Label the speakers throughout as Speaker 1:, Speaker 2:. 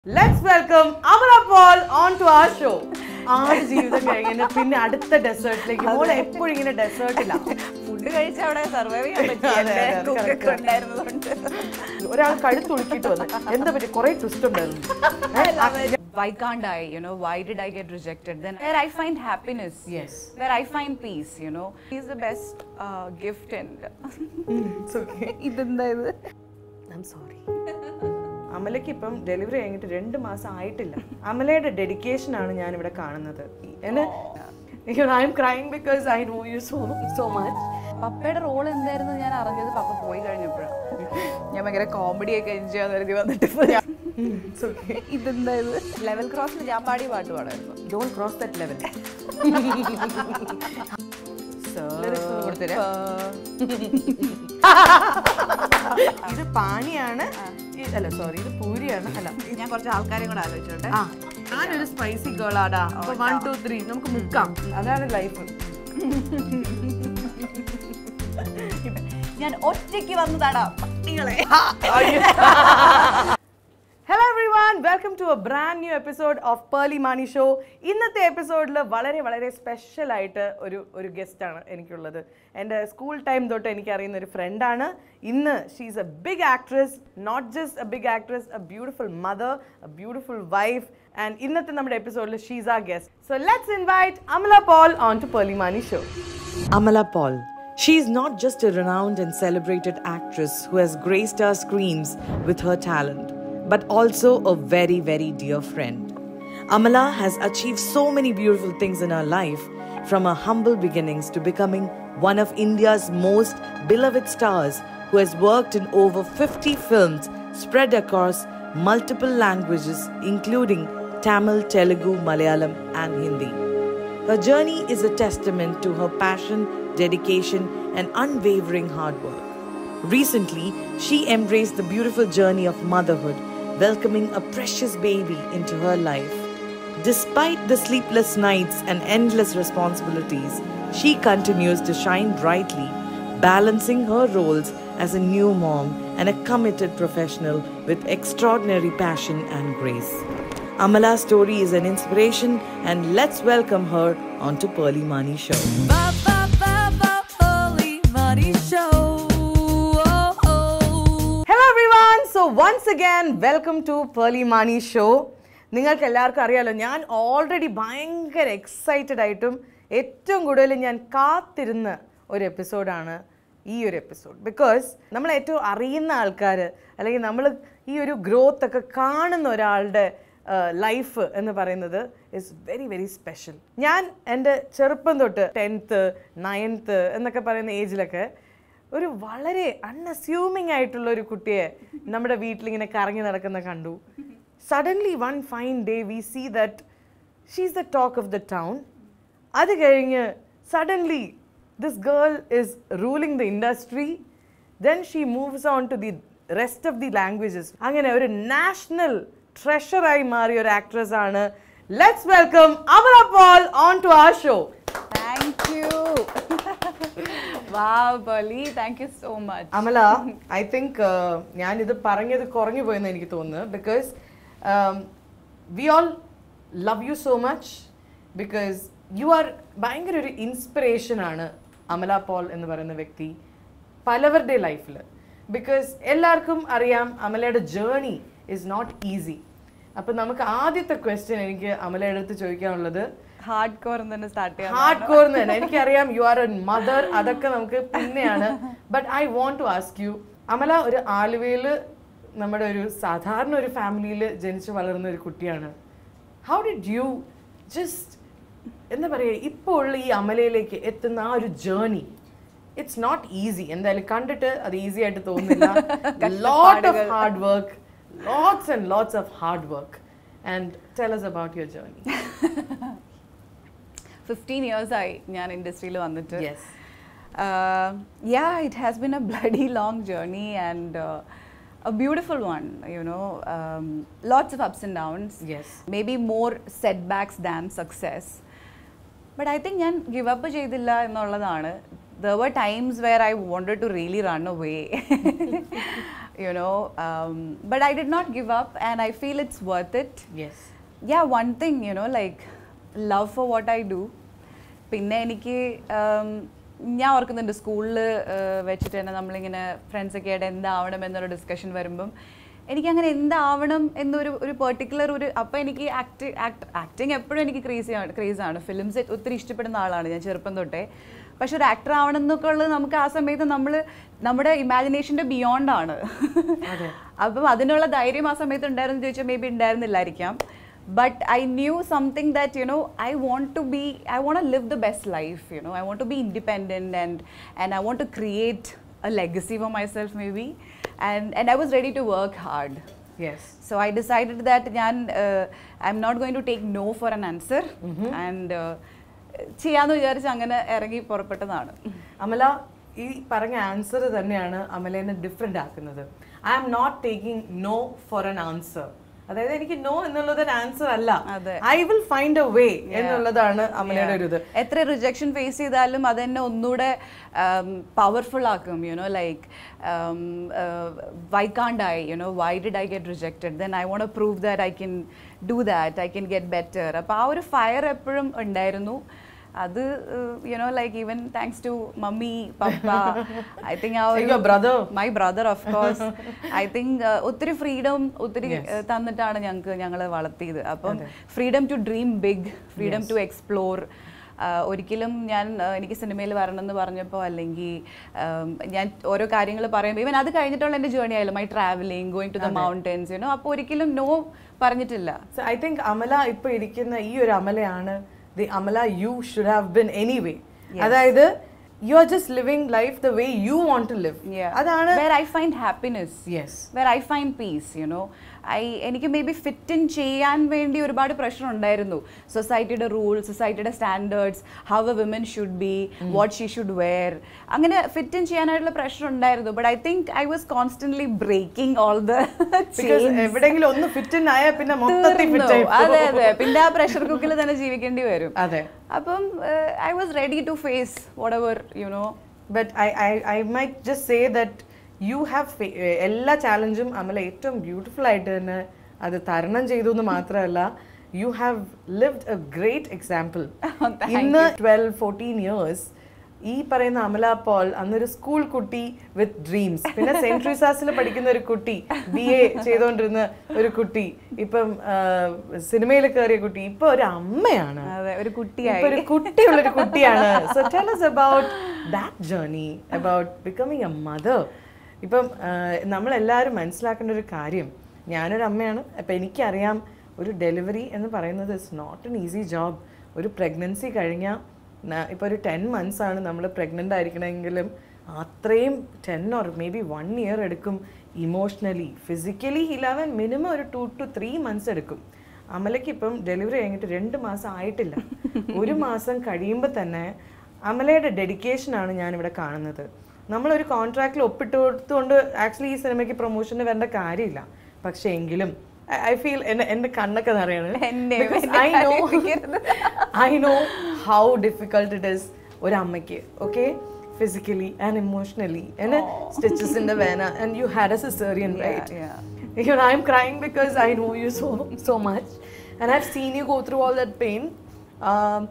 Speaker 1: Let's welcome Amala Paul onto our show ആറ് ജീവിതം കഴിഞ്ഞ് പിന്നെ അടുത്ത ഡെസേർട്ടിലേക്ക് മോളെ എപ്പോഴും ഇങ്ങനെ ഡെസേർട്ടില്ല
Speaker 2: ഫുഡ് കഴിച്ച അവിടെ സർവൈവ് ചെയ്യാൻ പറ്റി
Speaker 1: അതെ, അതെ,
Speaker 2: എന്റെ
Speaker 1: അത്
Speaker 2: cook
Speaker 1: correct
Speaker 2: ഒക്കെ
Speaker 1: ആണ്.
Speaker 2: ഉണ്ടായിരുന്നതുകൊണ്ട്
Speaker 1: ഒരാൾ കഴുത്തുളുക്കിയിട്ട് വന്നു എന്താ പറ്റി കുറെ ട്വിസ്റ്റ് ഉണ്ടായിരുന്നു
Speaker 2: why can't I, you know, why did I get rejected? Then where I find happiness,
Speaker 1: Yes.
Speaker 2: where I find peace, you know, is the best uh, gift and ഇതെന്താ ഇത്
Speaker 1: ഐം സോറി അമലയ്ക്ക് ഇപ്പം delivery കഴിഞ്ഞിട്ട് രണ്ട് മാസം ആയിട്ടില്ല അമലയുടെ dedication ആണ് ഞാൻ ഇവിടെ കാണുന്നത് എന്നെ I am crying because I know you so so much
Speaker 2: പപ്പയുടെ റോൾ എന്തായിരുന്നു ഞാൻ അറിഞ്ഞത് പപ്പ പോയി കഴിഞ്ഞപ്പോഴാണ് ഞാൻ ഭയങ്കര കോമഡി ഒക്കെ എൻജോയ് ചെയ്യാൻ കരുതി വന്നിട്ട് ഇതെന്താ ഇത് ലെവൽ ക്രോസിൽ ഞാൻ പാടിയ പാട്ട് പാടായിരുന്നു
Speaker 1: ഡോണ്ട് ക്രോസ് ദറ്റ് ലെവൽ ഇത് പാനിയാണ് ഈ- അല്ല സോറി ഇത് പൂരിയാണ് അല്ല
Speaker 2: ഞാൻ കുറച്ച് ആൾക്കാരെയും കൂടെ ആലോചിച്ചോട്ടെ
Speaker 1: ആ ഞാനൊരു സ്പൈസി ഗേൾ ആടാ അപ്പൊ വൺ ടു ത്രീ നമുക്ക് മുക്കാം അതാണ് ലൈഫ്
Speaker 2: ഞാൻ ഒറ്റയ്ക്ക് വന്നതാടാ പട്ടികളെ
Speaker 1: hello everyone welcome to a brand new episode of Pearle Maaney show ഇന്നത്തെ എപ്പിസോഡിൽ വളരെ വളരെ സ്പെഷ്യൽ ആയിട്ട് ഒരു ഒരു ഗസ്റ്റ് ആണ് എനിക്കുള്ളത് എൻ്റെ സ്കൂൾ ടൈം തൊട്ട് എനിക്കറിയുന്ന ഒരു ഫ്രണ്ടാണ് ഇന്ന് she's a big actress not just a big actress a beautiful mother a beautiful wife and ഇന്നത്തെ നമ്മുടെ എപ്പിസോഡിൽ she's our guest so let's invite Amala Paul onto Pearle Maaney show Amala Paul. She is not just a renowned and celebrated actress who has graced our screens with her talent, but also a very, very dear friend. Amala has achieved so many beautiful things in her life, from her humble beginnings to becoming one of India's most beloved stars who has worked in over 50 films spread across multiple languages, including Tamil, Telugu, Malayalam, and Hindi. Her journey is a testament to her passion, dedication, and unwavering hard work. Recently, she embraced the beautiful journey of motherhood, welcoming a precious baby into her life. Despite the sleepless nights and endless responsibilities, she continues to shine brightly, balancing her roles as a new mom and a committed professional with extraordinary passion and grace. Amala's story is an inspiration, and let's welcome her onto Pearly Mani Show. Hello everyone so once again welcome to Pearle Maaney show നിങ്ങൾക്ക് എല്ലാവർക്കും അറിയാലോ ഞാൻ already ഭയങ്കര excited ആയിട്ടും ഏറ്റവും കൂടുതൽ ഞാൻ കാത്തിരുന്ന ഒരു എപ്പിസോഡാണ് ഈ ഒരു എപ്പിസോഡ് ബിക്കോസ് നമ്മൾ ഏറ്റവും അറിയുന്ന ആൾക്കാർ അല്ലെങ്കിൽ നമ്മൾ ഈ ഒരു ഗ്രോത്ത് ഒക്കെ കാണുന്ന ഒരാളുടെ ലൈഫ് എന്ന് പറയുന്നത് ഇസ് വെരി വെരി സ്പെഷ്യൽ ഞാൻ എൻ്റെ ചെറുപ്പം തൊട്ട് ടെൻത്ത് നയൻത്ത് എന്നൊക്കെ പറയുന്ന ഏജിലൊക്കെ ഒരു വളരെ അൺഅസ്യൂമിങ് ആയിട്ടുള്ള ഒരു കുട്ടിയെ നമ്മുടെ വീട്ടിലിങ്ങനെ കറങ്ങി നടക്കുന്ന കണ്ടു suddenly one fine day we see that she's the talk of the town അത് കഴിഞ്ഞ് suddenly this girl is ruling the industry then she moves on to the rest of the languages അങ്ങനെ ഒരു നാഷണൽ ട്രഷറായി മാറിയ ഒരു actress ആണ് let's welcome Amala Paul onto our show
Speaker 2: thank you wow ബലി thank you so much
Speaker 1: Amala I think ഞാനിത് പറഞ്ഞത് കുറഞ്ഞു പോയെന്ന് എനിക്ക് തോന്നുന്നു because we all love you so much because you are ഭയങ്കര ഒരു ഇൻസ്പിറേഷൻ ആണ് അമല പോൾ എന്ന് പറയുന്ന വ്യക്തി പലവരുടെ ലൈഫിൽ ബിക്കോസ് എല്ലാവർക്കും അറിയാം അമലയുടെ ജേർണി ഇസ് നോട്ട് ഈസി അപ്പം നമുക്ക് ആദ്യത്തെ ക്വസ്റ്റ്യൻ എനിക്ക് അമലയുടെ അടുത്ത് ചോദിക്കാനുള്ളത്
Speaker 2: ഹാർഡ് കോർ തന്നെ സ്റ്റാർട്ട് ചെയ്യാം
Speaker 1: ഹാർഡ് കോർ തന്നെ എനിക്കറിയാം യു ആർ എ മദർ അതൊക്കെ നമുക്ക് പിന്നെയാണ് but I want to ask you Amala ഒരു ആലുവയിൽ നമ്മുടെ ഒരു സാധാരണ ഒരു ഫാമിലിയിൽ ജനിച്ചു വളർന്ന ഒരു കുട്ടിയാണ് ഹൗ ഡിഡ് യു ജസ്റ്റ് എന്താ പറയുക ഇപ്പോൾ ഉള്ള ഈ അമലയിലേക്ക് എത്തുന്ന ആ ഒരു ജേർണി ഇറ്റ്സ് നോട്ട് ഈസി എന്തായാലും കണ്ടിട്ട് അത് ഈസി ആയിട്ട് തോന്നുന്നില്ല lot of hard work lots and lots of hard work and tell us about your journey
Speaker 2: fifteen years ആയി ഞാൻ ഇൻഡസ്ട്രിയിൽ വന്നിട്ട്
Speaker 1: yes
Speaker 2: yeah it has been a bloody long journey and a beautiful one, you know, um, lots of ups and downs.
Speaker 1: Yes.
Speaker 2: Maybe more setbacks than success. But I think ഞാൻ give up ചെയ്തില്ല എന്നുള്ളതാണ് there were times where I wanted to really run away you know um, but i did not give up and i feel it's worth it
Speaker 1: yes
Speaker 2: yeah one thing you know like love for what i do പിന്നെ എനിക്ക് um, ഞാൻ ഓർക്കുന്നുണ്ട് സ്കൂളിൽ വെച്ചിട്ട് തന്നെ നമ്മളിങ്ങനെ ഫ്രണ്ട്സൊക്കെ ആയിട്ട് എന്താവണം എന്നൊരു ഡിസ്കഷൻ വരുമ്പം എനിക്കങ്ങനെ എന്താവണം എന്നൊരു ഒരു പെർട്ടിക്കുലർ ഒരു അപ്പം എനിക്ക് ആക്ട് ആക്ട് ആക്ടിങ് എപ്പോഴും എനിക്ക് ക്രേസി ആണ് ക്രേസാണ് ഫിലിംസ് ഒത്തിരി ഇഷ്ടപ്പെടുന്ന ആളാണ് ഞാൻ ചെറുപ്പം തൊട്ടേ പക്ഷെ ഒരു ആക്ടർ ആവണം എന്നൊക്കെ ഉള്ളത് നമുക്ക് ആ സമയത്ത് നമ്മൾ നമ്മുടെ ഇമാജിനേഷൻ്റെ ബിയോണ്ട് ആണ് അപ്പം അതിനുള്ള ധൈര്യം ആ സമയത്ത് ഉണ്ടായിരുന്നു ചോദിച്ചാൽ മേ ബി ഉണ്ടായിരുന്നില്ലായിരിക്കാം but i knew something that you know i want to be i want to live the best life you know i want to be independent and and i want to create a legacy for myself maybe and and i was ready to work hard
Speaker 1: yes
Speaker 2: so i decided that ഞാൻ uh, i'm not going to take no for an answer and uh, ചെയ്യാന്ന് വിചാരിച്ച് അങ്ങനെ ഇറങ്ങി പുറപ്പെട്ടതാണ്
Speaker 1: അമല ഈ പറഞ്ഞ answer തന്നെയാണ് അമലേനെ different ആക്കുന്നത് I am not taking no for an answer അതായത് എനിക്ക് നോ എന്നുള്ളത് ഒരു ആൻസർ അല്ല
Speaker 2: അതെ.
Speaker 1: I will find a way എന്നുള്ളതാണ് അമലയുടെ ഒരു ഇത്
Speaker 2: എത്ര റിജക്ഷൻ ഫേസ് ചെയ്താലും അതെന്നെ ഒന്നുകൂടെ പവർഫുൾ ആക്കും you know like why can't I you know why did I get rejected then I want prove that I can do that I can get better അപ്പോൾ ആ ഒരു ഫയർ എപ്പോഴും ഉണ്ടായിരുന്നു അത് you know like even thanks to mummy papa I think ആ
Speaker 1: Your brother.
Speaker 2: My brother of course I think ഒത്തിരി freedom ഒത്തിരി uh, തന്നിട്ടാണ് ഞങ്ങൾക്ക് ഞങ്ങളെ വളർത്തിയത് അപ്പം freedom to dream big freedom to explore ഒരിക്കലും ഞാൻ uh, എനിക്ക് സിനിമയിൽ വരണം എന്ന് പറഞ്ഞപ്പോൾ അല്ലെങ്കിൽ ഞാൻ ഓരോ കാര്യങ്ങൾ പറയുമ്പോൾ ഈവൻ അത് കഴിഞ്ഞിട്ടുള്ള എൻ്റെ ജേർണി ആയാലും my travelling going to the mountains you know അപ്പോൾ ഒരിക്കലും നോ പറഞ്ഞിട്ടില്ല
Speaker 1: സോ ഐ തിങ്ക് അമല ഇപ്പൊ ഇരിക്കുന്ന ഈ ഒരു അമലയാണ് the Amala you should have been anyway അതായത് you are just living life the way you want to live അതാണ്
Speaker 2: where I find happiness
Speaker 1: yes
Speaker 2: where I find peace you know I എനിക്ക് maybe fit in ചെയ്യാൻ വേണ്ടി ഒരുപാട് pressure ഉണ്ടായിരുന്നു സൊസൈറ്റിയുടെ rule സൊസൈറ്റിയുടെ standards how a women should be what she should wear അങ്ങനെ fit in ചെയ്യാനായിട്ടുള്ള പ്രഷർ ഉണ്ടായിരുന്നു but I think I was constantly breaking all the
Speaker 1: because എവിടെയെങ്കിലും ഒന്ന് ഫിറ്റ് ആയാൽ പിന്നെ മൊത്തത്തിൽ ഫിറ്റ് ആയി
Speaker 2: അതെ അതെ പിന്നെ ആ പ്രഷർ കുക്കിൽ തന്നെ ജീവിക്കേണ്ടി വരും
Speaker 1: അതെ
Speaker 2: അപ്പം I was ready to face whatever you know
Speaker 1: but I I I might just say that you have എല്ലാ ചാലഞ്ചും അമല ഏറ്റവും ബ്യൂട്ടിഫുൾ ആയിട്ട് തന്നെ അത് തരണം ചെയ്തു എന്ന് മാത്രമല്ല you have lived a great example ഇന്ന് ട്വൽവ് ഫോർട്ടീൻ ഇയേഴ്സ് ഈ പറയുന്ന അമല പോൾ അന്നൊരു സ്കൂൾ കുട്ടി വിത്ത് ഡ്രീംസ് പിന്നെ സെന്റ് ട്രീസാസിൽ പഠിക്കുന്ന ഒരു കുട്ടി ബി എ ചെയ്തുകൊണ്ടിരുന്ന ഒരു കുട്ടി ഇപ്പം സിനിമയിൽ കയറിയ കുട്ടി ഇപ്പൊ ഒരു അമ്മയാണ്
Speaker 2: അതെ ഒരു
Speaker 1: ഇപ്പൊ
Speaker 2: കുട്ടിയായി
Speaker 1: ഒരു കുട്ടിയുള്ള ഒരു കുട്ടിയാണ് so tell us about that journey about becoming a mother ഇപ്പം നമ്മൾ എല്ലാവരും മനസ്സിലാക്കേണ്ട ഒരു കാര്യം ഞാനൊരു അമ്മയാണ് അപ്പം എനിക്കറിയാം ഒരു ഡെലിവറി എന്ന് പറയുന്നത് it's not an easy job ഒരു പ്രഗ്നൻസി കഴിഞ്ഞാൽ ഇപ്പോൾ ഒരു ടെൻ മന്ത്സ് ആണ് നമ്മൾ പ്രഗ്നൻ്റ് ആയിരിക്കണമെങ്കിലും അത്രയും ten or maybe one year എടുക്കും ഇമോഷണലി ഫിസിക്കലി ഇലവൻ മിനിമം ഒരു ടു ടു ത്രീ മന്ത്സ് എടുക്കും അമലയ്ക്ക് ഇപ്പം ഡെലിവറി കഴിഞ്ഞിട്ട് രണ്ട് മാസം ആയിട്ടില്ല ഒരു മാസം കഴിയുമ്പോൾ തന്നെ അമലയുടെ ഡെഡിക്കേഷൻ ആണ് ഞാനിവിടെ കാണുന്നത് നമ്മളൊരു കോൺട്രാക്റ്റിൽ ഒപ്പിട്ട് കൊടുത്തുകൊണ്ട് ആക്ച്വലി ഈ സിനിമയ്ക്ക് പ്രൊമോഷന് വരേണ്ട കാര്യമില്ല പക്ഷേ എങ്കിലും ഐ ഫീൽ എൻ്റെ എൻ്റെ കണ്ണൊക്കെ നിറയാണ്
Speaker 2: എന്നെ
Speaker 1: I know I know how difficult it is ഒരു അമ്മയ്ക്ക് okay physically and emotionally and stitches in the vena and you had a cesarean right
Speaker 2: yeah.
Speaker 1: you know i'm crying because i know you so so much and i've seen you go through all that pain um,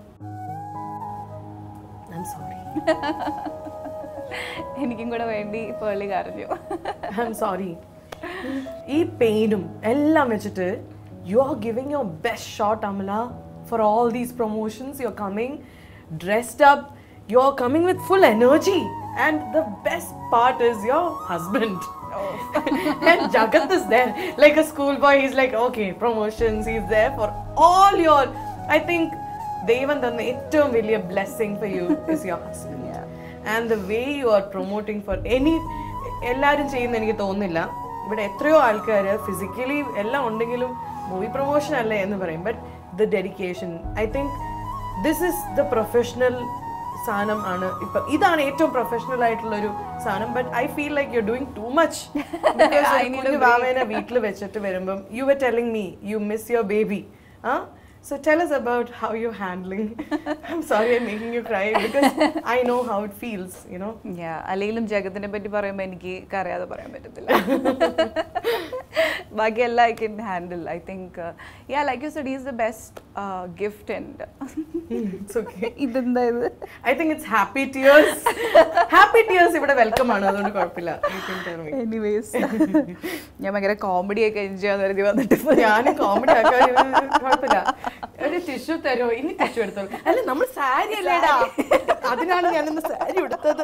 Speaker 1: i'm sorry
Speaker 2: എനിക്കും കൂടെ വേണ്ടി പേളി കരഞ്ഞു
Speaker 1: i'm sorry ഈ പെയിനും എല്ലാം വെച്ചിട്ട് you are giving your best shot Amala for all these promotions you are coming dressed up you are coming with full energy and the best part is your husband and Jagat is there like a schoolboy. He's like, okay, promotions. He's there for all your. I think Devan the ഏറ്റവും വലിയ blessing for you is your husband. And the way you are promoting for any എല്ലാവരും ചെയ്യുന്ന എനിക്ക് തോന്നുന്നില്ല ഇവിടെ എത്രയോ ആൾക്കാർ physically എല്ലാം ഉണ്ടെങ്കിലും മൂവി പ്രൊമോഷൻ അല്ലേ എന്ന് പറയും but the dedication I think this is the professional സാധനം ആണ് ഇപ്പൊ ഇതാണ് ഏറ്റവും പ്രൊഫഷണൽ ആയിട്ടുള്ള ഒരു സാധനം but I feel like you doing too much കുഞ്ഞു വാവേനെ വീട്ടിൽ വെച്ചിട്ട് വരുമ്പം you were telling me you miss your baby ആ So tell us about how you're handling. I'm sorry I'm making you cry because I know how it feels, you know.
Speaker 2: Yeah, അല്ലെങ്കിലും ജഗത്തിനെ പറ്റി പറയുമ്പോൾ എനിക്ക് കരയാതെ പറയാൻ പറ്റത്തില്ല ബാക്കിയെല്ലാം I can handle I think yeah like you said is the best gift and
Speaker 1: It's okay.
Speaker 2: ഇതെന്താ ഇത്
Speaker 1: I think it's happy tears. happy tears ഇവിടെ വെൽക്കം ആണ് അതുകൊണ്ട് കുഴപ്പമില്ല You can tell me.
Speaker 2: Anyways ഞാൻ ഭയങ്കര കോമഡി ഒക്കെ എൻജോയ് ചെയ്യാൻ കരുതി വന്നിട്ട്
Speaker 1: ഞാൻ കോമഡി ആക്കാൻ കുഴപ്പമില്ല ഒരു ടിഷ്യൂ തരോ ഇനി ടിഷ്യൂ എടുത്തോളൂ അല്ല നമ്മൾ സാരി അല്ലേടാ അതിനാണ് ഞാൻ ഇന്ന് സാരി എടുത്തത്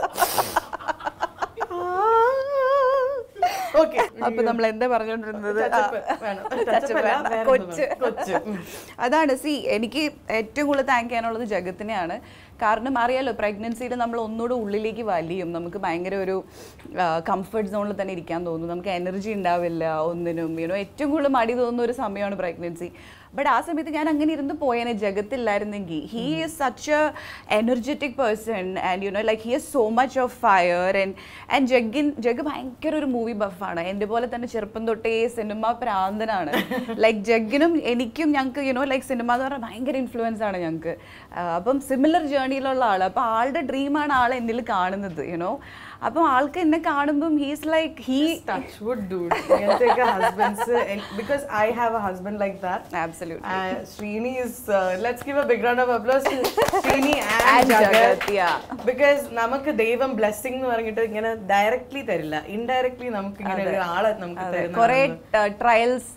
Speaker 1: ഓക്കെ
Speaker 2: അപ്പൊ നമ്മൾ എന്താ പറഞ്ഞോണ്ടിരുന്നത്
Speaker 1: ടച്ചപ്പ് വേണം. ടച്ചപ്പ് അല്ല, വേറെ എന്തോ
Speaker 2: കൊച്ച്
Speaker 1: വേണം. കൊച്ച്, ഉം.
Speaker 2: അതാണ് സി എനിക്ക് ഏറ്റവും കൂടുതൽ താങ്ക് ചെയ്യാനുള്ളത് ജഗത്തിനെയാണ് കാരണം അറിയാലോ പ്രഗ്നൻസിയിൽ നമ്മൾ ഒന്നുകൂടെ ഉള്ളിലേക്ക് വലിയും നമുക്ക് ഭയങ്കര ഒരു കംഫർട്ട് സോണിൽ തന്നെ ഇരിക്കാൻ തോന്നും നമുക്ക് എനർജി ഉണ്ടാവില്ല ഒന്നിനും യൂണോ ഏറ്റവും കൂടുതൽ മടി തോന്നുന്ന ഒരു സമയമാണ് പ്രഗ്നൻസി ബട്ട് ആ സമയത്ത് ഞാൻ അങ്ങനെ ഇരുന്ന് പോയേനെ ജഗത്തില്ലായിരുന്നെങ്കിൽ he is such a energetic person and you know like he is so much of fire and and ജഗിൻ ജഗ് ഭയങ്കര ഒരു മൂവി ബഫാണ് എൻ്റെ പോലെ തന്നെ ചെറുപ്പം തൊട്ടേ സിനിമ പ്രാന്തനാണ് ലൈക്ക് ജഗിനും എനിക്കും ഞങ്ങൾക്ക് യുനോ ലൈക്ക് സിനിമ എന്ന് പറഞ്ഞാൽ ഭയങ്കര ഇൻഫ്ലുവൻസ് ആണ് ഞങ്ങൾക്ക് അപ്പം സിമിലർ ജേർണിയിലുള്ള ആൾ അപ്പോൾ ആളുടെ ഡ്രീമാണ് ആൾ എന്നിൽ കാണുന്നത് യുനോ അപ്പം ആൾക്ക് എന്നെ കാണുമ്പം he's like he
Speaker 1: Touch wood, dude. ഇങ്ങനത്തെയൊക്കെ husbands, and because I have a husband like that.
Speaker 2: Absolute
Speaker 1: Uh, Srini is. Uh, let's give a big round of applause to Srini and,
Speaker 2: And
Speaker 1: Jagat.
Speaker 2: Jagat, yeah.
Speaker 1: Because നമുക്ക് ദൈവം blessing എന്ന് പറഞ്ഞിട്ട് ഇങ്ങനെ directly തരില്ല indirectly നമുക്ക് ഇങ്ങനെ ഒരു ആളെ നമുക്ക്
Speaker 2: കുറെ
Speaker 1: തരുന്ന
Speaker 2: ട്രയൽസ്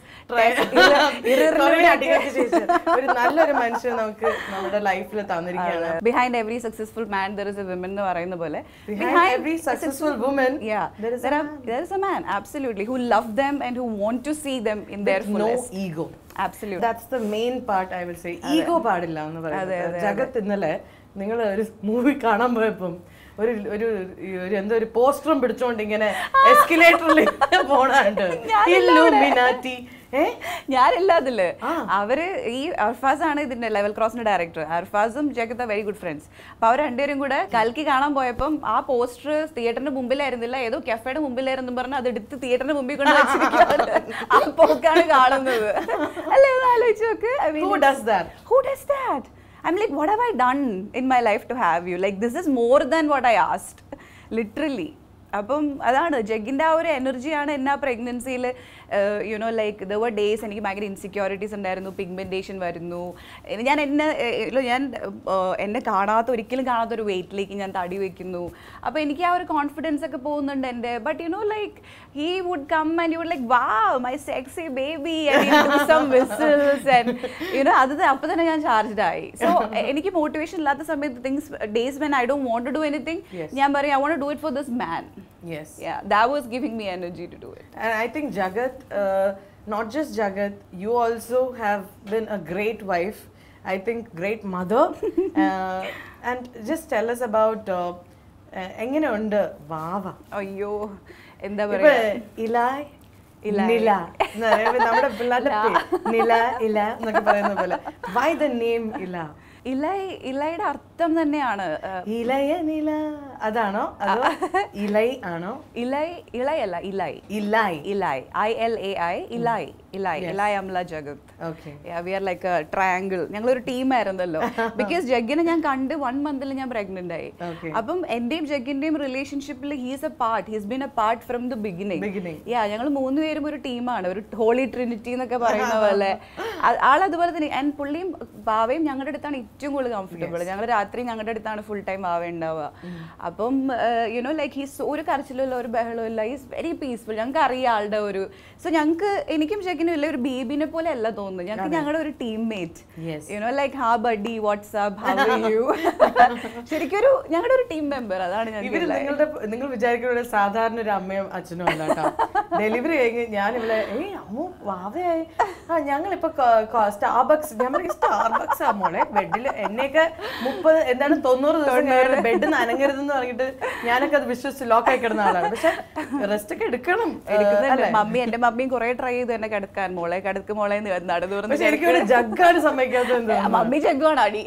Speaker 1: കുറേ അടികൾക്ക് ശേഷം ഒരു നല്ലൊരു മനുഷ്യൻ നമുക്ക് നമ്മുടെ ലൈഫിൽ തന്നിരിക്കുകയാണ്
Speaker 2: behind every successful man there is a women എന്ന് പറയുന്ന പോലെ
Speaker 1: Behind every successful woman,
Speaker 2: yeah
Speaker 1: there is a
Speaker 2: there, are,
Speaker 1: man.
Speaker 2: there is a man absolutely who love them and who want to see them in their
Speaker 1: no
Speaker 2: fullest
Speaker 1: ego.
Speaker 2: absolutely
Speaker 1: that's the main part I will say ego പാടില്ല എന്ന്
Speaker 2: അതെ,
Speaker 1: പറയുന്നത്
Speaker 2: അതെ,
Speaker 1: ജഗത്ത് ഇന്നലെ നിങ്ങൾ ഒരു movie കാണാൻ പോയപ്പം ഒരു ഒരു ഈ ഒരു എന്തോ ഒരു പോസ്റ്ററും പിടിച്ചോണ്ട് ഇങ്ങനെ എസ്കലേറ്ററിൽ പോണാണ്ട് ഇല്ലുമിനാറ്റി ഏ
Speaker 2: ഞാനില്ല അതില്
Speaker 1: ആ.
Speaker 2: അവര് ഈ അർഫാസ് ആണ് ഇതിന്റെ ലെവൽ ക്രോസിന്റെ ഡയറക്ടർ അർഫാസും ജഗത്ത് വെരി ഗുഡ് ഫ്രണ്ട്സ് അപ്പൊ അവർ രണ്ടുപേരും കൂടെ കൽക്കി കാണാൻ പോയപ്പം ആ പോസ്റ്റർ തിയേറ്ററിന്റെ മുമ്പിലായിരുന്നില്ല ഏതോ കഫേയുടെ മുമ്പിലായിരുന്നു പറഞ്ഞ് അത് എടുത്ത് തിയേറ്ററിന്റെ മുമ്പിൽ കൊണ്ട് വെച്ചിരിക്കുകയാണ് ആ പോക്കാണ് കാണുന്നത് അല്ലേ ഒന്ന് ആലോചിച്ച് നോക്ക് I mean,
Speaker 1: who does that
Speaker 2: who does that i'm like what have i done in my life to have you like this is more than what i asked literally അപ്പം അതാണ് ജഗിൻ്റെ ആ ഒരു എനർജിയാണ് എന്നെ ആ പ്രഗ്നൻസിയിൽ യുനോ ലൈക്ക് ദ വർ days എനിക്ക് ഭയങ്കര ഇൻസെക്യൂരിറ്റീസ് ഉണ്ടായിരുന്നു പിഗ്മെൻറ്റേഷൻ വരുന്നു ഇനി ഞാൻ എന്നെ ഏർ, ഇല്ല, ഞാൻ ഏർ, എന്നെ കാണാത്ത ഒരിക്കലും കാണാത്ത ഒരു വെയിറ്റിലേക്ക് ഞാൻ തടി വെക്കുന്നു അപ്പോൾ എനിക്ക് ആ ഒരു കോൺഫിഡൻസ് ഒക്കെ പോകുന്നുണ്ട് എൻ്റെ but you know like he would come and you would like wow my sexy baby some whistles and you know അത് അപ്പോൾ തന്നെ ഞാൻ ചാർജ്ഡ് ആയി സോ എനിക്ക് മോട്ടിവേഷൻ ഇല്ലാത്ത സമയത്ത് things days when I don't want to do anything
Speaker 1: Yes.
Speaker 2: ഞാൻ പറയും I want do it for this man
Speaker 1: yes
Speaker 2: Yeah, that was giving me energy to do it.
Speaker 1: And I think Jagat, uh, not just Jagat, you also have been a great wife. I think great mother. uh, and just tell us about uh, uh, എങ്ങനെയുണ്ട് വാവ
Speaker 2: അയ്യോ എന്താ
Speaker 1: ഇപ്പൊ
Speaker 2: പറയാ
Speaker 1: ഇലായ്
Speaker 2: ഇലായ്.
Speaker 1: നില എന്ന് പറയുമ്പോ നമ്മുടെ പിള്ളേരുടെ പേര് നില ഇല എന്നൊക്കെ പറയുന്ന പോലെ വൈ ദ നെയിം ഇല
Speaker 2: ഇലൈ ഇലയുടെ അർത്ഥം തന്നെയാണ് uh,
Speaker 1: ഇലയ നില അതാണോ അതോ ഇലൈ ആണോ
Speaker 2: ഇലൈ ഇളയല്ല Ilai
Speaker 1: Ilai
Speaker 2: Ilai I L A I Ilai Ilai
Speaker 1: Yes.
Speaker 2: Ilai Amala Jagat
Speaker 1: okay
Speaker 2: we are like triangle ഞങ്ങളൊരു ടീമായിരുന്നല്ലോ ബിക്കോസ് ജഗിനെ ഞാൻ കണ്ട് വൺ മന്തിൽ ഞാൻ പ്രഗ്നന്റ് ആയി
Speaker 1: Okay.
Speaker 2: അപ്പം എന്റെയും ജഗിന്റെയും റിലേഷൻഷിപ്പിൽ he's a part he's been a part from the beginning
Speaker 1: Beginning.
Speaker 2: Yeah ഞങ്ങൾ മൂന്നുപേരും ഒരു ടീമാണ് ഒരു ഹോളി ട്രിനിറ്റി എന്നൊക്കെ പറയുന്ന പോലെ ആ- ആൾ അതുപോലെ തന്നെ ആൻഡ് പുള്ളിയും ബാവയും ഞങ്ങളുടെ അടുത്താണ് ഏറ്റവും കൂടുതൽ കംഫർട്ടബിൾ ഞങ്ങൾ രാത്രി ഞങ്ങളുടെ അടുത്താണ് ഫുൾ ടൈം ബാവ ഉണ്ടാവുക അപ്പം യുനോ ലൈക്ക് ഹീസ് ഒരു കരച്ചിലില്ല ഒരു ബഹളവും ഇല്ല ഈസ് വെരി പീസ്ഫുൾ ഞങ്ങൾക്ക് അറിയാം ആളുടെ ഒരു സോ ഞങ്ങൾക്ക് എനിക്കും ചെക്കിനും ഇല്ല ഒരു ബേബിനെ പോലെ അല്ല തോന്നുന്നത് ഞങ്ങൾക്ക് ഞങ്ങളുടെ ഒരു team mate
Speaker 1: Yes.
Speaker 2: You know like ah buddy what's up how you ശരിക്കും ഒരു ഞങ്ങളുടെ ഒരു ടീം മെമ്പർ അതാണ്
Speaker 1: ഇവര്
Speaker 2: ഞങ്ങൾക്ക്
Speaker 1: നിങ്ങളുടെ നിങ്ങൾ വിചാരിക്കുന്ന പോലെ സാധാരണ ഒരു അമ്മയും അച്ഛനും അല്ല കേട്ടോ ഡെലിവറി കഴിഞ്ഞ് ഞാൻ ഇവിടെ ഏയ് അമ്മു വാവയായി ആ ഞങ്ങളിപ്പോ സ്റ്റാർബക്സ് ഞാൻ സ്റ്റാർബക്സ് ആ മോളെ ബെഡിൽ എന്നെയൊക്കെ മുപ്പത് എന്താണ് തൊണ്ണൂറ് ദിവസം ബെഡിൽ നിന്ന് അനങ്ങരുതെന്ന് പറഞ്ഞിട്ട് ഞാനൊക്കെ അത് വിശ്വസിച്ച് ലോക്ക് ആയി കിടന്ന ആളാണ് പക്ഷെ റെസ്റ്റ് ഒക്കെ എടുക്കണം
Speaker 2: എടുക്കുന്നുണ്ട്
Speaker 1: അല്ലേ?
Speaker 2: മമ്മി എന്റെ മമ്മിയും കുറെ ട്രൈ ചെയ്തു എന്നെ കിടക്കാൻ മോളെ കിടക്ക് മോളെ നടന്നു
Speaker 1: പക്ഷെ എനിക്ക് ഒരു ജഗ്ഗാണ് സമ്മതിക്കാത്തത് എന്താ
Speaker 2: മമ്മി ജഗ്ഗാണ് അടി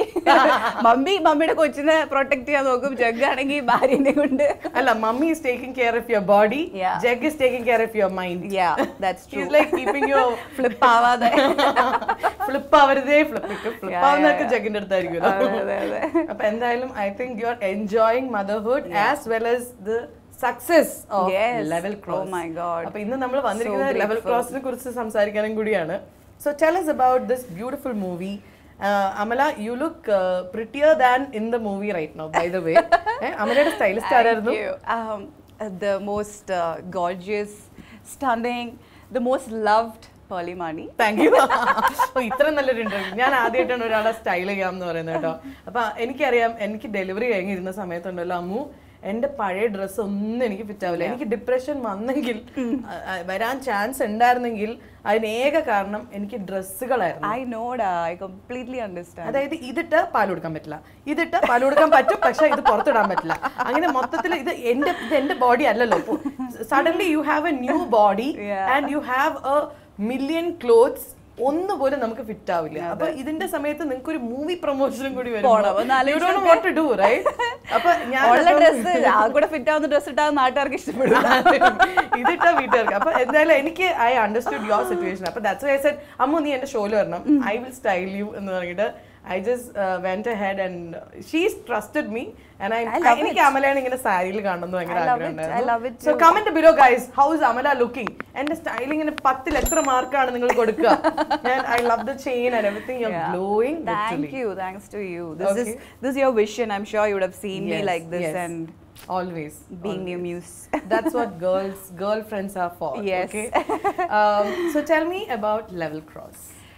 Speaker 2: മമ്മി മമ്മിയുടെ കൊച്ചിനെ പ്രൊട്ടക്ട് ചെയ്യാൻ നോക്കും ജഗ്ഗാണെങ്കിൽ ഭാര്യനെ കൊണ്ട്
Speaker 1: അല്ല mommy is taking care of your body
Speaker 2: Yeah.
Speaker 1: Jag is taking care of your mind
Speaker 2: yeah that's true
Speaker 1: He's like keeping you
Speaker 2: flip ആവാതെ
Speaker 1: ഫ്ലിപ്പ് ആവരുതേ ഫ്ലിപ്പ് ഫ്ലിപ്പ് ആവുന്നൊക്കെ ജഗിന്റെ അടുത്തായിരിക്കും
Speaker 2: അതെ, അതെ.
Speaker 1: അപ്പൊ എന്തായാലും I think you are enjoying motherhood as well as the success
Speaker 2: Yes.
Speaker 1: Level
Speaker 2: Oh
Speaker 1: cross
Speaker 2: my God.
Speaker 1: അപ്പൊ ഇന്ന് നമ്മൾ വന്നിരിക്കുന്നത്
Speaker 2: So
Speaker 1: ലെവൽ
Speaker 2: grateful.
Speaker 1: ക്രോസിനെ കുറിച്ച് സംസാരിക്കാനും കൂടിയാണ് so tell us about this beautiful movie Amala you look prettier than in the movie right now by the way അമലയുടെ stylist ആരായിരുന്നു
Speaker 2: Thank you. Um, uh, the most uh, gorgeous, stunning, the most loved Pearly Mani.
Speaker 1: Thank you ഇത്ര നല്ലൊരു interview ഞാൻ ആദ്യമായിട്ടാണ് ഒരാളെ style ചെയ്യാമെന്ന് പറയുന്നത് കേട്ടോ അപ്പൊ എനിക്കറിയാം എനിക്ക് ഡെലിവറി കഴിഞ്ഞിരുന്ന സമയത്തുണ്ടല്ലോ അമ്മു എന്റെ പഴയ ഡ്രസ്സ് ഒന്നും എനിക്ക് ഫിറ്റ് ആവില്ല എനിക്ക് ഡിപ്രഷൻ വന്നെങ്കിൽ അ- അ- വരാൻ ചാൻസ് ഉണ്ടായിരുന്നെങ്കിൽ അതിന് ഏക കാരണം എനിക്ക് ഡ്രസ്സുകളായിരുന്നു
Speaker 2: I know, da, I completely understand.
Speaker 1: അതായത് ഇതിട്ട് പാൽ കൊടുക്കാൻ പറ്റില്ല ഇതിട്ട് പാൽ കൊടുക്കാൻ പറ്റും പക്ഷെ ഇത് പുറത്തിടാൻ പറ്റില്ല അങ്ങനെ മൊത്തത്തിൽ ഇത് എന്റെ ഇത് എന്റെ ബോഡി അല്ലല്ലോ suddenly you have a new body
Speaker 2: Yeah.
Speaker 1: And you have a million clothes ഒന്നുപോലും നമുക്ക് ഫിറ്റ് ആവില്ല അപ്പൊ ഇതിന്റെ സമയത്ത് നിങ്ങൾക്ക് ഒരു മൂവി പ്രൊമോഷനും കൂടി
Speaker 2: പോണം. ഒന്ന് ആലോചിച്ച്
Speaker 1: ഡു റൈറ്റ് അപ്പൊ ഞാൻ
Speaker 2: ഉള്ള ഡ്രസ്സ് ആ കൂടെ ഫിറ്റ് ആവുന്ന ഡ്രസ്സ് ഇട്ടാൽ നാട്ടുകാർക്ക് ഇഷ്ടപ്പെടും
Speaker 1: ഇതിട്ട വീട്ടുകാർക്ക് അപ്പൊ എന്തായാലും എനിക്ക് ഐ അണ്ടർസ്റ്റുഡ് യുവർ സിറ്റുവേഷൻ അപ്പൊ ദാറ്റ്സ് വൈ സെഡ് അമ്മു നീ എന്റെ ഷോയിൽ വരണം ഐ വിൽ സ്റ്റൈൽ യു എന്ന് പറഞ്ഞിട്ട് I just went head and she's trusted me and I
Speaker 2: love
Speaker 1: എനിക്ക് അമലയാണ് ഇങ്ങനെ സാരിയിൽ കാണുന്നത് ഭയങ്കര
Speaker 2: I love it. I love it
Speaker 1: so comment below guys how's Amala looking എന്റെ സ്റ്റൈലിങ്ങിന് പത്തിൽ എത്ര മാർക്കാണ് നിങ്ങൾ കൊടുക്കുക ഞാൻ I love the chain and everything you
Speaker 2: Yeah.
Speaker 1: Glowing
Speaker 2: Thank you, thanks to you. This
Speaker 1: Okay.
Speaker 2: is this is your vision. I'm sure you would have seen me
Speaker 1: Yes,
Speaker 2: like this
Speaker 1: yes.
Speaker 2: and
Speaker 1: always
Speaker 2: being
Speaker 1: always.
Speaker 2: your muse.
Speaker 1: That's what girls, girlfriends are for.
Speaker 2: Yes.
Speaker 1: Okay. Um, so tell me about Level Cross.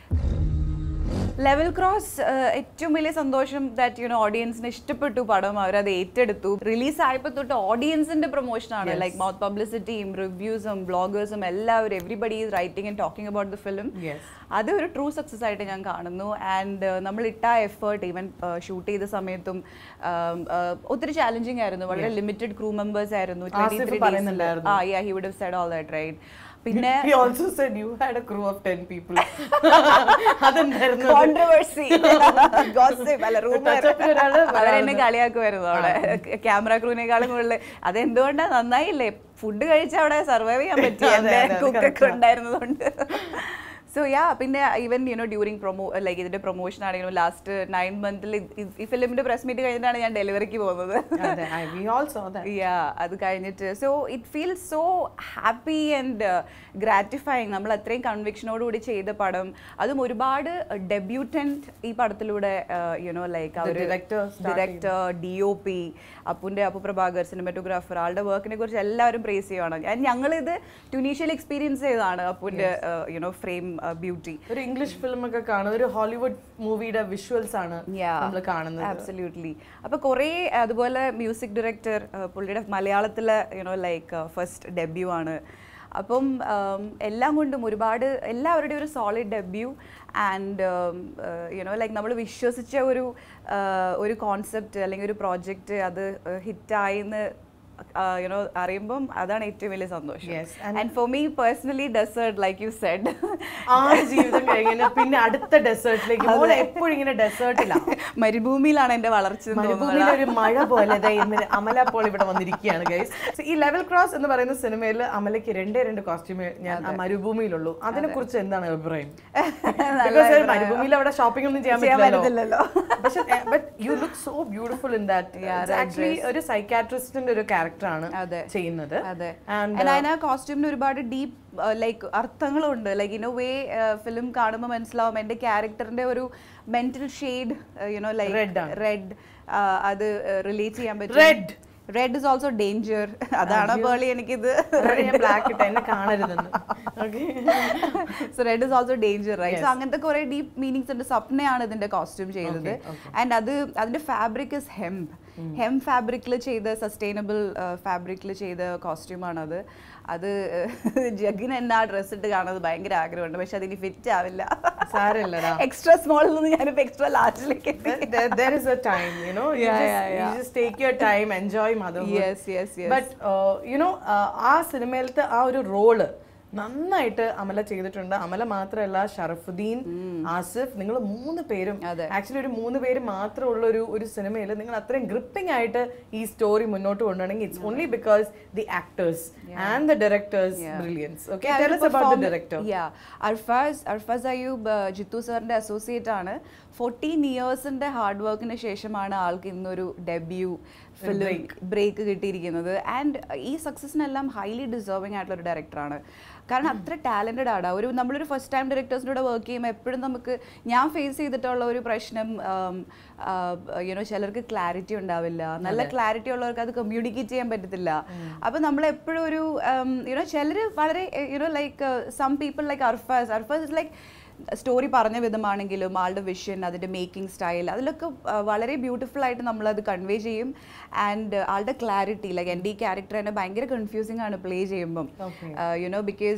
Speaker 2: Level Cross ഏറ്റവും വലിയ സന്തോഷം that you know ഓഡിയൻസിന് ഇഷ്ടപ്പെട്ടു പടം അവരത് ഏറ്റെടുത്തു release ആയപ്പോൾ തൊട്ട് ഓഡിയൻസിന്റെ പ്രൊമോഷനാണ്
Speaker 1: Yes.
Speaker 2: ലൈക്ക് മൗത്ത് പബ്ലിസിറ്റിയും റിവ്യൂസും ബ്ലോഗേഴ്സും എല്ലാവരും everybody is writing and talking about the film
Speaker 1: Yes.
Speaker 2: അത് ഒരു ട്രൂ സക്സസ് ആയിട്ട് ഞാൻ കാണുന്നു ആൻഡ് നമ്മൾ ഇട്ട എഫേർട്ട് ഈവൻ ഷൂട്ട് ചെയ്ത സമയത്തും um, uh, ഒത്തിരി ചാലഞ്ചിങ് ആയിരുന്നു വളരെ ലിമിറ്റഡ് ക്രൂ മെമ്പേഴ്സ് ആയിരുന്നു
Speaker 1: ആസിഫ് പറയുന്നുണ്ടായിരുന്നു.
Speaker 2: ആ yeah he would have said all that right പിന്നെ
Speaker 1: He also said you had a crew of 10 people. അതെന്തായിരുന്നു അത്?
Speaker 2: കോൺട്രവേഴ്സി ഗോസിപ്പ് അല്ല rumor.
Speaker 1: Touch-up ൽ ഒരാള്
Speaker 2: അവരെന്നെ കളിയാക്കുമായിരുന്നു അവിടെ ക്യാമറ ക്രൂവിനേക്കാളും കൂടുതൽ അത് എന്തുകൊണ്ടാ നന്നായില്ലേ ഫുഡ് കഴിച്ച് അവിടെ സർവൈവ് ചെയ്യാൻ പറ്റി
Speaker 1: അതെ,
Speaker 2: എന്റെ
Speaker 1: അതെ, അത്
Speaker 2: കുക്കൊക്കെ
Speaker 1: correct ആ.
Speaker 2: ഉണ്ടായിരുന്നതുകൊണ്ട് സോ യാ പിന്നെ even you know during promo like ഇതിന്റെ പ്രൊമോഷൻ ആണെങ്കിലും ലാസ്റ്റ് നയൻ മന്തിൽ ഈ ഫിലിമിന്റെ പ്രസ് മീറ്റ് കഴിഞ്ഞിട്ടാണ് ഞാൻ ഡെലിവറിക്ക് പോകുന്നത്
Speaker 1: അതെ, I- we all saw that.
Speaker 2: Yeah അത് കഴിഞ്ഞിട്ട് so it feels so happy and gratifying നമ്മൾ അത്രയും കൺവിക്ഷനോടുകൂടി ചെയ്ത പടം അതും ഒരുപാട് ഡെബ്യൂട്ടൻറ്റ് ഈ പടത്തിലൂടെ യുനോ ലൈക്ക് അവർ
Speaker 1: director start
Speaker 2: director D O P അപ്പുൻ്റെ അപ്പു പ്രഭാകർ സിനിമാറ്റോഗ്രാഫർ ആളുടെ വർക്കിനെ കുറിച്ച് എല്ലാവരും പ്രേസ് ചെയ്യുവാണ് ഞാൻ ഞങ്ങളിത് ട്യൂണീഷ്യൽ എക്സ്പീരിയൻസ് ചെയ്തതാണ് അപ്പുൻ്റെ യുനോ ഫ്രെയിം ബ്യൂട്ടി
Speaker 1: ഒരു ഇംഗ്ലീഷ് ഫിലിം ഒക്കെ കാണുന്നത് ഒരു ഹോളിവുഡ് മൂവിയുടെ വിഷ്വൽസ് ആണ് നമ്മൾ കാണുന്നത്
Speaker 2: ആബ്സല്യൂട്ട്ലി അപ്പൊ കുറേ അതുപോലെ മ്യൂസിക് ഡയറക്ടർ പുള്ളിയുടെ മലയാളത്തിലെ യുനോ ലൈക്ക് ഫസ്റ്റ് ഡെബ്യൂ ആണ് അപ്പം ഉം, എല്ലാം കൊണ്ടും ഒരുപാട് എല്ലാവരുടെയും ഒരു solid debut and you know like നമ്മൾ വിശ്വസിച്ച ഒരു ആ, ഒരു കോൺസെപ്റ്റ് അല്ലെങ്കിൽ ഒരു പ്രോജക്റ്റ് അത് ഹിറ്റായി എന്ന് യുനോ അറിയുമ്പം അതാണ് ഏറ്റവും വലിയ സന്തോഷം
Speaker 1: Yes, and-
Speaker 2: and for me personally desert like you said
Speaker 1: ആറ് ജീവിതം കഴിഞ്ഞാൽ പിന്നെ അടുത്ത ഡെസേർട്ടിലേക്ക് മോളെ എപ്പോഴും ഇങ്ങനെ ഡെസേർട്ടില്ല
Speaker 2: മരുഭൂമിയിലാണ് എന്റെ വളർച്ച എന്ന്
Speaker 1: മരുഭൂമിയിലെ
Speaker 2: തോന്നുന്നത്
Speaker 1: ഒരു മഴ പോലെ ദേ ഇന്ന് അമല പോൾ ഇവിടെ വന്നിരിക്കുകയാണ് ഗൈസ് ഈ ലെവൽ ക്രോസ് എന്ന് പറയുന്ന സിനിമയിൽ അമലയ്ക്ക് രണ്ടേ രണ്ട് കോസ്റ്റ്യൂമേ ഞാൻ ആ മരുഭൂമിയിലുള്ളൂ അതിനെ കുറിച്ച് എന്താണ് അഭിപ്രായം Because മരുഭൂമിയിൽ അവിടെ ഷോപ്പിംഗ് ഒന്നും ചെയ്യാൻ
Speaker 2: ചെയ്യാൻ
Speaker 1: പറ്റില്ലല്ലോ
Speaker 2: പറ്റത്തില്ലല്ലോ.
Speaker 1: പക്ഷെ but you look so beautiful in that
Speaker 2: Yeah, that
Speaker 1: actually ഒരു സൈക്കാട്രിസ്റ്റിന്റെ ഒരു ക്യാരക്ടറാണ്
Speaker 2: അതെ.
Speaker 1: ചെയ്യുന്നത്
Speaker 2: അതെ
Speaker 1: And,
Speaker 2: And അതിന് ആ കോസ്റ്റ്യൂമിന് ഒരുപാട് ഡീപ്പ് ലൈക്ക് അർത്ഥങ്ങളുണ്ട് like in a way film കാണുമ്പോൾ മനസ്സിലാവും എൻ്റെ ക്യാരക്ടറിന്റെ ഒരു mental shade you know
Speaker 1: Red
Speaker 2: like
Speaker 1: ആണ്.
Speaker 2: റെഡ് അത് റിലേറ്റ് ചെയ്യാൻ പറ്റും
Speaker 1: Red.
Speaker 2: Red is also danger അതാണ് പേളി എനിക്കിത്
Speaker 1: അതാണ് ഞാൻ ബ്ലാക്ക് ഇട്ട് എന്നെ കാണരുതെന്ന് okay
Speaker 2: so red is also danger right so
Speaker 1: Yes.
Speaker 2: അങ്ങനത്തെ കുറെ ഡീപ്പ് മീനിങ്സ് ഉണ്ട് സ്വപ്നയാണ് ഇതിന്റെ കോസ്റ്റ്യൂം ചെയ്തത്
Speaker 1: Okay, okay.
Speaker 2: ആൻഡ് അത് അതിന്റെ ഫാബ്രിക് ഇസ് ഹെംപ് ഹെം ഫാബ്രിക്കിൽ ചെയ്ത സസ്റ്റൈനബിൾ ഫാബ്രിക്കിൽ ചെയ്ത കോസ്റ്റ്യൂമാണ് അത് അത് ജഗിന് എന്നെ ആ ഡ്രസ് ഇട്ട് കാണുന്നത് ഭയങ്കര ആഗ്രഹമുണ്ട് പക്ഷെ അതിന് ഫിറ്റ് ആവില്ല
Speaker 1: സാരമില്ലടാ
Speaker 2: എക്സ്ട്രാ സ്മോളിൽ നിന്ന് ഞാനിപ്പോ എക്സ്ട്രാ ലാർജിലേക്ക്
Speaker 1: there, there is a time, you know. You,
Speaker 2: Yeah,
Speaker 1: just,
Speaker 2: yeah, yeah.
Speaker 1: you just take your time, enjoy motherhood.
Speaker 2: Yes, yes, yes.
Speaker 1: But uh, you know, uh, ആ സിനിമയിലത്തെ ആ ഒരു റോള് നന്നായിട്ട് അമല ചെയ്തിട്ടുണ്ട് അമല മാത്രമല്ല ഷറഫുദ്ദീൻ ആസിഫ് നിങ്ങൾ മൂന്ന് പേരും
Speaker 2: അതെ.
Speaker 1: ആക്ച്വലി ഒരു മൂന്ന് പേര് മാത്രമുള്ള ഒരു ഒരു സിനിമയിൽ നിങ്ങൾ അത്രയും ഗ്രിപ്പിംഗ് ആയിട്ട് ഈ സ്റ്റോറി മുന്നോട്ട് കൊണ്ടുപോകണമെങ്കിൽ it's only because the actors and the directors brilliance okay
Speaker 2: Yeah,
Speaker 1: tell
Speaker 2: ഒരു
Speaker 1: us about the
Speaker 2: perform-
Speaker 1: director
Speaker 2: Yeah. Arfaz Arfaz Ayub uh, Jithu സാറിന്റെ അസോസിയേറ്റ് ആണ് ഫോർട്ടീൻ ഇയേഴ്സിന്റെ ഹാർഡ് വർക്കിന് ശേഷമാണ് ആൾക്ക് ഇന്നൊരു ഡെബ്യൂ ഫിലിം ബ്രേക്ക് കിട്ടിയിരിക്കുന്നത് ആൻഡ് ഈ സക്സസിനെല്ലാം ഹൈലി ഡിസേർവിംഗ് ആയിട്ടുള്ള ഒരു ഡയറക്ടറാണ് കാരണം അത്ര ടാലൻറ്റഡ് ആണ് ഒരു നമ്മളൊരു ഫസ്റ്റ് ടൈം ഡയറക്ടേഴ്സിൻ്റെ കൂടെ വർക്ക് ചെയ്യുമ്പോൾ എപ്പോഴും നമുക്ക് ഞാൻ ഫേസ് ചെയ്തിട്ടുള്ള ഒരു പ്രശ്നം യുനോ ചിലർക്ക് ക്ലാരിറ്റി ഉണ്ടാവില്ല നല്ല ക്ലാരിറ്റി ഉള്ളവർക്ക് അത് കമ്മ്യൂണിക്കേറ്റ് ചെയ്യാൻ പറ്റത്തില്ല അപ്പോൾ നമ്മൾ എപ്പോഴും ഒരു യുനോ ചിലർ വളരെ you know like some people like Arfaz Arfaz is like story പറഞ്ഞ വിധമാണെങ്കിലും ആളുടെ വിഷൻ അതിൻ്റെ മേക്കിംഗ് സ്റ്റൈൽ അതിലൊക്കെ ആ, വളരെ ബ്യൂട്ടിഫുൾ ആയിട്ട് നമ്മളത് കൺവേ ചെയ്യും ആൻഡ് ആളുടെ ക്ലാരിറ്റി ലൈക്ക് എൻ്റെ ഈ ക്യാരക്ടർ തന്നെ ഭയങ്കര കൺഫ്യൂസിംഗ് ആണ് പ്ലേ ചെയ്യുമ്പം
Speaker 1: Okay.
Speaker 2: You know because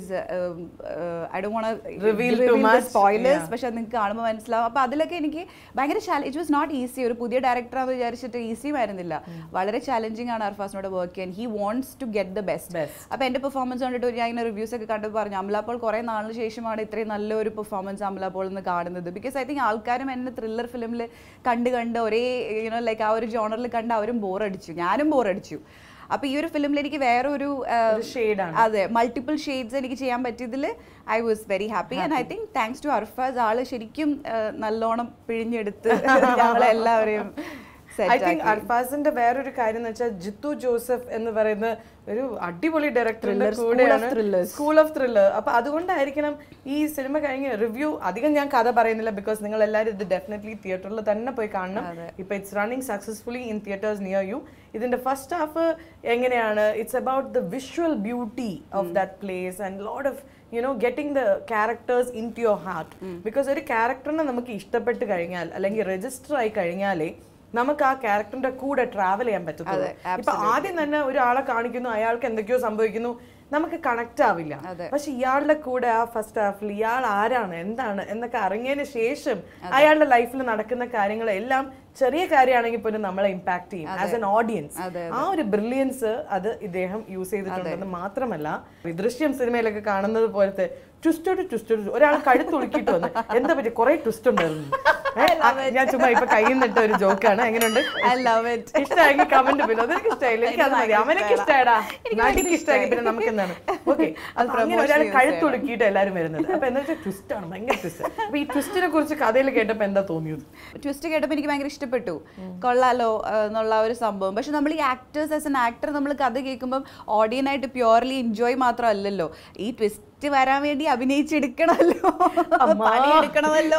Speaker 2: I do
Speaker 1: Reveal too much.
Speaker 2: Spoilers
Speaker 1: Yeah.
Speaker 2: പക്ഷെ നിങ്ങൾക്ക് കാണുമ്പോൾ മനസ്സിലാവും അപ്പോൾ അതിലൊക്കെ എനിക്ക് ഭയങ്കര challenge it was not easy ഒരു പുതിയ ഡയറക്ടറാന്ന് വിചാരിച്ചിട്ട് ഈസി ആയിരുന്നില്ല വളരെ ചാലഞ്ചിങ് ആണ് അർഫാസിനോട് വർക്ക് ചെയ്യാൻ he wants to get the best
Speaker 1: Best.
Speaker 2: അപ്പോൾ എൻ്റെ പെർഫോമൻസ് കണ്ടിട്ട് ഞാൻ ഇങ്ങനെ റിവ്യൂസ് ഒക്കെ കണ്ടപ്പോൾ പറഞ്ഞു അമലാപ്പോൾ കുറേ നാളിന് ശേഷമാണ് ഇത്രയും നല്ലൊരു പെർഫോമൻസ് അമലാപ്പോൾ എന്ന് കാണുന്നത് ബിക്കോസ് ഐ തിങ്ക് ആൾക്കാരും എന്നെ ത്രില്ലർ ഫിലിമിൽ കണ്ട് കണ്ട് ഒരേ യുനോ ലൈക്ക് ആ ഒരു ജോണറിൽ കണ്ട് അവരും ബോറടിച്ചു ഞാനും ബോറടിച്ചു അപ്പോൾ ഈ ഒരു ഫിലിമിൽ എനിക്ക് വേറെ ഒരു
Speaker 1: shade ആണ്.
Speaker 2: അതെ മൾട്ടിപ്പിൾ ഷെയ്ഡ്സ് എനിക്ക് ചെയ്യാൻ പറ്റിയതിൽ I was very happy and I think thanks to Arfaz ആള് ശരിക്കും ആ, നല്ലോണം പിഴിഞ്ഞെടുത്ത് ഞങ്ങളെല്ലാവരെയും set
Speaker 1: ഐ തിങ്ക്
Speaker 2: ആക്കി.
Speaker 1: അർഫാസിന്റെ വേറൊരു കാര്യം എന്ന് വെച്ചാൽ ജിത്തു ജോസഫ് എന്ന് പറയുന്ന ഒരു അടിപൊളി ഡയറക്ടറിന്റെ
Speaker 2: Thriller, school of
Speaker 1: കൂടെയാണ്
Speaker 2: thrillers.
Speaker 1: സ്കൂൾ ഓഫ് ത്രില്ലർ അപ്പൊ അതുകൊണ്ടായിരിക്കണം ഈ സിനിമ കഴിഞ്ഞ് റിവ്യൂ അധികം ഞാൻ കഥ പറയുന്നില്ല ബിക്കോസ് നിങ്ങൾ എല്ലാവരും ഇത് ഡെഫിനറ്റ്ലി തിയേറ്ററിൽ തന്നെ പോയി കാണണം ഇപ്പൊ it's running successfully in theatres near you ഇതിന്റെ ഫസ്റ്റ് ഹാഫ് എങ്ങനെയാണ് it's about the visual beauty of that place and load of you know getting the characters into your heart because ഒരു ക്യാരക്ടറിനെ നമുക്ക് ഇഷ്ടപ്പെട്ട് കഴിഞ്ഞാൽ അല്ലെങ്കിൽ രജിസ്റ്റർ ആയി കഴിഞ്ഞാലേ നമുക്ക് ആ ക്യാരക്ടറിന്റെ കൂടെ ട്രാവൽ ചെയ്യാൻ പറ്റത്തുള്ളൂ ഇപ്പൊ ആദ്യം തന്നെ ഒരാളെ കാണിക്കുന്നു അയാൾക്ക് എന്തൊക്കെയോ സംഭവിക്കുന്നു നമുക്ക് കണക്ട് ആവില്ല പക്ഷെ ഇയാളുടെ കൂടെ ആ ഫസ്റ്റ് ഹാഫിൽ ഇയാൾ ആരാണ് എന്താണ് എന്നൊക്കെ അറിഞ്ഞതിന് ശേഷം അയാളുടെ ലൈഫിൽ നടക്കുന്ന കാര്യങ്ങളെല്ലാം ചെറിയ കാര്യമാണെങ്കിൽ പോലും നമ്മളെ ഇമ്പാക്ട് ചെയ്യും ആസ് എൻ ഓഡിയൻസ് ആ ഒരു ബ്രില്യൻസ് അത് ഇദ്ദേഹം യൂസ് ചെയ്തിട്ടുണ്ടെന്ന് മാത്രമല്ല ഈ ദൃശ്യം സിനിമയിലൊക്കെ കാണുന്നത് പോലത്തെ ട്വിസ്റ്റോട് ട്വിസ്റ്റോട് ഒരാൾ കഴുത്തുളുക്കിയിട്ട് വന്ന് എന്താ പറ്റി കുറെ ട്വിസ്റ്റ് ഉണ്ടായിരുന്നു ഏ, ആ, ഞാൻ ചുമ്മാ ഇപ്പൊ കയ്യിൽ നിന്നിട്ട ഒരു ജോക്കാണ് എങ്ങനെയുണ്ട്
Speaker 2: I love it.
Speaker 1: ഇഷ്ടമായെങ്കിൽ കമന്റ് പിന്നെ അതെനിക്ക് ഇഷ്ടമായില്ല എനിക്ക് അത് മതി അവനൊക്കെ ഇഷ്ടമായടാ നടിക്ക് ഇഷ്ടമായി പിന്നെ നമുക്ക് എന്താണ് ഓക്കെ അങ്ങനെ ഒരാൾ കഴുത്തുളുക്കിയിട്ട് എല്ലാരും വരുന്നത് അപ്പൊ എന്താ വെച്ചാൽ ട്വിസ്റ്റ് ആണ് ഭയങ്കര ട്വിസ്റ്റ് അപ്പൊ ഈ ട്വിസ്റ്റിനെ കുറിച്ച് കഥയിൽ കേട്ടപ്പോ എന്താ തോന്നിയത്
Speaker 2: ട്വിസ്റ്റ് കേട്ടപ്പോൾ എനിക്ക് ഭയങ്കര ഇഷ്ടപ്പെട്ടു കൊള്ളാലോ ആ, എന്നുള്ള ആ ഒരു സംഭവം പക്ഷെ നമ്മൾ ഈ ആക്ടേഴ്സ് ആസ് എൻ ആക്ടർ നമ്മൾ കഥ കേൾക്കുമ്പോൾ ഓഡിയനായിട്ട് പ്യുവർലി എൻജോയ് മാത്രമല്ലല്ലോ ഈ ട്വിസ്റ്റ് വരാൻ വേണ്ടി അഭിനയിച്ചെടുക്കണമല്ലോ പണിയെടുക്കണമല്ലോ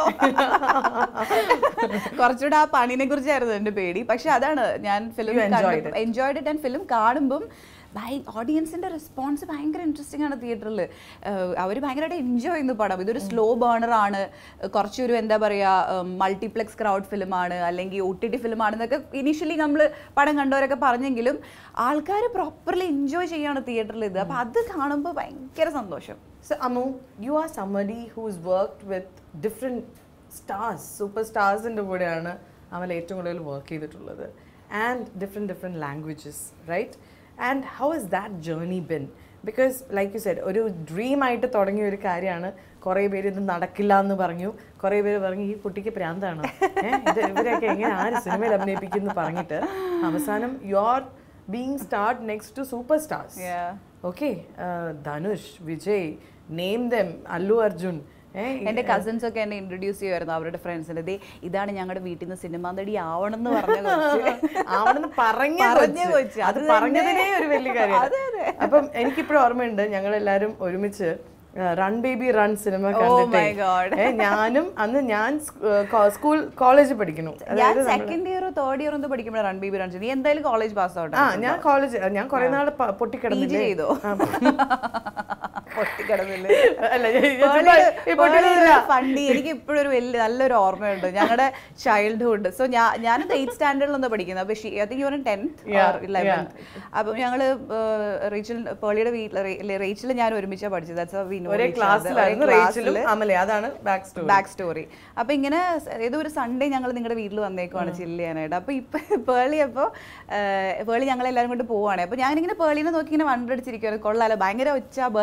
Speaker 2: കുറച്ചുകൂടെ ആ പണിനെ കുറിച്ചായിരുന്നു എൻ്റെ പേടി പക്ഷെ അതാണ് ഞാൻ film
Speaker 1: You enjoyed it.
Speaker 2: Enjoyed it and film കാണുമ്പം ഓഡിയൻസിന്റെ റെസ്പോൺസ് ഭയങ്കര ഇൻട്രസ്റ്റിംഗ് ആണ് തിയേറ്ററിൽ അവർ ഭയങ്കരമായിട്ട് എൻജോയ് ചെയ്യുന്നു പടം ഇതൊരു സ്ലോ ബേണർ ആണ് കുറച്ചൊരു എന്താ പറയുക മൾട്ടിപ്ലെക്സ് ക്രൗഡ് ഫിലിമാണ് അല്ലെങ്കിൽ ഒ ടി ടി ഫിലിമാണെന്നൊക്കെ ഇനീഷ്യലി നമ്മൾ പടം കണ്ടവരൊക്കെ പറഞ്ഞെങ്കിലും ആൾക്കാർ പ്രോപ്പർലി എൻജോയ് ചെയ്യാണ് തിയേറ്ററിൽ ഇത് അപ്പം അത് കാണുമ്പോൾ ഭയങ്കര സന്തോഷം
Speaker 1: So, Amu, you are somebody who's worked with different stars, super stars in the കൂടെയാണ് അവൻ ഏറ്റവും കൂടുതൽ വർക്ക് ചെയ്തിട്ടുള്ളത് and different different languages right and how is that journey been because like you said ഒരു ഡ്രീം ആയിട്ട് തുടങ്ങിയ ഒരു കാര്യമാണ് കുറേ പേര് ഇത് നടക്കില്ല എന്ന് പറഞ്ഞു കുറേ പേര് പറഞ്ഞു ഈ കുട്ടിക്ക് പ്രാന്താണ് ഏഹ് ഇത് ഇവരൊക്കെ എങ്ങനെ ആര് സിനിമയിൽ അഭിനയിപ്പിക്കുന്നു പറഞ്ഞിട്ട് അവസാനം you are being start next to super stars
Speaker 2: Yeah.
Speaker 1: Okay Dhanush Vijay name them Allu Arjun
Speaker 2: എന്റെ കസിൻസ് ഒക്കെ എന്നെ ഇൻട്രൊഡ്യൂസ് ചെയ്യുമായിരുന്നു അവരുടെ ഫ്രണ്ട്സിന്റെ ദേ ഇതാണ് ഞങ്ങളുടെ വീട്ടിൽ നിന്ന് സിനിമ നടി ആവണം എന്ന് പറഞ്ഞ കൊച്ച്.
Speaker 1: ആവണെന്ന് പറഞ്ഞ
Speaker 2: പറഞ്ഞ
Speaker 1: കൊച്ച്.
Speaker 2: കൊച്ച്.
Speaker 1: അത്
Speaker 2: അത്
Speaker 1: പറഞ്ഞതിനേ
Speaker 2: തന്നെ.
Speaker 1: ഒരു വലിയ
Speaker 2: അതെ,
Speaker 1: കാര്യമാണ് അപ്പം എനിക്കിപ്പോഴും ഓർമ്മയുണ്ട് ഞങ്ങൾ എല്ലാവരും ഒരുമിച്ച് റൺ ബേബി റൺ സിനിമ
Speaker 2: Oh
Speaker 1: കണ്ടിട്ട്
Speaker 2: my God.
Speaker 1: ഏ, ഞാനും അന്ന് ഞാൻ സ്കൂൾ കോളേജിൽ പഠിക്കുന്നു
Speaker 2: ഞാൻ
Speaker 1: അതായത് നമ്മള്-
Speaker 2: സെക്കൻഡ് ഇയറോ തേർഡ് ഇയറോ എന്തോ പഠിക്കുമ്പോൾ റൺ ബി ബി റൺ നീ എന്തായാലും കോളേജ് പാസ് ഔട്ട്
Speaker 1: ആ ഞാൻ കോളേജ് ഞാൻ കുറെ നാൾ പൊട്ടിക്കിടന്നില്ലേ
Speaker 2: ചെയ്തോ?
Speaker 1: ആ.
Speaker 2: പൊട്ടിക്കിടന്നില്ലേ
Speaker 1: അല്ല ഞാൻ- ഞാൻ ചുമ്മാ ഈ പൊട്ടിക്കിടന്നില്ല.
Speaker 2: ഫണ്ടി എനിക്ക് ഇപ്പോഴും ഒരു വലിയ നല്ലൊരു ഓർമ്മയുണ്ട് ഞങ്ങളുടെ ചൈൽഡ്ഹുഡ് സോ ഞാൻ ഞാനത് എയ്ത്ത് സ്റ്റാൻഡേർഡിലൊന്ന് പഠിക്കുന്നത് അപ്പൊ I think you tenth
Speaker 1: Yeah,
Speaker 2: eleventh അപ്പം ഞങ്ങള് റേച്ചൽ പേളിയുടെ വീട്ടിൽ റേച്ചിൽ ഞാൻ ഒരുമിച്ചാണ് പഠിച്ചത് That's how we know
Speaker 1: ഒരേ
Speaker 2: each other.
Speaker 1: ക്ലാസ്സിലായിരുന്നു
Speaker 2: ഒരേ
Speaker 1: റേച്ചിലും
Speaker 2: ക്ലാസ്സില്.
Speaker 1: അമലെ അതാണ് ബാക്ക് സ്റ്റോറി
Speaker 2: ബാക്ക് സ്റ്റോറി അപ്പൊ ഇങ്ങനെ സ് ഏതോ ഒരു സൺഡേ ഞങ്ങൾ നിങ്ങളുടെ വീട്ടിൽ വന്നേക്കുവാണ് ചില്ല് ചെയ്യാനായിട്ട് അപ്പൊ ഇപ്പൊ പേളി അപ്പൊ പേളി ഞങ്ങൾ എല്ലാവരും കൊണ്ട് പോവാണ് അപ്പൊ ഞാനിങ്ങനെ പേളിനെ നോക്കി ഇങ്ങനെ വണ്ടടിച്ചിരിക്കുകയാണ് കൊള്ളാലോ ഭയങ്കര ഒച്ച ബഹളം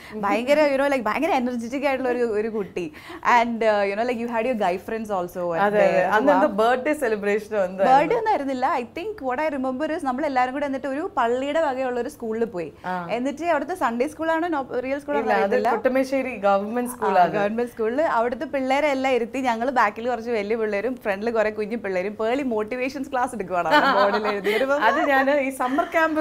Speaker 2: ഭയങ്കര യുനോ ലൈക്ക് ഭയങ്കര എനർജറ്റിക് ആയിട്ടുള്ള ഒരു ഒരു കുട്ടി and you know like you had your guy friends also
Speaker 1: അതെ അതെ അന്ന് എന്തോ ബർത്ത്ഡേ സെലിബ്രേഷനോ എന്തോ
Speaker 2: ബർത്ത്ഡേ ഒന്നും ആയിരുന്നില്ല I think what I remember നമ്മൾ എല്ലാവരും കൂടെ എന്നിട്ട് ഒരു പള്ളിയുടെ വകയുള്ള ഒരു സ്കൂളിൽ പോയി എന്നിട്ട് അവിടുത്തെ സൺഡേ സ്കൂളാണോ റിയൽ സ്കൂളാണോ
Speaker 1: ഇല്ല അത്
Speaker 2: അറിയത്തില്ല
Speaker 1: കുട്ടമേശ്ശേരി ഗവൺമെന്റ് സ്കൂളാണ്
Speaker 2: ഗവൺമെന്റ് സ്കൂളിൽ അവിടുത്തെ പിള്ളേരെ എല്ലാം ഇരുത്തി ഞങ്ങൾ ബാക്കിൽ കുറച്ച് വലിയ പിള്ളേരും ഫ്രണ്ടിൽ കുറെ കുഞ്ഞു പിള്ളേരും പേളി മോട്ടിവേഷൻസ് ക്ലാസ് എടുക്കുവാണ് ബോർഡിൽ എഴുതിയിട്ട്
Speaker 1: അത് ഞാൻ ഈ സമ്മർ ക്യാമ്പ്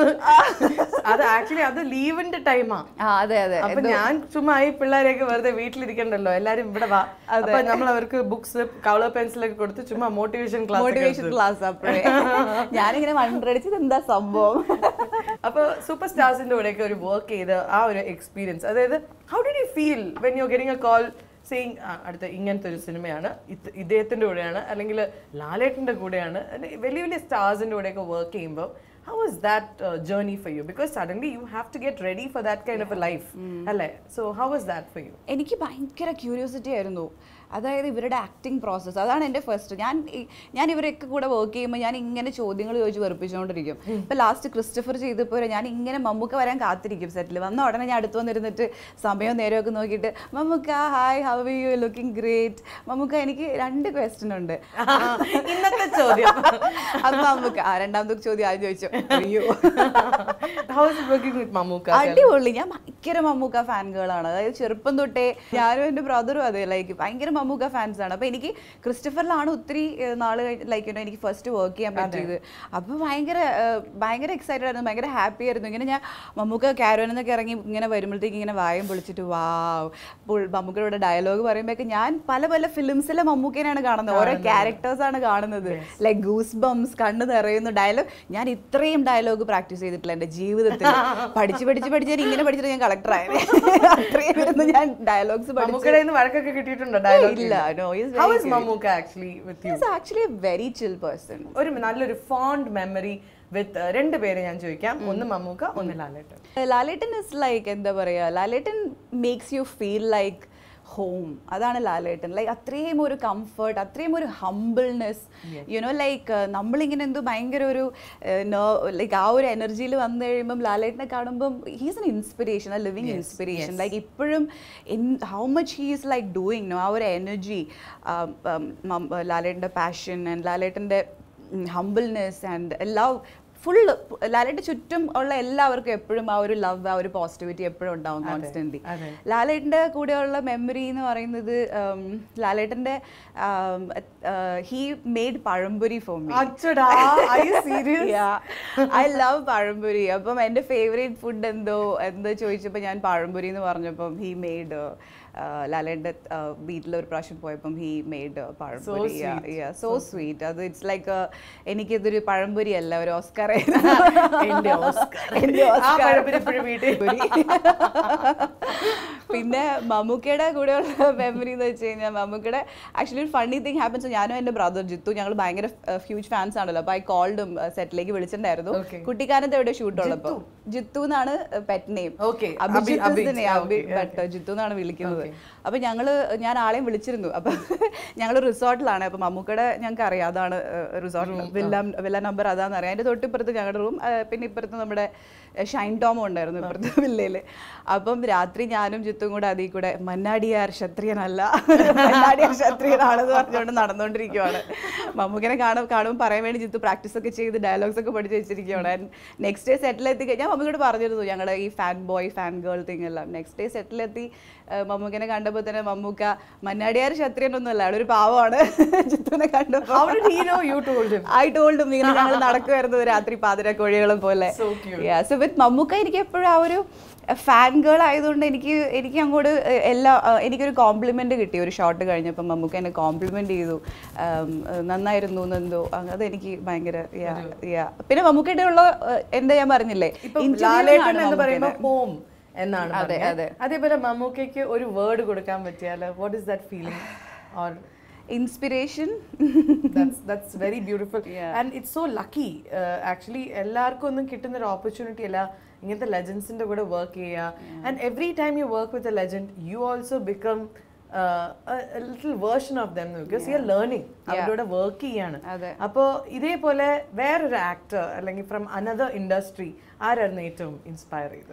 Speaker 1: അത് ആക്ച്വലി അത് ലീവിന്റെ ടൈമാ
Speaker 2: ആ അതെ അതെ
Speaker 1: അപ്പൊ ഞാൻ ചുമ്മാ ഈ പിള്ളേരെയൊക്കെ വെറുതെ വീട്ടിലിരിക്കണ്ടല്ലോ എല്ലാരും ഇവിടെ വാ അപ്പൊ നമ്മൾ അവർക്ക് ബുക്സ് കളർ പെൻസിലൊക്കെ കൊടുത്ത് ചുമ്മാ മോട്ടിവേഷൻ ക്ലാസ്
Speaker 2: മോട്ടിവേഷൻ ക്ലാസ് അപ്പോഴേ ഞാനിങ്ങനെ വണ്ടടിച്ചത് എന്താ സംഭവം
Speaker 1: അപ്പൊ സൂപ്പർ സ്റ്റാർസിന്റെ കൂടെയൊക്കെ ഒരു വർക്ക് ചെയ്ത് ആ ഒരു എക്സ്പീരിയൻസ് അതായത് how did you feel when you getting a call saying അടുത്ത ഇങ്ങനത്തെ ഒരു സിനിമയാണ് ഇത് ഇദ്ദേഹത്തിന്റെ കൂടെയാണ് അല്ലെങ്കിൽ ലാലേട്ടന്റെ കൂടെയാണ് അല്ലെങ്കിൽ വലിയ വലിയ സ്റ്റാർസിന്റെ കൂടെയൊക്കെ വർക്ക് ചെയ്യുമ്പോൾ how was that journey for you because suddenly you have to get ready for that kind of a life അല്ലേ so how was that for you
Speaker 2: എനിക്ക് ഭയങ്കര ക്യൂരിയോസിറ്റി ആയിരുന്നു അതായത് ഇവരുടെ ആക്ടിങ് പ്രോസസ്സ് അതാണ് എൻ്റെ ഫസ്റ്റ് ഞാൻ ഈ- ഞാൻ ഇവരൊക്കെ കൂടെ വർക്ക് ചെയ്യുമ്പോൾ ഞാൻ ഇങ്ങനെ ചോദ്യങ്ങൾ ചോദിച്ച് വെറുപ്പിച്ചുകൊണ്ടിരിക്കും ഇപ്പം ലാസ്റ്റ് ക്രിസ്റ്റഫർ ചെയ്തപ്പോൾ ഞാൻ ഇങ്ങനെ മമ്മൂക്ക വരാൻ കാത്തിരിക്കും സെറ്റിൽ വന്ന ഉടനെ ഞാൻ അടുത്ത് വന്നിരുന്നിട്ട് സമയവും നേരമൊക്കെ നോക്കിയിട്ട് Mammukka hi how you looking great Mammukka എനിക്ക് രണ്ട് ക്വസ്റ്റ്യൻ ഉണ്ട്
Speaker 1: ഇന്നത്തെ ചോദ്യം
Speaker 2: അപ്പം മമ്മൂക്ക ആ രണ്ടാമത്തെ ചോദ്യം ആദ്യം ചോദിച്ചു അയ്യോ
Speaker 1: how is working with Mammukka
Speaker 2: അടിപൊളി ഞാൻ ഭയങ്കര മമ്മൂക്ക ഫാൻ ഗേളാണ് അതായത് ചെറുപ്പം തൊട്ടേ ഞാനും എൻ്റെ ബ്രദറും അതെ ലൈക്ക് ഭയങ്കര മമ്മൂക്ക ഫാൻസ് ആണ് അപ്പൊ എനിക്ക് ക്രിസ്റ്റഫറിലാണ് ഒത്തിരി ഏഹ്, നാള് ലൈക്ക് എനിക്ക് ഫസ്റ്റ് വർക്ക് ചെയ്യാൻ പറ്റിയത് അപ്പൊ ഭയങ്കര ഏഹ്, ഭയങ്കര എക്സൈറ്റഡ് ആയിരുന്നു ഭയങ്കര ഹാപ്പി ആയിരുന്നു ഇങ്ങനെ ഞാൻ മമ്മൂക്ക കാരോനിൽ നിന്നൊക്കെ ഇറങ്ങി ഇങ്ങനെ വരുമ്പോഴത്തേക്ക് ഇങ്ങനെ വായം പൊളിച്ചിട്ട് വാവ് മമ്മൂക്കയുടെ ഡയലോഗ് പറയുമ്പോഴൊക്കെ ഞാൻ പല പല ഫിലിംസിലെ മമ്മൂക്കനെയാണ് കാണുന്നത് ഓരോ ക്യാരക്ടേഴ്സ് ആണ് കാണുന്നത് ലൈക്ക് ഗൂസ് ബംസ് കണ്ണ് നിറയുന്നു ഡയലോഗ് ഞാൻ ഇത്രയും ഡയലോഗ് പ്രാക്ടീസ് ചെയ്തിട്ടില്ല എൻ്റെ ജീവിതത്തിൽ പഠിച്ച് പഠിച്ച് പഠിച്ച് ഞാൻ ഇങ്ങനെ പഠിച്ചിട്ട് ഞാൻ കളക്ടർ ആയത് അത്രയും ഇരുന്ന് ഞാൻ ഡയലോഗ്സ് പഠിച്ചു
Speaker 1: മമ്മൂക്കയുടെ കയ്യിൽ നിന്ന് വഴക്കൊക്കെ കിട്ടിയിട്ടുണ്ടോ ഡയലോഗ്
Speaker 2: ഇല്ല no
Speaker 1: how is Mammukka actually with you
Speaker 2: is actually a very chill person
Speaker 1: ഒരു നല്ലൊരു ഫോണ്ട് മെമ്മറി വിത്ത് രണ്ട് പേരെ ഞാൻ ചോദിക്കാം ഒന്ന് മമ്മൂക്ക ഒന്ന് ലാലേട്ടൻ
Speaker 2: ലാലേട്ടൻ ഇസ് ലൈക്ക് എന്താ പറയാ Lalettan makes you feel like home അതാണ് ലാലേട്ടൻ ലൈക്ക് അത്രയും ഒരു കംഫർട്ട് അത്രയും ഒരു ഹംബിൾനെസ് യുനോ ലൈക്ക് നമ്മളിങ്ങനെ എന്തോ ഭയങ്കര ഒരു ലൈക്ക് ആ ഒരു എനർജിയിൽ വന്നു കഴിയുമ്പം ലാലേട്ടനെ കാണുമ്പം he's an inspiration a living inspiration like ഇപ്പോഴും in how much he is like doing no ആ ഒരു എനർജി ലാലേട്ടൻ്റെ പാഷൻ ആൻഡ് ലാലേട്ടൻ്റെ ഹംബിൾനെസ് ആൻഡ് എല്ലാ ഫുള്ള് ലാലേട്ട് ചുറ്റും ഉള്ള എല്ലാവർക്കും എപ്പോഴും ആ ഒരു ലവ് ആ ഒരു പോസിറ്റിവിറ്റി എപ്പോഴും ഉണ്ടാവും കോൺസ്റ്റന്റ്ലി
Speaker 1: അതെ.
Speaker 2: ലാലേട്ടൻ്റെ കൂടെയുള്ള മെമ്മറി എന്ന് പറയുന്നത് ഉം, ലാലേട്ടൻ്റെ he made pazhampori for me
Speaker 1: അച്ചടാ I serious
Speaker 2: I love pazhampori അപ്പം എൻ്റെ ഫേവറേറ്റ് ഫുഡ് എന്തോ എന്തോ ചോദിച്ചപ്പോൾ ഞാൻ പഴംപൊരി എന്ന് പറഞ്ഞപ്പം ഹി മെയ്ഡ് ലാലേൻ്റെ വീട്ടിൽ ഒരു പ്രാവശ്യം പോയപ്പം he made pazhampori so sweet അത് ഇറ്റ്സ് ലൈക്ക് എനിക്കിതൊരു പഴംപൊരി അല്ല ഒരു ഓസ്കാർ
Speaker 1: എന്റെ ഓസ്കാർ. ആ പഴംപൊരി ഇപ്പോഴും വീട്ടിൽ
Speaker 2: പിന്നെ മമ്മൂക്കയുടെ കൂടെയുള്ള മെമ്മറി എന്ന് വെച്ച് കഴിഞ്ഞാൽ മമ്മൂക്കയുടെ ആക്ച്വലി ഒരു ഫണ്ണി തിങ് ഹാപ്പൻസ് ഞാനും എൻ്റെ ബ്രദർ ജിത്തു ഞങ്ങൾ ഭയങ്കര ഹ്യൂജ് ഫാൻസ് ആണല്ലോ അപ്പോൾ ഐ കോൾഡും സെറ്റിലേക്ക് വിളിച്ചിട്ടുണ്ടായിരുന്നു
Speaker 1: Okay.
Speaker 2: കുട്ടിക്കാനത്ത് എവിടെ ഷൂട്ട് ഉള്ളപ്പോൾ ജിത്തു എന്നാണ് pet name
Speaker 1: Okay. Abhi- Abhi- okay,
Speaker 2: but Jithu എന്നാണ് വിളിക്കുന്നത് അപ്പൊ ഞങ്ങള് ഞാൻ ആളെയും വിളിച്ചിരുന്നു അപ്പൊ ഞങ്ങൾ റിസോർട്ടിലാണ് അപ്പൊ മമ്മൂക്കയുടെ ഞങ്ങൾക്ക് അറിയാം അതാണ് റിസോർട്ട് വില്ല വില്ല നമ്പർ അതാന്ന് അറിയാം അതിന്റെ തൊട്ടിപ്പുറത്ത് ഞങ്ങളുടെ റൂം പിന്നെ ഇപ്പുറത്ത് നമ്മുടെ ഷൈൻ ടോമോ ഉണ്ടായിരുന്നു ഇപ്പുറത്തെ വില്ലയില് അപ്പം രാത്രി ഞാനും ജിത്തും കൂടെ അതിൽ കൂടെ മന്നാടിയാർ ക്ഷത്രിയനല്ല മന്നാടിയാർ ക്ഷത്രിയനാണെന്ന് പറഞ്ഞുകൊണ്ട് നടന്നുകൊണ്ടിരിക്കുവാണ് മമ്മൂക്കനെ കാണും കാണുമ്പോൾ പറയാൻ വേണ്ടി ജിത്തു പ്രാക്ടീസ് ഒക്കെ ചെയ്ത് ഡയലോഗ്സ് ഒക്കെ പഠിച്ച് വെച്ചിരിക്കുകയാണ് നെക്സ്റ്റ് ഡേ സെറ്റിലെത്തി ഞാൻ മമ്മൂക്കോട് പറഞ്ഞിരുന്നു ഞങ്ങളുടെ ഈ fan boy fan girl thing എല്ലാം നെക്സ്റ്റ് ഡേ സെറ്റിലെത്തി മമ്മൂക്കനെ കണ്ടപ്പോൾ തന്നെ മമ്മൂക്ക മന്നാടിയാർ ക്ഷത്രിയനൊന്നുമല്ല അവിടെ ഒരു പാവമാണ് ജിത്തുവിനെ കണ്ടപ്പോൾ
Speaker 1: How did he know you told him?
Speaker 2: I ടോൾഡും ഇങ്ങനെ ഞങ്ങൾ നടക്കുമായിരുന്നു രാത്രി പാതിര കോഴികളും പോലെ
Speaker 1: So cute.
Speaker 2: So with Mammukka എനിക്ക് എപ്പോഴും ആ ഒരു ഫാൻ ഗേൾ ആയതുകൊണ്ട് എനിക്ക് എനിക്ക് അങ്ങോട്ട് എ- എല്ലാ അഹ് എനിക്കൊരു കോംപ്ലിമെന്റ് കിട്ടി ഒരു ഷോട്ട് കഴിഞ്ഞപ്പോൾ മമ്മൂക്ക എന്നെ കോംപ്ലിമെന്റ് ചെയ്തു ഉം, അഹ് നന്നായിരുന്നു എന്നെന്തോ അങ്ങ് അതെനിക്ക് ഭയങ്കര yeah, yeah. പിന്നെ മമ്മൂക്കയുടെ ഉള്ള അഹ് എന്താ ഞാൻ പറഞ്ഞില്ലേ
Speaker 1: ഇപ്പം
Speaker 2: interview
Speaker 1: ലാലേട്ടൻ
Speaker 2: ആണ്
Speaker 1: എന്ന് പറയുമ്പോൾ
Speaker 2: മമ്മൂക്കയുടെ.
Speaker 1: ഹോം എന്നാണ്
Speaker 2: അതെ,
Speaker 1: പറഞ്ഞത്.
Speaker 2: അതെ.
Speaker 1: അതേപോലെ മമ്മൂക്കയ്ക്ക് ഒരു വേർഡ് കൊടുക്കാൻ പറ്റിയാൽ what is that feeling or
Speaker 2: inspiration
Speaker 1: that's that's very beautiful
Speaker 2: Yeah.
Speaker 1: and it's so lucky uh, actually എല്ലാവർക്കും ഒന്നും കിട്ടുന്ന ഒരു ഓപ്പർച്യൂണിറ്റി അല്ല ഇങ്ങനത്തെ ലെജൻസിന്റെ കൂടെ വർക്ക് ചെയ്യുക and every time you work with a legend you also become little version of them because you are learning അവരുടെ work ചെയ്യാണ്
Speaker 2: അതെ.
Speaker 1: അപ്പോൾ ഇതേപോലെ വേറൊരു ആക്ടർ അല്ലെങ്കിൽ ഫ്രം അനദർ ഇൻഡസ്ട്രി ആരായിരുന്നു ഏറ്റവും ഇൻസ്പയർ ചെയ്തത്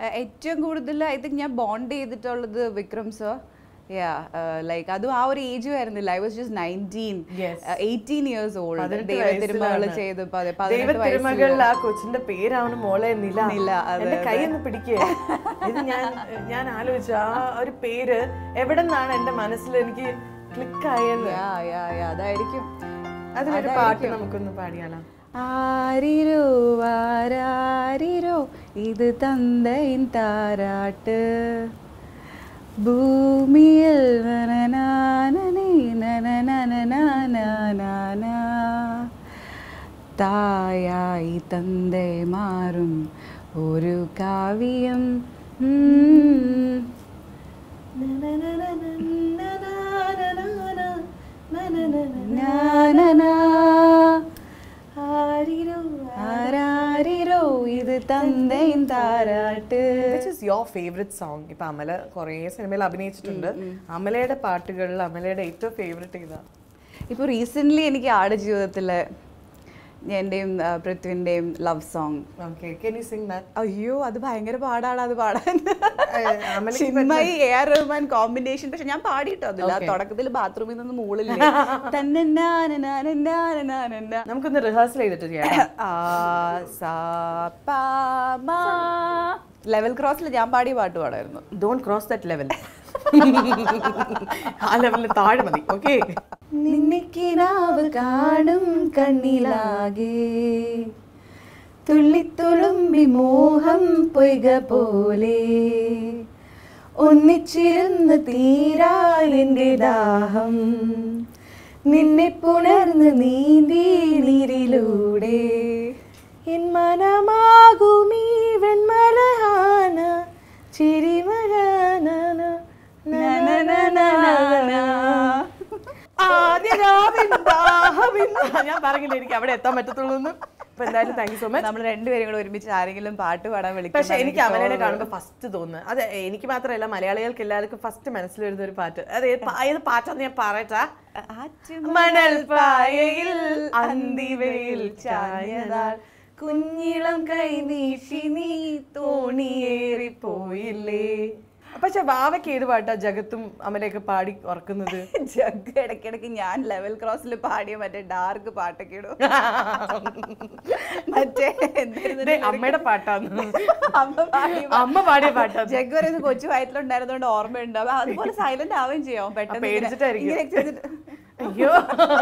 Speaker 2: ഏറ്റവും കൂടുതൽ ഐ തിങ്ക് ഞാൻ ബോണ്ട് ചെയ്തിട്ടുള്ളത് വിക്രം സർ യാ ലൈക്ക് അതും ആ ഒരു ഏജും ആയിരുന്നില്ല I was just nineteen
Speaker 1: Yes.
Speaker 2: Eighteen years old
Speaker 1: പതിനെട്ട്
Speaker 2: ദൈവ തിരുമകൾ
Speaker 1: വയസ്സിലാണ്.
Speaker 2: ചെയ്തപ്പോൾ അതെ
Speaker 1: ദൈവ
Speaker 2: പതിനെട്ട് വയസ്സിൽ
Speaker 1: തിരുമകളിൽ ആ കൊച്ചിന്റെ പേരാണ് മോളെ നില
Speaker 2: നില, അതെ,
Speaker 1: എന്റെ കൈ ഒന്ന് പിടിക്കേ ഇത് ഞാൻ ഞാൻ ആലോചിച്ചു ആ ഒരു പേര് എവിടെ നിന്നാണ് എന്റെ മനസ്സിൽ എനിക്ക് ക്ലിക്ക് ആയെന്ന്
Speaker 2: യാ യാ യാ അതായിരിക്കും
Speaker 1: അതിലൊരു പാട്ട് നമുക്കൊന്ന് പാടിയാലോ
Speaker 2: ആരിരോ ആരാരിരോ ഇത് തന്തയിൻ താരാട്ട് ഭൂമിയിൽ നനനാനനേ നനനനനനനനന. തായായി തന്തേ മാറും ഒരു കാവ്യം ഉം. നാനനാ. ആരാരിരോ ഇത് തന്തയിൻ താരാട്ട്
Speaker 1: which is your favourite song ഇപ്പൊ അമല കുറേ സിനിമയിൽ അഭിനയിച്ചിട്ടുണ്ട് അമലയുടെ പാട്ടുകളിൽ അമലയുടെ ഏറ്റവും ഫേവറേറ്റ് ഏതാ
Speaker 2: ഇപ്പോൾ റീസെൻ്റ്ലി എനിക്ക് ആട് ജീവിതത്തിലെ എൻ്റെയും പൃഥ്വിൻ്റെയും love song
Speaker 1: okay can you sing that
Speaker 2: അയ്യോ അത് ഭയങ്കര പാടാണ് അത് പാടാൻ
Speaker 1: അമലയ്ക്ക്
Speaker 2: Chinmayi A R Rahman combination പക്ഷെ ഞാൻ പാടിയിട്ടോ അതില്ല
Speaker 1: Okay.
Speaker 2: തുടക്കത്തിൽ ബാത്റൂമിൽ നിന്ന് മൂളില്ലേ തന്നെ നാനനാനനാനനാനനാ.
Speaker 1: നമുക്കൊന്ന് റിഹേഴ്സൽ ചെയ്തിട്ട് ചെയ്യാം
Speaker 2: ആ, സാ, പാ, മാ. ലെവൽ ക്രോസിൽ ഞാൻ പാടിയ പാട്ട് പാടായിരുന്നു
Speaker 1: ഡോണ്ട് ക്രോസ് ദാറ്റ് ലെവൽ ആ ലെവലിൽ താഴെ മതി ഓക്കെ
Speaker 2: നിന്നിക്കിനാവ് കാണും കണ്ണിലാകെ തുള്ളിത്തുളുമ്പി മോഹം പൊയ്ക പോലെ ഒന്നിച്ചിരുന്ന് തീരാലെന്റെ ദാഹം നിന്നെ പുണർന്ന് നീന്തി നീരിലൂടെ എൻ മനമാകുമീ വെൺമലഹാന ചിരിമഴാന
Speaker 1: ആദ്യ രാവിൻ ദാഹമിൻ. ഞാൻ പറഞ്ഞില്ല എനിക്ക് അവിടെ എത്താൻ പറ്റത്തുള്ളൂ എന്ന് അപ്പൊ എന്തായാലും താങ്ക് യു സോ മച്ച്
Speaker 2: നമ്മൾ രണ്ടുപേരും കൂടെ ഒരുമിച്ച് ആരെങ്കിലും പാട്ട് പാടാൻ വിളിക്കും
Speaker 1: പക്ഷെ എനിക്ക് അമലനെ കാണുമ്പോൾ ഫസ്റ്റ് തോന്നുന്നത് അത് എനിക്ക് മാത്രമല്ല മലയാളികൾക്ക് എല്ലാവർക്കും ഫസ്റ്റ് മനസ്സിൽ വരുന്ന ഒരു പാട്ട് അത് ഏത് പാ- ഏത് പാട്ടാന്ന് ഞാൻ പറയട്ടാ മണൽ പായയിൽ അന്തിവയിൽ ചായതാൽ കുഞ്ഞിളം കൈ വീശി നീ തോണിയേറി പോയില്ലേ പക്ഷെ ബാവയ്ക്ക് ഏത് പാട്ടാ ജഗത്തും അമലയൊക്കെ പാടി ഓർക്കുന്നത്
Speaker 2: ജഗ് ഇടയ്ക്കിടയ്ക്ക് ഞാൻ ലെവൽ ക്രോസിൽ പാടിയ മറ്റേ ഡാർക്ക് പാട്ടൊക്കെ ഇടും മറ്റേ എന്തായിരുന്നു
Speaker 1: ദേ, അമ്മയുടെ പാട്ടാന്ന്
Speaker 2: അമ്മ പാടിയ
Speaker 1: അമ്മ പാടിയ പാട്ടാ
Speaker 2: ജഗ് പറയുന്നത് കൊച്ചു വയറ്റിലുണ്ടായിരുന്നോണ്ട് ഓർമ്മയുണ്ട് അപ്പൊ അതുപോലെ സൈലന്റ് ആവുകയും ചെയ്യാം പെട്ടെന്ന് ഇങ്ങനെ-
Speaker 1: പേടിച്ചിട്ടായിരിക്കും.
Speaker 2: ഇങ്ങനെ ചെയ്തിട്ട്
Speaker 1: അയ്യോ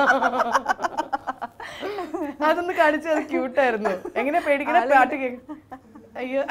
Speaker 1: അതൊന്ന് കാണിച്ചു അത് ക്യൂട്ടായിരുന്നു എങ്ങനെ പേടിക്കണ പാട്ട് കേക്ക് അയ്യോ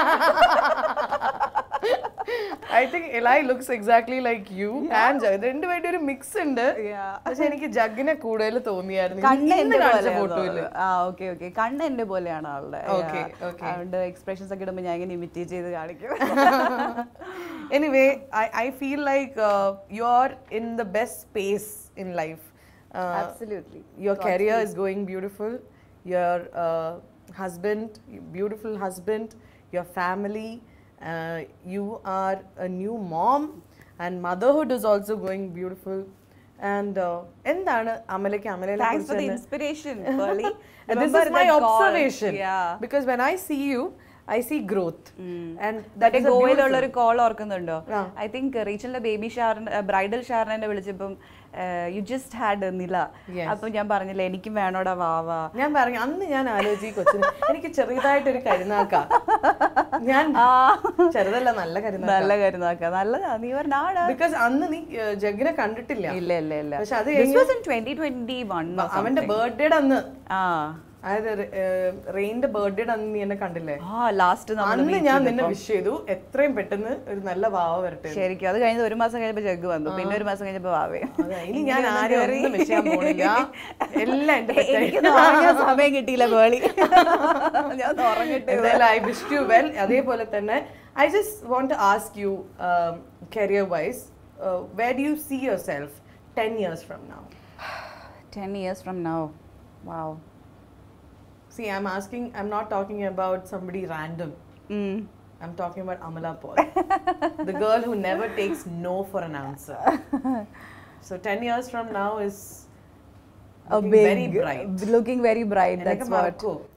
Speaker 1: I think Ilai looks exactly like you and Jag രണ്ടുപേരുടെ ഒരു മിക്സ് ഉണ്ട്
Speaker 2: Yeah.
Speaker 1: പക്ഷെ എനിക്ക് ജഗ്ഗിനെ കൂടുതൽ തോന്നിയായിരുന്നു
Speaker 2: കണ്ണ്
Speaker 1: ഇന്ന്
Speaker 2: എന്റെ
Speaker 1: കാണിച്ച
Speaker 2: പോലെയാ
Speaker 1: ഫോട്ടോയില്
Speaker 2: തോന്നുന്നത്. ആ ഓക്കെ ഓക്കെ കണ്ണ് എന്റെ പോലെയാണ് ആളുടെ
Speaker 1: Okay,
Speaker 2: Yeah.
Speaker 1: okay.
Speaker 2: അതുകൊണ്ട് എക്സ്പ്രഷൻസ് ഒക്കെ ഇടുമ്പോൾ ഞാൻ ഇങ്ങനെ ഇമിറ്റേറ്റ് ചെയ്ത് കാണിക്കും
Speaker 1: anyway I, I feel like uh, you're in the best space in life uh,
Speaker 2: Absolutely.
Speaker 1: your
Speaker 2: God's
Speaker 1: career is going beautiful your uh, husband beautiful husband your family uh, you are a new mom and motherhood is also going beautiful and uh, എന്താണ് അമലയ്ക്ക് അമലയെ
Speaker 2: Thanks for the inspiration, Pearly.
Speaker 1: And this
Speaker 2: Remember
Speaker 1: is my
Speaker 2: that call.
Speaker 1: observation
Speaker 2: Yeah.
Speaker 1: because when I see you I see growth and that
Speaker 2: മറ്റേ
Speaker 1: is a
Speaker 2: ഗോവയിലുള്ള
Speaker 1: beautiful-
Speaker 2: ഒരു call ഓർക്കുന്നുണ്ടോ
Speaker 1: ആ.
Speaker 2: I think റീച്ചലിന്റെ baby ഷാറിന് bridal ഷാറിനെ വിളിച്ചപ്പം you just had Nila
Speaker 1: Yes.
Speaker 2: അപ്പൊ ഞാൻ പറഞ്ഞില്ല എനിക്കും വേണോടാ വാവാ
Speaker 1: ഞാൻ പറഞ്ഞു അന്ന് ഞാൻ ആലോചിച്ച് ഈ കൊച്ചിന് എനിക്ക് ചെറുതായിട്ടൊരു കരുനാക്ക ഞാൻ ചെറുതല്ല നല്ല കരുനാക്ക
Speaker 2: നല്ല കരുതാക്ക നല്ലതാ നീ പറഞ്ഞാടാ
Speaker 1: ബിക്കോസ് അന്ന് നീ ഏഹ്, ജഗ്ഗിനെ കണ്ടിട്ടില്ല
Speaker 2: ഇല്ല ഇല്ല ഇല്ല
Speaker 1: പക്ഷെ അത്
Speaker 2: This was in 2021 or
Speaker 1: അവന്റെ
Speaker 2: something.
Speaker 1: ബർത്ത്ഡേയുടെ അന്ന്
Speaker 2: ആ
Speaker 1: അതായത് റെയിന്റെ ബർത്ത്ഡേയുടെ അന്ന് നീ എന്നെ കണ്ടില്ലേ
Speaker 2: ആ ലാസ്റ്റ് നമ്മൾ
Speaker 1: അന്ന് ഞാൻ നിന്നെ വിഷ് ചെയ്തു എത്രയും പെട്ടെന്ന് ഒരു നല്ല വാവ വരട്ടെ എന്ന്.
Speaker 2: ശരിക്കും അത് കഴിഞ്ഞ് ഒരു മാസം കഴിഞ്ഞപ്പോ ജഗ് വന്നു പിന്നെ ഒരു മാസം കഴിഞ്ഞപ്പോ വാവേ
Speaker 1: അതെ, ഇനി ഞാൻ ആരെയും ഒന്നും വിഷ് ചെയ്യാൻ പോണില്ല എല്ലാം എന്റെ
Speaker 2: എനിക്ക്
Speaker 1: തെറ്റായി.
Speaker 2: ഉറങ്ങാൻ സമയം കിട്ടിയില്ല പേളി ഞാൻ ഉറങ്ങിട്ട്
Speaker 1: എന്തായാലും ഐ വിഷ് യു വെൽ അതേപോലെ തന്നെ I just want to ask you career wise where do you see yourself ten years from now
Speaker 2: ten years from now wow
Speaker 1: See, I'm asking, I'm not talking about somebody random. I'm talking about Amala Paul, the girl who never takes no for an answer. So 10 years from now is
Speaker 2: a
Speaker 1: looking
Speaker 2: big
Speaker 1: very bright.
Speaker 2: looking very bright
Speaker 1: എന്നൊക്കെ
Speaker 2: that's what
Speaker 1: മറക്കോ?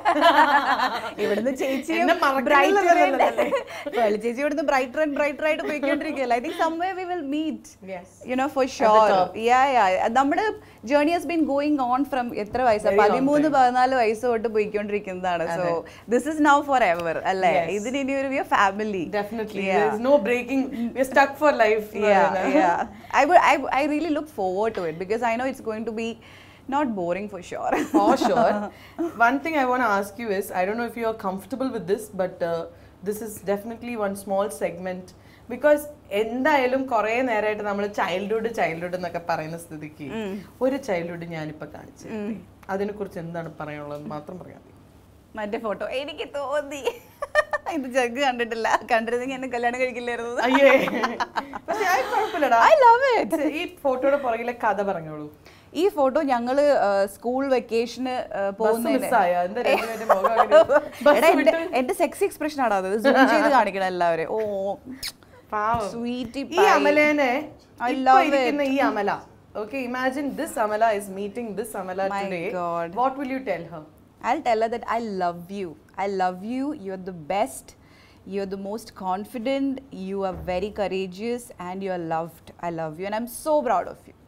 Speaker 2: ഇവിടുന്ന് ചേച്ചി
Speaker 1: എന്നെ മറക്കണില്ലല്ലോ
Speaker 2: ചേച്ചി ഇവിടുന്ന് brighter and brighter ആയിട്ട് പോയിക്കൊണ്ടിരിക്കുകയല്ല I think someday we will meet
Speaker 1: Yes.
Speaker 2: You know for sure ya ya നമ്മുടെ journey has been going on from എത്ര വയസ്സാണ്
Speaker 1: Very long
Speaker 2: പതിമൂന്ന് പതിനാല് വയസ്സ് തൊട്ട് പോയിക്കൊണ്ടിരിക്കുന്നതാണ് so this is now forever അല്ലേ
Speaker 1: Yes.
Speaker 2: ഇതിന് ഇനി ഒരു family
Speaker 1: Definitely. There's no breaking. We're stuck for life.
Speaker 2: yeah,
Speaker 1: Narayana.
Speaker 2: yeah. I would, I, I really look forward to it because I know it's going to be not boring for sure.
Speaker 1: For sure. One thing I want to ask you is I don't know if you're comfortable with this, but uh, this is definitely one small segment. Because എന്തായാലും കുറേ നേരമായിട്ട് നമ്മൾ childhood childhood എന്നൊക്കെ പറയുന്ന സ്ഥിതിക്ക് ഒരു childhood ഞാനിപ്പോ കാണിച്ചു അതിനെ കുറിച്ച് എന്താണ് പറയാനുള്ളത് മാത്രം പറയാം മതി.
Speaker 2: മറ്റേ ഫോട്ടോ എനിക്ക് തോന്നി ഇത് ജഗ് കണ്ടിട്ടില്ല കണ്ടിരുന്നെങ്കിൽ എന്നെ കല്യാണം കഴിക്കില്ലായിരുന്നു
Speaker 1: അയ്യേ പക്ഷെ അത് കുഴപ്പമില്ലടാ
Speaker 2: I love it.
Speaker 1: ഈ ഫോട്ടോയുടെ പുറകിലെ കഥ പറഞ്ഞോളൂ
Speaker 2: ഈ ഫോട്ടോ ഞങ്ങള് സ്കൂൾ വെക്കേഷന്
Speaker 1: ബസ് മിസ്സായ എന്താ രണ്ടുപേരുടെ മുഖം അങ്ങനെ ബസ്
Speaker 2: എന്റെ
Speaker 1: വിട്ട്
Speaker 2: എന്റെ സെക്സി എക്സ്പ്രഷൻ ആണ് അത് സൂം ചെയ്ത് കാണിക്കണം എല്ലാവരും ഓ
Speaker 1: പാവം.
Speaker 2: സ്വീറ്റി
Speaker 1: ഈ അമലേനെ
Speaker 2: I
Speaker 1: ഇപ്പൊ
Speaker 2: love
Speaker 1: ഇരിക്കുന്ന ഈ Amala okay imagine this Amala is meeting this Amala
Speaker 2: My
Speaker 1: today
Speaker 2: God.
Speaker 1: What will you tell her
Speaker 2: I'll tell her that I love you. I love you. You're the best. You're the most confident. You are very courageous and you're loved. I love you and I'm so proud of you.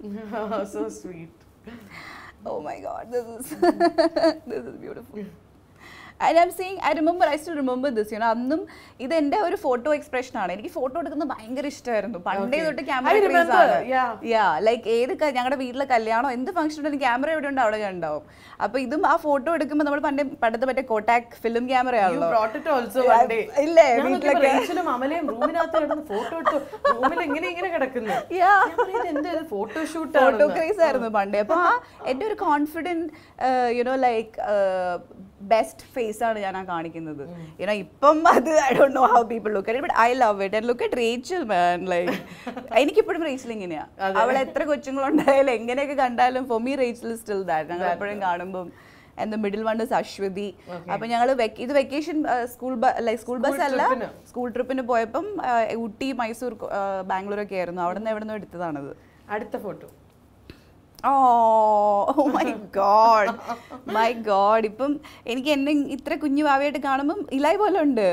Speaker 1: so sweet
Speaker 2: Oh my god, this is this is beautiful. And I'm saying, I remember, I still remember this, you know, അന്നും ഇത് എൻ്റെ ഒരു photo expression ആണ് എനിക്ക് photo എടുക്കുന്നത് ഭയങ്കര ഇഷ്ടമായിരുന്നു പണ്ടേ
Speaker 1: Okay.
Speaker 2: തൊട്ട്
Speaker 1: I
Speaker 2: camera
Speaker 1: remember, yeah.
Speaker 2: Ya like ഏത് ക- ഞങ്ങളുടെ വീട്ടിലെ കല്യാണം എന്ത് ഫംഗ്ഷൻ ഉണ്ടെങ്കിലും ക്യാമറ എവിടെ ഉണ്ട് അവിടെ ഞാൻ ഉണ്ടാവും അപ്പൊ ഇതും ആ ഫോട്ടോ എടുക്കുമ്പോൾ നമ്മൾ പണ്ടേ പണ്ടത്തെ മറ്റേ കോട്ടാക് ഫിലിം ക്യാമറ
Speaker 1: you
Speaker 2: ആണല്ലോ
Speaker 1: brought it also one day
Speaker 2: ഇല്ലേ,
Speaker 1: ഞാൻ നോക്കിയപ്പോ
Speaker 2: വീട്ടിലൊക്കെ.
Speaker 1: റേച്ചലും അമലയും റൂമിനകത്ത് കിടന്ന് ഫോട്ടോ എടുത്തു റൂമിൽ ഇങ്ങനെ ഇങ്ങനെ കിടക്കുന്നു
Speaker 2: Yeah.
Speaker 1: ഞാൻ പറയുന്നത് എന്താ ഇത് ഫോട്ടോഷൂട്ട്
Speaker 2: ഫോട്ടോ ക്രേസ് ആയിരുന്നു പണ്ടേ അപ്പൊ ആ എൻ്റെ ഒരു confident you know like best face ആണ് ഞാൻ ആ കാണിക്കുന്നത് യുനോ ഇപ്പം അത് I don't know how people look at but I love it and look at Rachel man like എനിക്കിപ്പോഴും റേച്ചൽ ഇങ്ങനെയാ അവൾ എത്ര കൊച്ചുങ്ങളുണ്ടായാലും എങ്ങനെയൊക്കെ കണ്ടാലും for me Rachel still that ഞങ്ങൾ എപ്പോഴും കാണുമ്പം and middle one is Aswathy അപ്പൊ ഞങ്ങൾ ഇത് vacation school like school bus അല്ല
Speaker 1: ട്രിപ്പിന്.
Speaker 2: സ്കൂൾ ട്രിപ്പിന് പോയപ്പം ആ, ഊട്ടി മൈസൂർ ബാംഗ്ലൂരൊക്കെ ആയിരുന്നു അവിടെ നിന്ന് എവിടെ നിന്ന് എടുത്തതാണത്
Speaker 1: അടുത്ത photo
Speaker 2: oh my god my god ഇപ്പം എനിക്ക് എന്നെ ഇത്ര കുഞ്ഞു ഭാവിയായിട്ട് കാണുമ്പം ഇലായി പോലെ ഉണ്ട്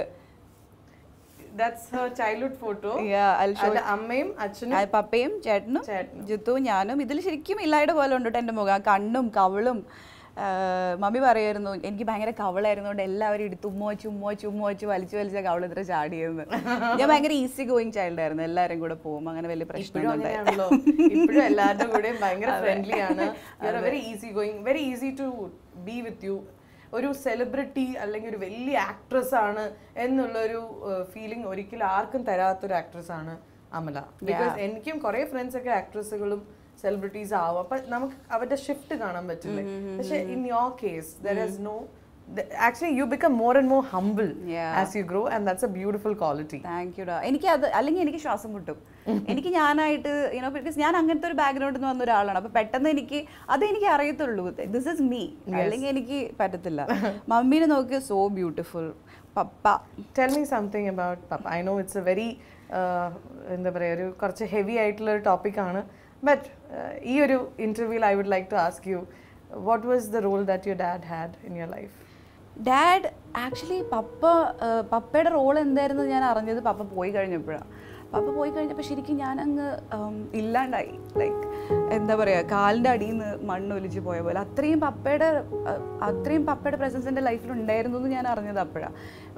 Speaker 1: that's her childhood photo
Speaker 2: Yeah, I'll show
Speaker 1: അത് അമ്മയും അച്ഛനും
Speaker 2: ആ, പപ്പയും ചേട്ടനും
Speaker 1: ചേട്ടനും.
Speaker 2: ജിത്തുവും ഞാനും ഇതിൽ ശരിക്കും ഇല്ലായുടെ പോലെ ഉണ്ട് കേട്ടോ എൻ്റെ മുഖം ആ കണ്ണും കവളും ആ, മമ്മി പറയായിരുന്നു എനിക്ക് ഭയങ്കര കവളായിരുന്നുകൊണ്ട് എല്ലാവരും എടുത്ത് ഉമ്മ വെച്ച് ഉമ്മ വെച്ച് ഉമ്മ വെച്ച് വലിച്ചു വലിച്ച കവൾ ഇത്ര ചാടിയെന്ന് ഞാൻ ഭയങ്കര ഈസി ഗോയിങ് ചൈൽഡ് ആയിരുന്നു എല്ലാവരും കൂടെ പോകും അങ്ങനെ വലിയ
Speaker 1: ഇപ്പോഴും
Speaker 2: പ്രശ്നമൊന്നും ഉണ്ടായില്ല
Speaker 1: അങ്ങനെയാണല്ലോ ഇപ്പോഴും എല്ലാവരുടെ കൂടെയും ഭയങ്കര ഫ്രണ്ട്ലി ആണ് you are very easy going very easy to be with you ഒരു സെലിബ്രിറ്റി അല്ലെങ്കിൽ ഒരു വലിയ ആക്ട്രസ് ആണ് എന്നുള്ളൊരു ഫീലിംഗ് ഒരിക്കലും ആർക്കും തരാത്തൊരു ആക്ട്രസ് ആണ് അമല ബിക്കോസ് എനിക്കും കുറെ ഫ്രണ്ട്സ് ഒക്കെ ആക്ട്രസുകളും സെലിബ്രിറ്റീസ് ആവും അപ്പൊ നമുക്ക് അവരുടെ ഷിഫ്റ്റ് കാണാൻ പറ്റില്ലേ പക്ഷെ in your case there is no actually you become more and more humble
Speaker 2: Yeah.
Speaker 1: As you grow and that's a beautiful quality
Speaker 2: thank യുടാ എനിക്ക് അത് അല്ലെങ്കിൽ എനിക്ക് ശ്വാസം മുട്ടും എനിക്ക് ഞാനായിട്ട് യുനോ ബിക്കോസ് ഞാൻ അങ്ങനത്തെ ഒരു ബാക്ക്ഗ്രൗണ്ടിൽ നിന്ന് വന്ന ഒരാളാണ് അപ്പൊ പെട്ടെന്ന് എനിക്ക് അത് എനിക്ക് അറിയത്തുള്ളൂ ദിസ് ഇസ് മീ അല്ലെങ്കിൽ എനിക്ക് പറ്റത്തില്ല മമ്മീനെ നോക്കി so beautiful papa
Speaker 1: tell me something about papa I know it's a very എന്താ പറയുക ഒരു കുറച്ച് ഹെവി ആയിട്ടുള്ള ഒരു ടോപ്പിക്കാണ് ബട്ട് ഈ ഒരു ഇൻ്റർവ്യൂവിൽ I would like to ask you what was the role that your dad had in your life
Speaker 2: dad actually papa ആ, പപ്പയുടെ റോൾ എന്തായിരുന്നു ഞാൻ അറിഞ്ഞത് പപ്പ പോയി കഴിഞ്ഞപ്പോഴാണ് പപ്പ പോയി കഴിഞ്ഞപ്പോൾ ശരിക്കും ഞാനങ്ങ് ഉം, ഇല്ലാണ്ടായി ലൈക്ക് എന്താ പറയുക കാലിൻ്റെ അടിയിൽ നിന്ന് മണ്ണ് ഒലിച്ച് പോയ പോലെ അത്രയും പപ്പയുടെ ആ, അത്രയും പപ്പയുടെ പ്രസൻസ് എൻ്റെ ലൈഫിൽ ഉണ്ടായിരുന്നു എന്ന് ഞാൻ അറിഞ്ഞത് അപ്പോഴാണ്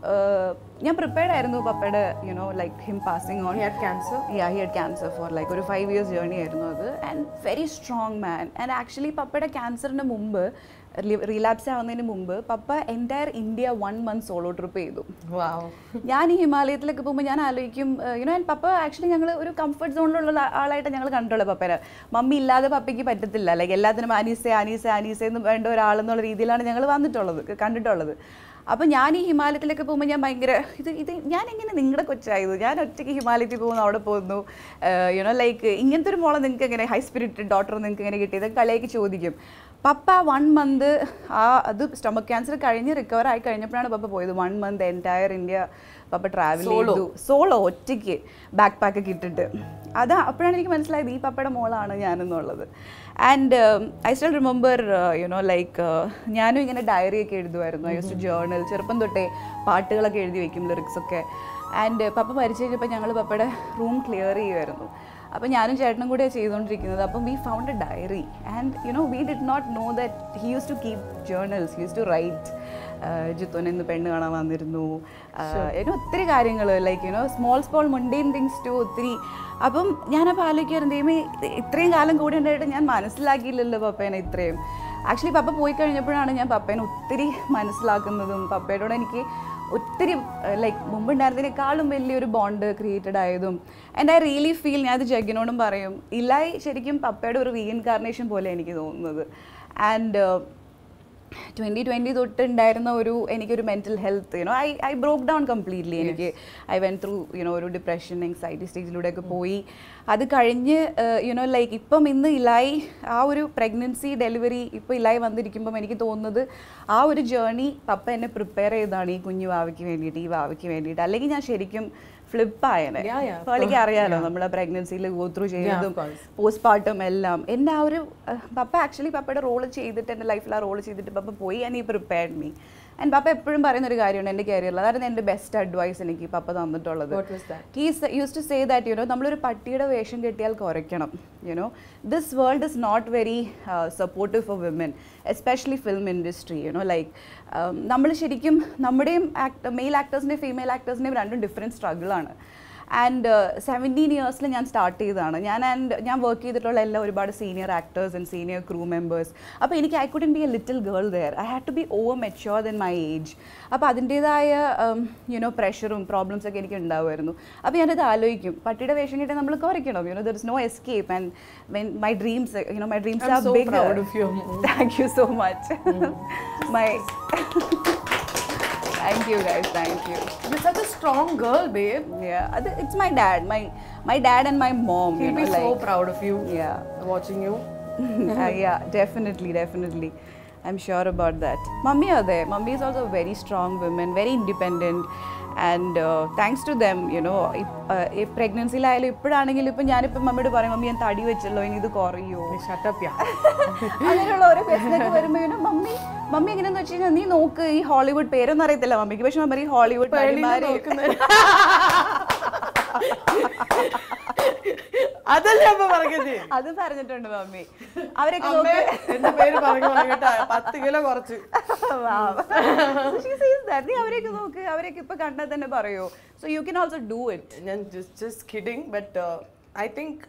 Speaker 2: ഞാൻ പ്രിപ്പയർഡ് ആയിരുന്നു പപ്പയുടെ you know like him passing on
Speaker 1: he had cancer
Speaker 2: ya he had cancer for like ഒരു ഫൈവ് ഇയേഴ്സ് ജേർണി ആയിരുന്നു അത് and very strong man and actually പപ്പയുടെ ക്യാൻസറിന് മുമ്പ് റീലാപ്സ് ആവുന്നതിന് മുമ്പ് papa entire India one month solo trip ചെയ്തു
Speaker 1: wow
Speaker 2: ഞാൻ ഈ ഹിമാലയത്തിലൊക്കെ പോകുമ്പോൾ ഞാൻ ആലോചിക്കും യുനോ ആൻഡ് പപ്പ ആക്ച്വലി ഞങ്ങൾ ഒരു കംഫർട്ട് സോണിലുള്ള ആളായിട്ട് ഞങ്ങൾ കണ്ടിട്ടുള്ളത് പപ്പേനെ മമ്മി ഇല്ലാതെ പപ്പയ്ക്ക് പറ്റത്തില്ല ലൈക്ക് എല്ലാത്തിനും അനീസെ അനീസെ അനീസെ എന്ന് വേണ്ട ഒരാളെന്നുള്ള രീതിയിലാണ് ഞങ്ങൾ വന്നിട്ടുള്ളത് കണ്ടിട്ടുള്ളത് അപ്പോൾ ഞാൻ ഈ ഹിമാലയത്തിലൊക്കെ പോകുമ്പോൾ ഞാൻ ഭയങ്കര ഇത് ഇത് ഞാൻ എങ്ങനെ നിങ്ങളുടെ കൊച്ചായത് ഞാൻ ഒറ്റയ്ക്ക് ഹിമാലയത്തിൽ പോകുന്നു അവിടെ പോകുന്നു യുനോ ലൈക്ക് ഇങ്ങനത്തെ ഒരു മോളെ നിങ്ങൾക്ക് എങ്ങനെ ഹൈ സ്പിരിറ്റഡ് ഡോക്ടർ നിങ്ങൾക്ക് എങ്ങനെ കിട്ടിയത് കളിയാക്കി ചോദിക്കും പപ്പ വൺ മന്ത് ആ അത് സ്റ്റൊമക് ക്യാൻസർ കഴിഞ്ഞ് റിക്കവർ ആയി കഴിഞ്ഞപ്പോഴാണ് പപ്പ പോയത് one month entire India papa travel ചെയ്തു സോളോ ഒറ്റയ്ക്ക് ബാക്ക് പാക്ക് ഒക്കെ ഇട്ടിട്ട് അത് അപ്പോഴാണ് എനിക്ക് മനസ്സിലായത് ഈ പപ്പയുടെ മോളാണ് ഞാനെന്നുള്ളത് and I still remember you know like ഞാനും ഇങ്ങനെ ഡയറി ഒക്കെ എഴുതുമായിരുന്നു ഐ യൂസ് ടു ജേർണൽ ചെറുപ്പം തൊട്ടേ പാട്ടുകളൊക്കെ എഴുതി വെക്കും ലിറിക്സ് ഒക്കെ ആൻഡ് പപ്പ മരിച്ചു കഴിഞ്ഞപ്പോൾ ഞങ്ങൾ പപ്പയുടെ റൂം ക്ലിയർ ചെയ്യുമായിരുന്നു അപ്പോൾ ഞാനും ചേട്ടനും കൂടെയാണ് ചെയ്തുകൊണ്ടിരിക്കുന്നത് അപ്പം we found a diary and you know we did not know that he use to keep journals use to write ജിത്തോൻ ഇന്ന് പെണ്ണ് കാണാൻ വന്നിരുന്നു ഏനോ ഒത്തിരി കാര്യങ്ങൾ like you know small small mundane things to ഒത്തിരി അപ്പം ഞാനപ്പോൾ ആലോചിക്കാറുണ്ട് ദൈവമേ ഇത് ഇത്രയും കാലം കൂടെ ഉണ്ടായിട്ട് ഞാൻ മനസ്സിലാക്കിയില്ലല്ലോ പപ്പേനെ ഇത്രയും ആക്ച്വലി പപ്പ പോയി കഴിഞ്ഞപ്പോഴാണ് ഞാൻ പപ്പേനെ ഒത്തിരി മനസ്സിലാക്കുന്നതും പപ്പയോട് എനിക്ക് ഒത്തിരി ലൈക്ക് മുമ്പുണ്ടായിരുന്നതിനേക്കാളും വലിയൊരു ബോണ്ട് ക്രിയേറ്റഡ് ആയതും ആൻഡ് ഐ റിയലി ഫീൽ ഞാൻ അത് ജഗിനോടും പറയും ഇല്ലായി ശരിക്കും പപ്പയുടെ ഒരു റീഇൻകാർണേഷൻ പോലെ എനിക്ക് തോന്നുന്നത് ആൻഡ് ട്വൻറ്റി ട്വൻറ്റി തൊട്ട് ഉണ്ടായിരുന്ന ഒരു എനിക്കൊരു mental health you know I I broke down completely എനിക്ക് ഐ വെൻ ത്രൂ യുനോ ഒരു ഡിപ്രഷൻ എങ്സൈറ്റി സ്റ്റേജിലൂടെയൊക്കെ പോയി അത് കഴിഞ്ഞ് യുനോ ലൈക്ക് ഇപ്പം ഇന്ന് ഇലായി ആ ഒരു പ്രഗ്നൻസി ഡെലിവറി ഇപ്പോൾ ഇലായി വന്നിരിക്കുമ്പം എനിക്ക് തോന്നുന്നത് ആ ഒരു ജേർണി പപ്പ എന്നെ പ്രിപ്പയർ ചെയ്തതാണ് ഈ കുഞ്ഞു വാവയ്ക്ക് വേണ്ടിയിട്ട് ഈ വാവയ്ക്ക് വേണ്ടിയിട്ട് അല്ലെങ്കിൽ ഞാൻ ശരിക്കും ഫ്ലിപ്പായനെ
Speaker 1: Yeah, yeah.
Speaker 2: പേളിക്ക് അറിയാലോ നമ്മളെ പ്രഗ്നൻസിയിൽ ഗോ ത്രൂ ചെയ്തതും
Speaker 1: course.
Speaker 2: പോസ്റ്റ് പാർട്ടും എല്ലാം എൻ്റെ ആ ഒരു അഹ്, പപ്പ ആക്ച്വലി പപ്പയുടെ റോള് ചെയ്തിട്ട് എൻ്റെ ലൈഫിൽ ആ റോള് ചെയ്തിട്ട് പപ്പ പോയി ആൻഡ് ഈ പ്രിപ്പയർഡ് മീ ആൻഡ് പപ്പ എപ്പോഴും പറയുന്ന ഒരു കാര്യമാണ് എൻ്റെ കരിയറിൽ അതായിരുന്നു എൻ്റെ ബെസ്റ്റ് അഡ്വൈസ് എനിക്ക് പപ്പ തന്നിട്ടുള്ളത്
Speaker 1: What was that?
Speaker 2: He's use to say that you know നമ്മളൊരു പട്ടിയുടെ വേഷം കെട്ടിയാൽ കുറയ്ക്കണം you know this world is not very supportive for women especially film industry you know like നമ്മൾ ശരിക്കും നമ്മുടെയും ആക്ടർ മെയിൽ ആക്ടേഴ്സിൻ്റെയും ഫീമെയിൽ ആക്ടേഴ്സിൻ്റെയും രണ്ടും ഡിഫറെൻറ്റ് സ്ട്രഗിളാണ് ആൻഡ് സെവൻറ്റീൻ ഇയേഴ്സിൽ ഞാൻ സ്റ്റാർട്ട് ചെയ്തതാണ് ഞാൻ ആൻഡ് ഞാൻ വർക്ക് ചെയ്തിട്ടുള്ള എല്ലാ ഒരുപാട് senior actors and senior crew members അപ്പോൾ എനിക്ക് I couldn't be a little girl there I had to be over mature than my age അപ്പോൾ അതിൻ്റേതായ യുനോ പ്രഷറും പ്രോബ്ലംസ് ഒക്കെ എനിക്ക് ഉണ്ടാവുമായിരുന്നു അപ്പോൾ ഞാനത് ആലോചിക്കും പട്ടിയുടെ വേഷം കിട്ടാൻ നമ്മൾ കുറയ്ക്കണം you know there is no escape and when my dreams you know my dreams
Speaker 1: I'm
Speaker 2: are
Speaker 1: so
Speaker 2: big
Speaker 1: proud of you.
Speaker 2: Thank you so much my thank you guys thank you
Speaker 1: You're such a strong girl, babe.
Speaker 2: Yeah, അത്- it's my dad, my my dad and my mom.
Speaker 1: He'll
Speaker 2: you
Speaker 1: be
Speaker 2: know,
Speaker 1: so
Speaker 2: like,
Speaker 1: proud of you
Speaker 2: Yeah,
Speaker 1: watching you.
Speaker 2: Uh, yeah, definitely, definitely. I'm sure about that. Mummy are there. Mummy is also a very strong woman, very independent. And thanks to them you know ഈ പ്രഗ്നൻസിയിലായാലും ഇപ്പോഴാണെങ്കിലും ഇപ്പം ഞാനിപ്പം മമ്മിയോട് പറയും mummy ഞാൻ തടി വെച്ചല്ലോ ഇനി ഇത് കുറയോ
Speaker 1: Shut up, yeah.
Speaker 2: അങ്ങനെയുള്ള ഓരോ ക്വസ്റ്റൻ ഒക്കെ വരുമ്പോൾ ഇങ്ങനെ മമ്മി മമ്മി എങ്ങനെയാന്ന് വെച്ച് കഴിഞ്ഞാൽ നീ നോക്ക് ഈ ഹോളിവുഡ് പേരൊന്നും അറിയത്തില്ല മമ്മിക്ക് പക്ഷെ മമ്മി ഈ ഹോളിവുഡ് നടിമാര്
Speaker 1: അതല്ലേ അപ്പൊ പറഞ്ഞത്
Speaker 2: അത് പറഞ്ഞിട്ടുണ്ട് മമ്മി അവരൊക്കെ
Speaker 1: അമ്മേ,
Speaker 2: നോക്ക്
Speaker 1: എന്റെ പേര് പറഞ്ഞു പറഞ്ഞിട്ടാ പത്ത് കിലോ കുറച്ച്
Speaker 2: Wow. So she says that. നീ അവരെയൊക്കെ നോക്ക് അവരെയൊക്കെ ഇപ്പൊ കണ്ടാൽ തന്നെ പറയോ so you can also do it
Speaker 1: ഞാൻ just just kidding but I think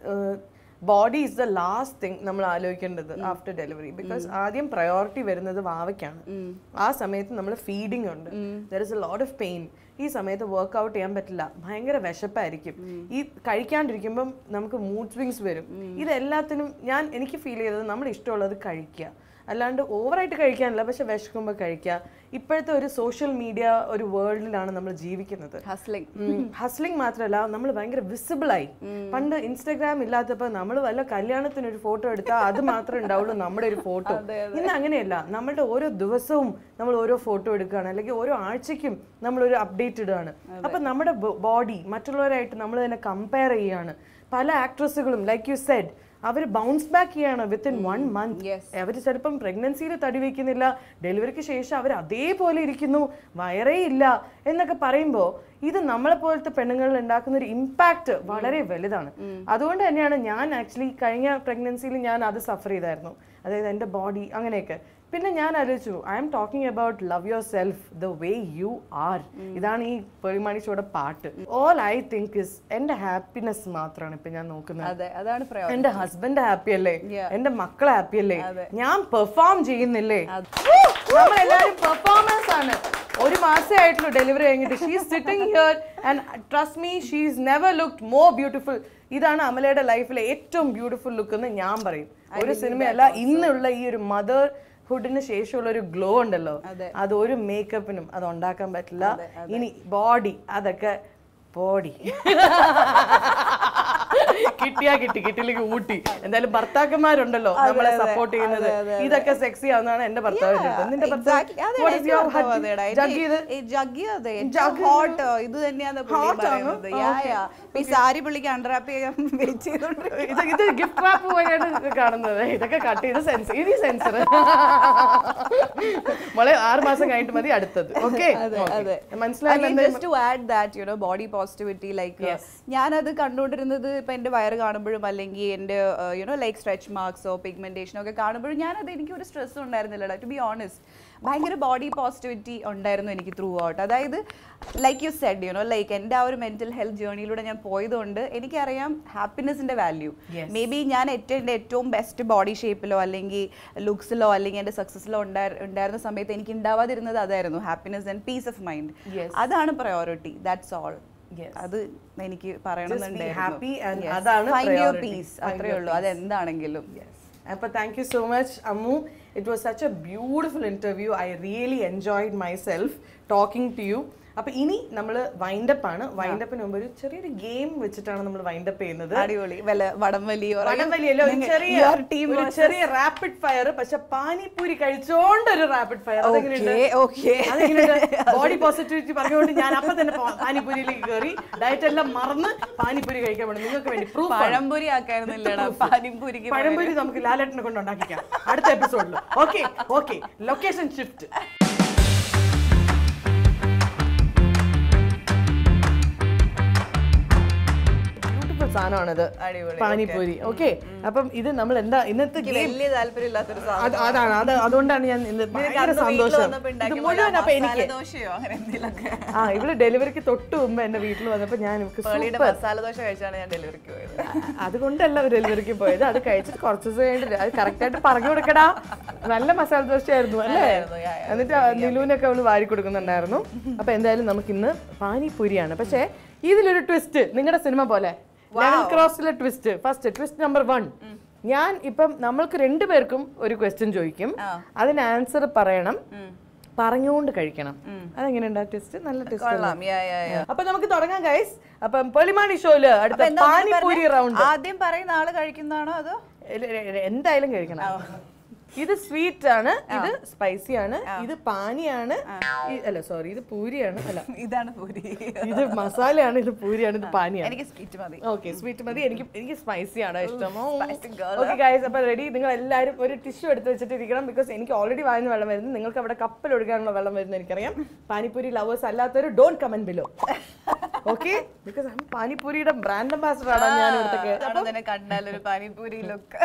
Speaker 1: body is the last thing നമ്മൾ ആലോചിക്കേണ്ടത് ആഫ്റ്റർ ഡെലിവറി ബിക്കോസ് ആദ്യം പ്രയോറിറ്റി വരുന്നത് വാവയ്ക്കാണ് ആ സമയത്ത് നമ്മൾ ഫീഡിങ് ഉണ്ട് there is a lot of pain ഈ സമയത്ത് വർക്ക്ഔട്ട് ചെയ്യാൻ പറ്റില്ല ഭയങ്കര വിശപ്പായിരിക്കും ഈ കഴിക്കാണ്ടിരിക്കുമ്പം നമുക്ക് മൂഡ് സ്വിങ്സ് വരും ഇതെല്ലാത്തിനും ഞാൻ എനിക്ക് ഫീൽ ചെയ്തത് നമ്മൾ ഇഷ്ടമുള്ളത് കഴിക്കുക അല്ലാണ്ട് ഓവറായിട്ട് കഴിക്കാനില്ല പക്ഷെ വിശക്കുമ്പോൾ കഴിക്കുക ഇപ്പോഴത്തെ ഒരു സോഷ്യൽ മീഡിയ ഒരു വേൾഡിലാണ് നമ്മൾ ജീവിക്കുന്നത്
Speaker 2: ഹസ്ലിംഗ്
Speaker 1: ഹസ്ലിംഗ് മാത്രമല്ല നമ്മൾ ഭയങ്കര വിസിബിൾ ആയി പണ്ട് ഇൻസ്റ്റാഗ്രാം ഇല്ലാത്തപ്പോൾ നമ്മൾ വല്ല കല്യാണത്തിന് ഒരു ഫോട്ടോ എടുത്താൽ അത് മാത്രമേ ഉണ്ടാവുള്ളൂ നമ്മുടെ ഒരു ഫോട്ടോ ഇന്ന് അങ്ങനെയല്ല നമ്മളുടെ ഓരോ ദിവസവും നമ്മൾ ഓരോ ഫോട്ടോ എടുക്കുകയാണ് അല്ലെങ്കിൽ ഓരോ ആഴ്ചയ്ക്കും നമ്മൾ ഒരു അപ്ഡേറ്റ് ഇടുകയാണ് അപ്പൊ നമ്മുടെ ബോഡി മറ്റുള്ളവരായിട്ട് നമ്മൾ തന്നെ കമ്പയർ ചെയ്യുകയാണ് പല ആക്ട്രസുകളും ലൈക്ക് യു സെഡ് അവർ ബൗൺസ് ബാക്ക് ചെയ്യാണ് വിത്തിൻ വൺ മന്ത്
Speaker 2: Yes.
Speaker 1: അവർ ചിലപ്പം പ്രഗ്നൻസിയിൽ തടി വയ്ക്കുന്നില്ല ഡെലിവറിക്ക് ശേഷം അവർ അതേപോലെ ഇരിക്കുന്നു വയറേ ഇല്ല എന്നൊക്കെ പറയുമ്പോൾ ഇത് നമ്മളെ പോലത്തെ പെണ്ണുങ്ങളിൽ ഉണ്ടാക്കുന്ന ഒരു ഇമ്പാക്റ്റ് വളരെ വലുതാണ് അതുകൊണ്ട് തന്നെയാണ് ഞാൻ ആക്ച്വലി കഴിഞ്ഞ പ്രഗ്നൻസിയിൽ ഞാൻ അത് സഫർ ചെയ്തായിരുന്നു അതായത് എൻ്റെ ബോഡി അങ്ങനെയൊക്കെ പിന്നെ ഞാൻ ആലോചിച്ചു I am talking about love yourself the way you are ഇതാണ് ഈ പെരുമാണി ഷോയുടെ പാട്ട് ഓൾ ഐ തിങ്ക് ഇസ് എൻ്റെ ഹാപ്പിനെസ് മാത്രമാണ് ഇപ്പൊ ഞാൻ നോക്കുന്നത്
Speaker 2: അതെ അതാണ് പ്രയോജനം
Speaker 1: എന്റെ ഹസ്ബൻഡ് ഹാപ്പി അല്ലേ
Speaker 2: Yeah.
Speaker 1: എന്റെ മക്കൾ ഹാപ്പി അല്ലേ
Speaker 2: അതെ.
Speaker 1: ഞാൻ പെർഫോം ചെയ്യുന്നില്ലേ നമ്മൾ എല്ലാവരും പെർഫോമൻസ് ആണ് ഒരു മാസേ ആയിട്ടുള്ളൂ ഡെലിവറി കഴിഞ്ഞിട്ട് she's sitting here and trust me she's never look more beautiful ഇതാണ് അമലയുടെ ലൈഫിലെ ഏറ്റവും ബ്യൂട്ടിഫുൾ ലുക്ക് എന്ന് ഞാൻ പറയും ഒരു സിനിമയല്ല ഇന്നുള്ള ഈ ഒരു മദർ ഹുഡിന് ശേഷമുള്ള ഒരു ഗ്ലോ ഉണ്ടല്ലോ
Speaker 2: അതെ.
Speaker 1: അത് ഒരു മേക്കപ്പിനും അത് ഉണ്ടാക്കാൻ പറ്റില്ല ഇനി ബോഡി അതൊക്കെ ബോഡി കിട്ടിയാ കിട്ടി കിട്ടിയില്ലെങ്കിൽ ഊട്ടി എന്തായാലും ഭർത്താക്കന്മാരുണ്ടല്ലോ നമ്മളെ സപ്പോർട്ട് ചെയ്യുന്നത് ഇതൊക്കെ സെക്സി ആവുന്നതാണ് എന്റെ ഭർത്താവിന്റെ അടുത്ത്. നിന്റെ
Speaker 2: Exactly. അതെ,
Speaker 1: ഭർത്താവ്
Speaker 2: എന്റെ ഭർത്താവ് അതെടാ. എന്റെ-
Speaker 1: ജഗ് ചെയ്ത്
Speaker 2: ഈ juggy അതെ. ഏറ്റവും hot ഇത് തന്നെയാണ് പുള്ളി പറയുന്നത്. Yeah, yeah. ഇപ്പൊ ഈ സാരി പുള്ളിക്ക് അണ്ടറാപ്പ് ചെയ്യാൻ വെയിറ്റ് ചെയ്തോണ്ട്
Speaker 1: ഇത് ഇത് ഗിഫ്റ്റ് റാപ്പ് പോലെയാണ് ഇത് കാണുന്നത് ഇതൊക്കെ കട്ട് ചെയ്ത് സെൻസർ ഇനി സെൻസർ മോളെ ആറ് മാസം കഴിഞ്ഞിട്ട് മതി അടുത്തത് ഓക്കെ മനസ്സിലായില്ല
Speaker 2: Again, just to add that, you know, body positivity, like, uh, ഞാനത് കണ്ടുകൊണ്ടിരുന്നത് ഇപ്പൊ എന്റെ വയറ് കാണുമ്പോഴും അല്ലെങ്കിൽ എന്റെ യുനോ ലൈക്ക് സ്ട്രെച്ച് മാർക്സോ പിഗ്മെന്റേഷനോ ഒക്കെ കാണുമ്പോഴും ഞാനത് എനിക്ക് ഒരു സ്ട്രെസ് ഉണ്ടായിരുന്നില്ല ടു ബി ഓണസ്റ്റ് ഭയങ്കര ബോഡി പോസിറ്റിവിറ്റി ഉണ്ടായിരുന്നു എനിക്ക് ത്രൂ ഔട്ട് അതായത് like you said you know like എൻ്റെ ആ ഒരു മെന്റൽ ഹെൽത്ത് ജേർണിയിലൂടെ ഞാൻ പോയതുകൊണ്ട് എനിക്കറിയാം ഹാപ്പിനെസിന്റെ വാല്യൂ മേ ബി ഞാൻ ഏറ്റവും എൻ്റെ ഏറ്റവും ബെസ്റ്റ് ബോഡി ഷേപ്പിലോ അല്ലെങ്കിൽ ലുക്സിലോ അല്ലെങ്കിൽ എൻ്റെ സക്സസിലോ ഉണ്ടായിരുന്ന സമയത്ത് എനിക്ക് ഉണ്ടാവാതിരുന്നത് അതായിരുന്നു happiness and peace of mind
Speaker 1: Yes.
Speaker 2: അതാണ് പ്രയോറിറ്റി ദാറ്റ്സ് ഓൾ
Speaker 1: Yes.
Speaker 2: അത് എനിക്ക്
Speaker 1: happy and
Speaker 2: പറയണമെന്നുണ്ടായിരുന്നു
Speaker 1: അതാണ്
Speaker 2: find your
Speaker 1: priority.
Speaker 2: Peace
Speaker 1: Find
Speaker 2: അത്രേ
Speaker 1: your
Speaker 2: ഉള്ളൂ അതെന്താണെങ്കിലും
Speaker 1: അപ്പൊ thank you so much Ammu it was such a beautiful interview I really enjoyed myself talking to you അപ്പൊ ഇനി നമ്മൾ വൈൻഡപ്പ് ആണ് വൈൻഡപ്പിന് മുമ്പ് ഒരു ചെറിയൊരു ഗെയിം വെച്ചിട്ടാണ് നമ്മൾ വൈൻഡപ്പ് ചെയ്യുന്നത്
Speaker 2: അടിപൊളി വല്ല വടംവലിയോ
Speaker 1: വടംവലിയല്ല ഒരു ചെറിയ ഒരു ചെറിയ റാപ്പിഡ് ഫയർ പക്ഷെ പാനിപ്പൂരി കഴിച്ചോണ്ട് ഒരു rapid fire
Speaker 2: okay
Speaker 1: body positivity പറഞ്ഞുകൊണ്ട് ഞാൻ അപ്പൊ തന്നെ പാ- പാനിപ്പൂരിയിലേക്ക് കയറി ഡയറ്റ് എല്ലാം മറന്ന് പാനിപ്പൂരി കഴിക്കാൻ വേണ്ടി നിങ്ങൾക്ക് വേണ്ടി പ്രൂഫ്
Speaker 2: പഴംപൊരി ആക്കായിരുന്നില്ലടാ പാനിപ്പൂരിക്ക്
Speaker 1: പഴംപൊരി നമുക്ക് ലാലേട്ടനെ കൊണ്ട് ഉണ്ടാക്കിക്കാം അടുത്ത എപ്പിസോഡിൽ okay okay location shift beautiful സാധനമാണിത്
Speaker 2: അടിപൊളി,
Speaker 1: പാനിപ്പൂരി ഓക്കെ അപ്പം ഇത് നമ്മൾ എന്താ ഇന്നത്തെ
Speaker 2: എനിക്ക്
Speaker 1: ഗെയിം
Speaker 2: വലിയ താല്പര്യമില്ലാത്തൊരു സാധനം
Speaker 1: അത് അതാണ് അത് അതുകൊണ്ടാണ് ഞാൻ ഇന്ന് ഭയങ്കര
Speaker 2: അന്ന് വീട്ടിൽ
Speaker 1: സന്തോഷം
Speaker 2: വന്നപ്പോ
Speaker 1: ഇത്
Speaker 2: ഉണ്ടാക്കിയ
Speaker 1: മുഴുവൻ
Speaker 2: പോലെ
Speaker 1: അപ്പൊ എനിക്ക്
Speaker 2: മസാലദോശയോ അങ്ങനെ എന്തെങ്കിലുമൊക്കെ
Speaker 1: ആ ഇവള് ഡെലിവറിക്ക് തൊട്ട് മുമ്പ് എന്റെ വീട്ടിൽ വന്നപ്പോ ഞാൻ ഇവക്ക്
Speaker 2: പേളിയുടെ
Speaker 1: super-
Speaker 2: മസാല ദോശ കഴിച്ചാണ് ഞാൻ ഡെലിവറിക്ക് പോയത്
Speaker 1: അതുകൊണ്ടല്ല അവർ ഡെലിവറിക്ക് പോയത് അത് കഴിച്ചിട്ട് കുറച്ച് ദിവസം കഴിഞ്ഞിട്ട് അത് കറക്റ്റ് ആയിട്ട് പറഞ്ഞു കൊടുക്കടാ നല്ല മസാല ദോശയായിരുന്നു അല്ലേ
Speaker 2: നല്ലതായിരുന്നു, yeah, yeah.
Speaker 1: എന്നിട്ട് നിലൂനൊക്കെ അവള് വാരി കൊടുക്കുന്നുണ്ടായിരുന്നു അപ്പൊ എന്തായാലും നമുക്ക് ഇന്ന് പാനിപൂരിയാണ് പക്ഷേ ഇതിലൊരു ട്വിസ്റ്റ് നിങ്ങളുടെ സിനിമ പോലെ ലെവൽ ക്രോസിലെ twist first twist number one ഞാൻ ഇപ്പം നമ്മൾക്ക് രണ്ടുപേർക്കും ഒരു ക്വസ്റ്റ്യൻ ചോദിക്കും അതിന് ആൻസർ പറയണം പറഞ്ഞുകൊണ്ട് കഴിക്കണം അതെങ്ങനെയുണ്ട് ആ ട്വിസ്റ്റ് നല്ല ട്വിസ്റ്റ്
Speaker 2: കൊള്ളാം യാ യാ യാ
Speaker 1: അപ്പൊ നമുക്ക് തുടങ്ങാം ഗൈസ് അപ്പം പെളിമാണി ഷോയില് അടുത്ത
Speaker 2: എന്താ ഒന്നുകൂടി
Speaker 1: പാനിപൂരി
Speaker 2: പറഞ്ഞേ?
Speaker 1: റൗണ്ട്
Speaker 2: ആദ്യം പറയുന്ന ആള് കഴിക്കുന്നതാണോ അതോ
Speaker 1: എന്തായാലും കഴിക്കണം ഇത് സ്വീറ്റ് ആണ് ഇത് സ്പൈസി ആണ് ഇത് പാനിയാണ് ഈ- അല്ല സോറി ഇത് പൂരിയാണ് അല്ല
Speaker 2: ഇതാണ് പൂരി
Speaker 1: ഇത് മസാലയാണ് ഇത് പൂരിയാണ് ഇത് പാനിയാണ്
Speaker 2: എനിക്ക് സ്വീറ്റ് മതി
Speaker 1: ഓക്കെ സ്വീറ്റ് മതി എനിക്ക് എനിക്ക് സ്പൈസി ആണ് ഇഷ്ടം
Speaker 2: spicy girl.
Speaker 1: ഓക്കെ ഗൈസ് അപ്പൊ റെഡി നിങ്ങൾ എല്ലാവരും ഒരു ടിഷ്യൂ എടുത്ത് വെച്ചിട്ട് ഇരിക്കണം ബിക്കോസ് എനിക്ക് ഓൾറെഡി വായുന്ന വെള്ളം വരുന്നു നിങ്ങൾക്ക് അവിടെ കപ്പൽ ഒഴുകാനുള്ള വെള്ളം വരുന്നു എനിക്കറിയാം പാനിപ്പൂരി ലവേഴ്സ് അല്ലാത്തവർ don't comment below okay because പാനിപ്പൂരിയുടെ ബ്രാൻഡ് അംബാസഡർ ആണ് ഞാൻ ഇവിടുത്തെ
Speaker 2: അവിടെ തന്നെ കണ്ടാൽ ഒരു പാനിപൂരി ലുക്ക്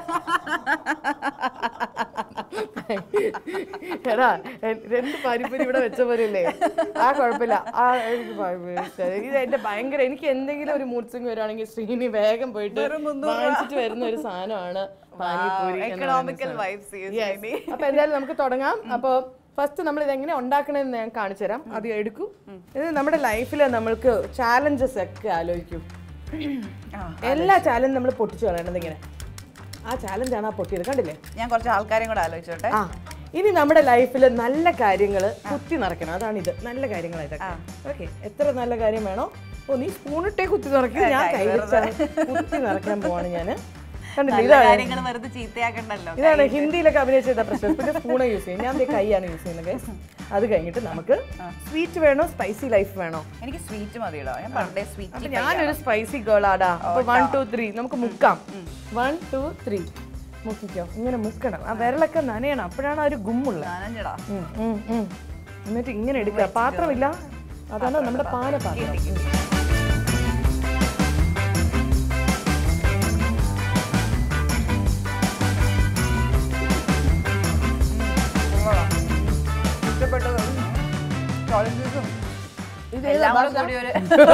Speaker 1: എടാ എ- രണ്ട് പാനിപ്പൂരി ഇവിടെ വെച്ച പോലെയല്ലേ ആ കുഴപ്പമില്ല ആ എനിക്ക് പാനിപ്പൂരി ഇഷ്ടമായി. ഇത് എന്റെ ഭയങ്കര എനിക്ക് എന്തെങ്കിലും ഒരു മൂഡ് സ്വിംഗ് വരുവാണെങ്കിൽ ശ്രീനി വേഗം പോയിട്ട് വാങ്ങിച്ചിട്ട് വരുന്ന ഒരു സാധനമാണ് പാനിപ്പൂരി എന്ന്
Speaker 2: എക്കണോമിക്കൽ
Speaker 1: പറയുന്ന
Speaker 2: വൈബ്സ്
Speaker 1: സാധനം. Yes. അപ്പൊ എന്തായാലും നമുക്ക് തുടങ്ങാം അപ്പൊ ഫസ്റ്റ് നമ്മൾ ഇത് എങ്ങനെ ഉണ്ടാക്കണമെന്ന് ഞാൻ കാണിച്ചു തരാം അത് എടുക്കൂ ഇത് നമ്മുടെ ലൈഫിൽ നമ്മൾക്ക് ചാലഞ്ചസ് ഒക്കെ ആലോചിക്കും എല്ലാ ചാലഞ്ചും നമ്മൾ പൊട്ടിച്ചു കളയണത് ഇങ്ങനെ ആ ചാലഞ്ചാണ് ആ പൊട്ടിയത് കണ്ടില്ലേ
Speaker 2: ഞാൻ കുറച്ച് ആൾക്കാരെയും കൂടെ ആലോചിച്ചോട്ടെ
Speaker 1: ആ ഇനി നമ്മുടെ ലൈഫിൽ നല്ല കാര്യങ്ങൾ കുത്തി നിറയ്ക്കണം അതാണ് ഇത് നല്ല കാര്യങ്ങൾ ഇതൊക്കെ ഓക്കെ എത്ര നല്ല കാര്യം വേണോ ഓ നീ സ്പൂണിട്ടേ കുത്തി നിറയ്ക്കും ഞാൻ കൈ വെച്ചാണ് കുത്തി നിറയ്ക്കാൻ പോവാണ് ഞാൻ കണ്ടില്ലേ
Speaker 2: നല്ല
Speaker 1: ഇതാണ്
Speaker 2: കാര്യങ്ങൾ വെറുതെ ചീത്തയാക്കണ്ടല്ലോ
Speaker 1: ഇതാണ് ഹിന്ദിയിലൊക്കെ അഭിനയിച്ചത് പ്രശ്നം പിന്നെ സ്പൂണ് യൂസ് ചെയ്യും ഞാൻ ദേ കൈയാണ് യൂസ് ചെയ്യുന്നത് guys. അത് കഴിഞ്ഞിട്ട് നമുക്ക് സ്വീറ്റ് വേണോ സ്പൈസി ലൈഫ് വേണോ
Speaker 2: എനിക്ക് സ്വീറ്റ് മതിയിടോ ഞാൻ പണ്ടേ
Speaker 1: അപ്പൊ
Speaker 2: സ്വീറ്റ്
Speaker 1: ഞാനൊരു സ്പൈസി ഗേൾ ആടാ അപ്പൊ വൺ ടു ത്രീ നമുക്ക് മുക്കാം വൺ ടു ത്രീ മുക്കിക്കോ ഇങ്ങനെ മുക്കണം ആ വിരലൊക്കെ നനയണം അപ്പോഴാണ് ആ ഒരു ഗുമ്മുള്ള
Speaker 2: ഞാനഞ്ചടാ
Speaker 1: ഉം, ഉം, ഉം. എന്നിട്ട് ഇങ്ങനെ എടുക്കുക പാത്രമില്ല അതാണ് നമ്മുടെ പാല പാത്രം
Speaker 2: ഇഷ്ടപ്പെട്ടു ചോളഞ്ചസും
Speaker 1: ഇത്
Speaker 2: എല്ലാം കൂടെ കൂടി ഒരു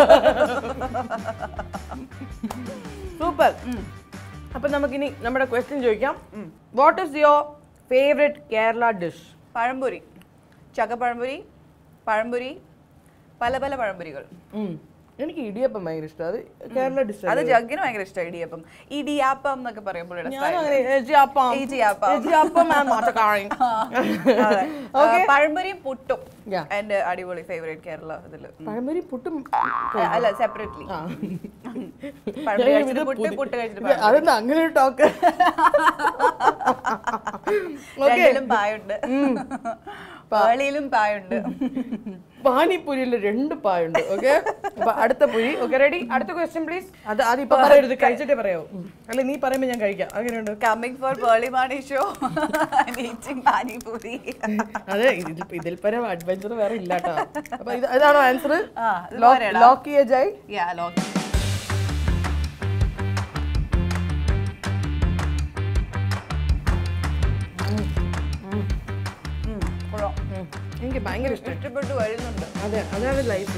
Speaker 1: സൂപ്പർ അപ്പൊ നമുക്കിനി നമ്മുടെ ക്വസ്റ്റ്യൻ ചോദിക്കാം what is your favourite Kerala dish
Speaker 2: pazhampori chakkapazhampori pazhampori പല പല പഴംപൊരികൾ
Speaker 1: എനിക്ക് ഇടിയപ്പം ഭയങ്കര ഇഷ്ടം അത് കേരള ഡിഷ്
Speaker 2: അത് ജഗ്ഗിന് ഭയങ്കര ഇഷ്ടം ഇടിയപ്പം ഇടിയാപ്പം എന്നൊക്കെ പറയുമ്പോൾ
Speaker 1: ഞാനും അങ്ങനെ എജിയപ്പം
Speaker 2: എജിയപ്പം.
Speaker 1: എജിയപ്പം and മുട്ടക്കറി.
Speaker 2: പഴംപൊരിയും പുട്ടും
Speaker 1: Yeah.
Speaker 2: എന്റെ അടിപൊളി ഫേവറേറ്റ് കേരള ഇതില് ഉം.
Speaker 1: പഴംപൊരി പുട്ടും
Speaker 2: അല്ല സെപ്പറേറ്റ്ലി
Speaker 1: ആ.
Speaker 2: പഴംപൊരി
Speaker 1: ഞാൻ
Speaker 2: കഴിച്ചിട്ട്
Speaker 1: ഇത്
Speaker 2: പുട്ട്
Speaker 1: പുതി-
Speaker 2: പുട്ട് കഴിച്ചിട്ട്
Speaker 1: അതെന്താ അങ്ങനെ ഒരു ടോക്ക് ഓക്കെ
Speaker 2: രണ്ടിലും പായുണ്ട് പേളിയിലും പായുണ്ട്
Speaker 1: പാനിപ്പൂരിയിൽ രണ്ട് പായുണ്ട് ഓക്കെ അപ്പൊ അടുത്ത പുരി ഓക്കെ റെഡി അടുത്ത ക്വസ്റ്റ്യൻ പ്ലീസ് അത് അത് ഇപ്പൊ പറയരുത് കഴിച്ചിട്ടേ പറയാവൂ ഉം. അല്ല നീ പറയുമ്പോ ഞാൻ കഴിക്കാം അങ്ങനെയുണ്ട്
Speaker 2: coming for Pearle Maaney show eating panipuri
Speaker 1: അതെ ഇതിൽ ഇതിൽ പരം അഡ്വഞ്ചർ വേറെ ഇല്ല കേട്ടോ അപ്പൊ ഇത് ഇതാണോ ആൻസർ
Speaker 2: ആ, ഇത് പോരെടാ.
Speaker 1: ലോക്ക് ചെയ്യായി
Speaker 2: യാ ലോക്ക്
Speaker 1: എനിക്ക് ഭയങ്കര ഇഷ്ടം
Speaker 2: ഇഷ്ടപ്പെട്ട് വരുന്നുണ്ട്
Speaker 1: അതെ അതാണ് ലൈഫ്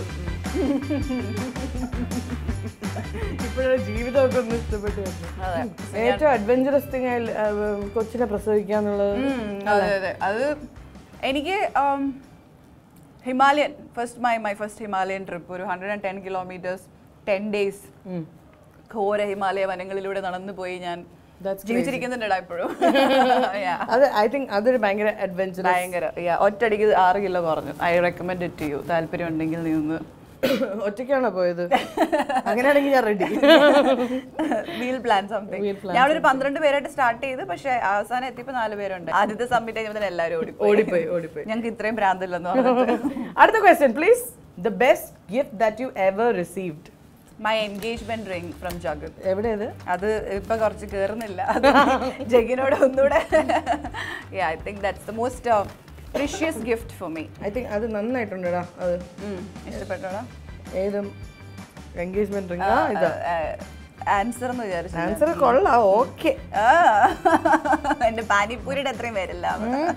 Speaker 1: ഇപ്പോഴാണ് ജീവിതമൊക്കെ ഒന്ന് ഇഷ്ടപ്പെട്ടു വരുന്നത്
Speaker 2: അതെ
Speaker 1: ഏറ്റവും അഡ്വഞ്ചറസ് തിങ് കൊച്ചിനെ പ്രസവിക്കാന്നുള്ളത്
Speaker 2: ഉം, അതെ അതെ അത് എനിക്ക് um, Himalayan first my my first Himalayan trip ഒരു hundred and ten kilometres ten days
Speaker 1: ഉം.
Speaker 2: ഘോര ഹിമാലയ വനങ്ങളിലൂടെ നടന്നു പോയി ഞാൻ
Speaker 1: That's
Speaker 2: ജീവിച്ചിരിക്കുന്നുണ്ടാ ഇപ്പോഴും Yeah.
Speaker 1: അത് ഐ തിങ്ക് അതൊരു ഭയങ്കര അഡ്വഞ്ചർ
Speaker 2: ഭയങ്കര Yeah, ഒറ്റയടിക്ക് ആറ് കിലോ കുറഞ്ഞു I recommend it to you താല്പര്യം ഉണ്ടെങ്കിൽ നീ ഒന്ന്
Speaker 1: ഒറ്റയ്ക്കാണോ പോയത് അങ്ങനെയാണെങ്കിൽ ഞാൻ ready
Speaker 2: we'll plan something
Speaker 1: We'll plan
Speaker 2: ഞങ്ങളൊരു പന്ത്രണ്ട് പേരായിട്ട് സ്റ്റാർട്ട് ചെയ്ത് പക്ഷെ അവസാനം എത്തിയപ്പോ നാല് പേരുണ്ട് ആദ്യത്തെ സബ്മിറ്റ് ചെയ്യുമ്പോൾ തന്നെ എല്ലാവരും ഓടിപ്പോയി
Speaker 1: ഓടിപ്പോയി ഓടിപ്പോയി
Speaker 2: ഞങ്ങൾക്ക് ഇത്രയും ഭ്രാന്തില്ലെന്ന് പറഞ്ഞിട്ട്
Speaker 1: അടുത്ത question please the best gift that you ever received
Speaker 2: my engagement ring from Jagat
Speaker 1: എവിടെയത്
Speaker 2: അത് ഇപ്പൊ കുറച്ച് കേറുന്നില്ല അത് ജഗിനോട് ഒന്നുകൂടെ I think that's the most precious gift for me
Speaker 1: I think അത് നന്നായിട്ടുണ്ടടാ അത്
Speaker 2: ഇഷ്ടപ്പെട്ടോടാ
Speaker 1: ഏതും എൻഗേജ്മെന്റ് റിംഗ് ആ ഇതാ
Speaker 2: ആൻസർ എന്ന് വിചാരിച്ചു
Speaker 1: ആൻസർ കൊള്ളാം ഓക്കെ
Speaker 2: ആ, എന്റെ പാനിപ്പൂരിയുടെ അത്രയും വരില്ല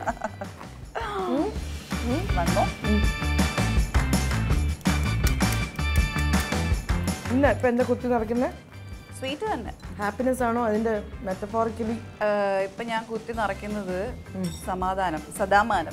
Speaker 2: വന്നോ
Speaker 1: ഇന്ന് ഇപ്പൊ എന്താ കുത്തി നിറയ്ക്കുന്നത്
Speaker 2: സ്വീറ്റ് തന്നെ
Speaker 1: ഹാപ്പിനെസ് ആണോ അതിന്റെ മെറ്റഫോറിക്കലി
Speaker 2: ഏഹ്, ഇപ്പൊ ഞാൻ കുത്തി നിറയ്ക്കുന്നത് സമാധാനം സദാമാനം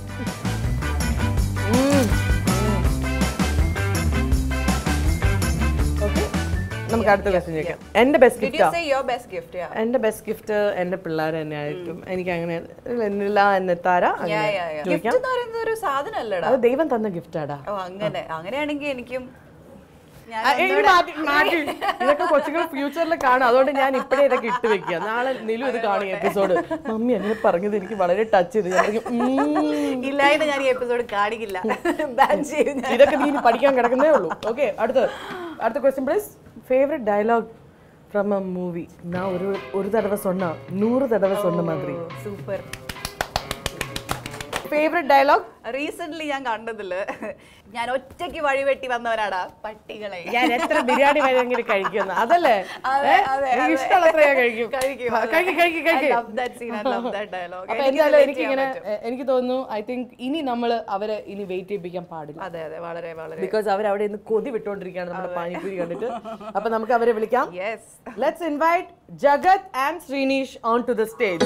Speaker 1: ഓക്കെ നമുക്ക് അടുത്ത ക്വസ്റ്റ്യൻ ചോദിക്കാം എന്റെ ബെസ്റ്റ്
Speaker 2: ഡിഡ് യു
Speaker 1: ഗിഫ്റ്റാ
Speaker 2: say your best gift ya
Speaker 1: എന്റെ ബെസ്റ്റ് ഗിഫ്റ്റ് എന്റെ പിള്ളേർ തന്നെ ആയിരിക്കും എനിക്ക് അങ്ങനെ എന്നില്ല എന്നെത്താര
Speaker 2: യാ യാ യാ ഗിഫ്റ്റ് എന്ന് പറയുന്നത് ഒരു സാധനമല്ലടാ
Speaker 1: അത് ദൈവം തന്ന ഗിഫ്റ്റാടാ
Speaker 2: ഓ അങ്ങനെ അങ്ങനെയാണെങ്കിൽ എനിക്കും ഞാൻ
Speaker 1: ഇതൊക്കെ കൊച്ചുങ്ങൾ ഫ്യൂച്ചറിൽ കാണും അതുകൊണ്ട് ഞാൻ ഇപ്പഴേ ഇതൊക്കെ ഇട്ട് വെക്കുക നാളെ നിലു ഇത് കാണും എപ്പിസോഡ് മമ്മി എന്നെ പറഞ്ഞത് എനിക്ക് വളരെ ടച്ച് ചെയ്ത് ഞാൻ പറയും, "ഉം,
Speaker 2: ഇല്ലായിട്ട് ഞാൻ ഈ എപ്പിസോഡ് കാണിക്കില്ല ബാൻ ചെയ്യും ഞാൻ
Speaker 1: ഇതൊക്കെ നീ ഇനി പഠിക്കാൻ കിടക്കുന്നേ ഉള്ളൂ ഓക്കെ അടുത്ത അടുത്ത question please favourite dialogue from a movie ഞാൻ ഒരു ഒരു തടവ സൊന്ന നൂറ് തടവ സൊന്ന മാതിരി
Speaker 2: സൂപ്പർ
Speaker 1: ഫേവറേറ്റ് ഡയലോഗ്
Speaker 2: റീസെന്റ് ഞാൻ കണ്ടതില് ഞാൻ ഒറ്റയ്ക്ക് വഴിവെട്ടി വന്നവരാടാ പട്ടികളെ
Speaker 1: ഞാൻ എത്ര ബിരിയാണി വേണമെങ്കിലും കഴിക്കുന്നു അതല്ലേ
Speaker 2: അതെ,
Speaker 1: ഏ?
Speaker 2: അതെ,
Speaker 1: എനിക്ക്
Speaker 2: അതെ.
Speaker 1: ഇഷ്ടമുള്ളത്ര ഞാൻ കഴിക്കും
Speaker 2: കഴിക്കും,
Speaker 1: ആ,
Speaker 2: അതെ.
Speaker 1: കഴിക്കും കഴിക്കും
Speaker 2: I
Speaker 1: കഴിക്കും
Speaker 2: love that scene, I love that dialogue.
Speaker 1: അപ്പൊ
Speaker 2: എനിക്ക്
Speaker 1: എന്തായാലും
Speaker 2: relate
Speaker 1: എനിക്ക്
Speaker 2: ചെയ്യാൻ
Speaker 1: ഇങ്ങനെ
Speaker 2: പറ്റും.
Speaker 1: എ- എനിക്ക് തോന്നുന്നു ഐ തിങ്ക് ഇനി നമ്മൾ അവരെ ഇനി വെയിറ്റ് ചെയ്യിപ്പിക്കാൻ പാടില്ല
Speaker 2: അതെ അതെ വളരെ വളരെ
Speaker 1: ബിക്കോസ് അവർ അവിടെ നിന്ന് കൊതി വിട്ടുകൊണ്ടിരിക്കുകയാണ് നമ്മുടെ പാനിപ്പൂരി കണ്ടിട്ട് അപ്പൊ നമുക്ക് അവരെ വിളിക്കാം
Speaker 2: yes
Speaker 1: let's invite Jagat and Sreenish on to the stage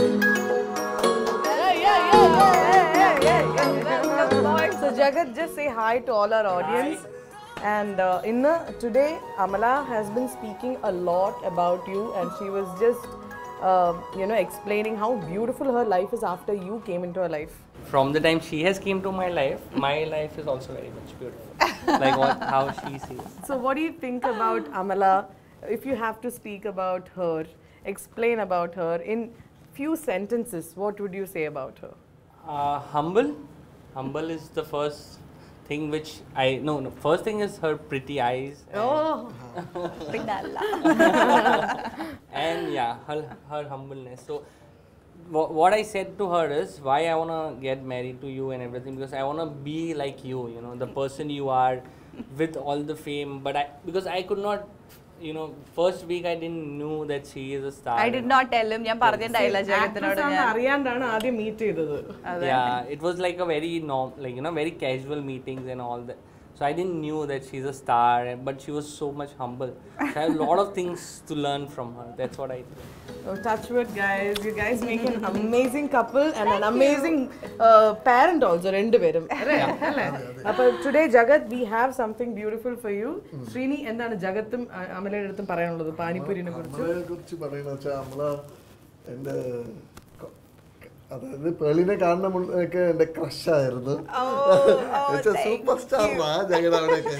Speaker 1: So Jagat, just say hi to all our audience. And uh, in uh, today, Amala has been speaking a lot about you, and she was just, uh, you know, explaining how beautiful her life is after you came into her life.
Speaker 3: from the time she has came to my life, my life is also very much beautiful. like what, how she sees.
Speaker 1: So, what do you think about Amala? If you have to speak about her, explain about her in few sentences. What would you say about her?
Speaker 3: Uh, humble. Humble is the first thing which I no no. First thing is her pretty eyes. and-
Speaker 1: Oh,
Speaker 2: പിന്നല്ല
Speaker 3: and yeah, her, her humbleness. So, wha- what I said to her is why I wanna get married to you and everything because I wanna be like you, you know, the person you are with all the fame. But I because I could not, you know, first week I didn't know that she is a star.
Speaker 2: I did not ടെല്ലും ഞാൻ പറഞ്ഞിട്ടുണ്ടായില്ല ജഗത്തിനോട്
Speaker 1: actress ആണെന്ന്
Speaker 2: ഞാൻ
Speaker 1: അറിയാണ്ടാണ് ആദ്യം meet ചെയ്തത്
Speaker 3: Yeah, it was like a very norm, like you know, very casual meetings and all that. So I didn't knew that she's a star, and- but she was so much humble. So I have a lot of things to learn from her. That's what I did.
Speaker 1: Oh, touch wood, guys. You guys make an amazing couple and an amazing uh, parent also. രണ്ടുപേരും അല്ലേ അല്ലേ അപ്പൊ today Jagat we have something beautiful for you Sreeni എന്താണ് ജഗത്തും അ- അമലയുടെ അടുത്തും പറയാനുള്ളത് പാനിപ്പൂരിനെ കുറിച്ച്
Speaker 4: നമ്മളെ കുറിച്ച് പറയുന്ന വെച്ചാൽ നമ്മളെ എൻ്റെ കൊ- അതായത് പേളിനെ കാണുന്ന മുന്നൊക്കെ എൻ്റെ ക്രഷ് ആയിരുന്നു സൂപ്പർ സ്റ്റാർ ആ ജഗൻ അവിടെയൊക്കെ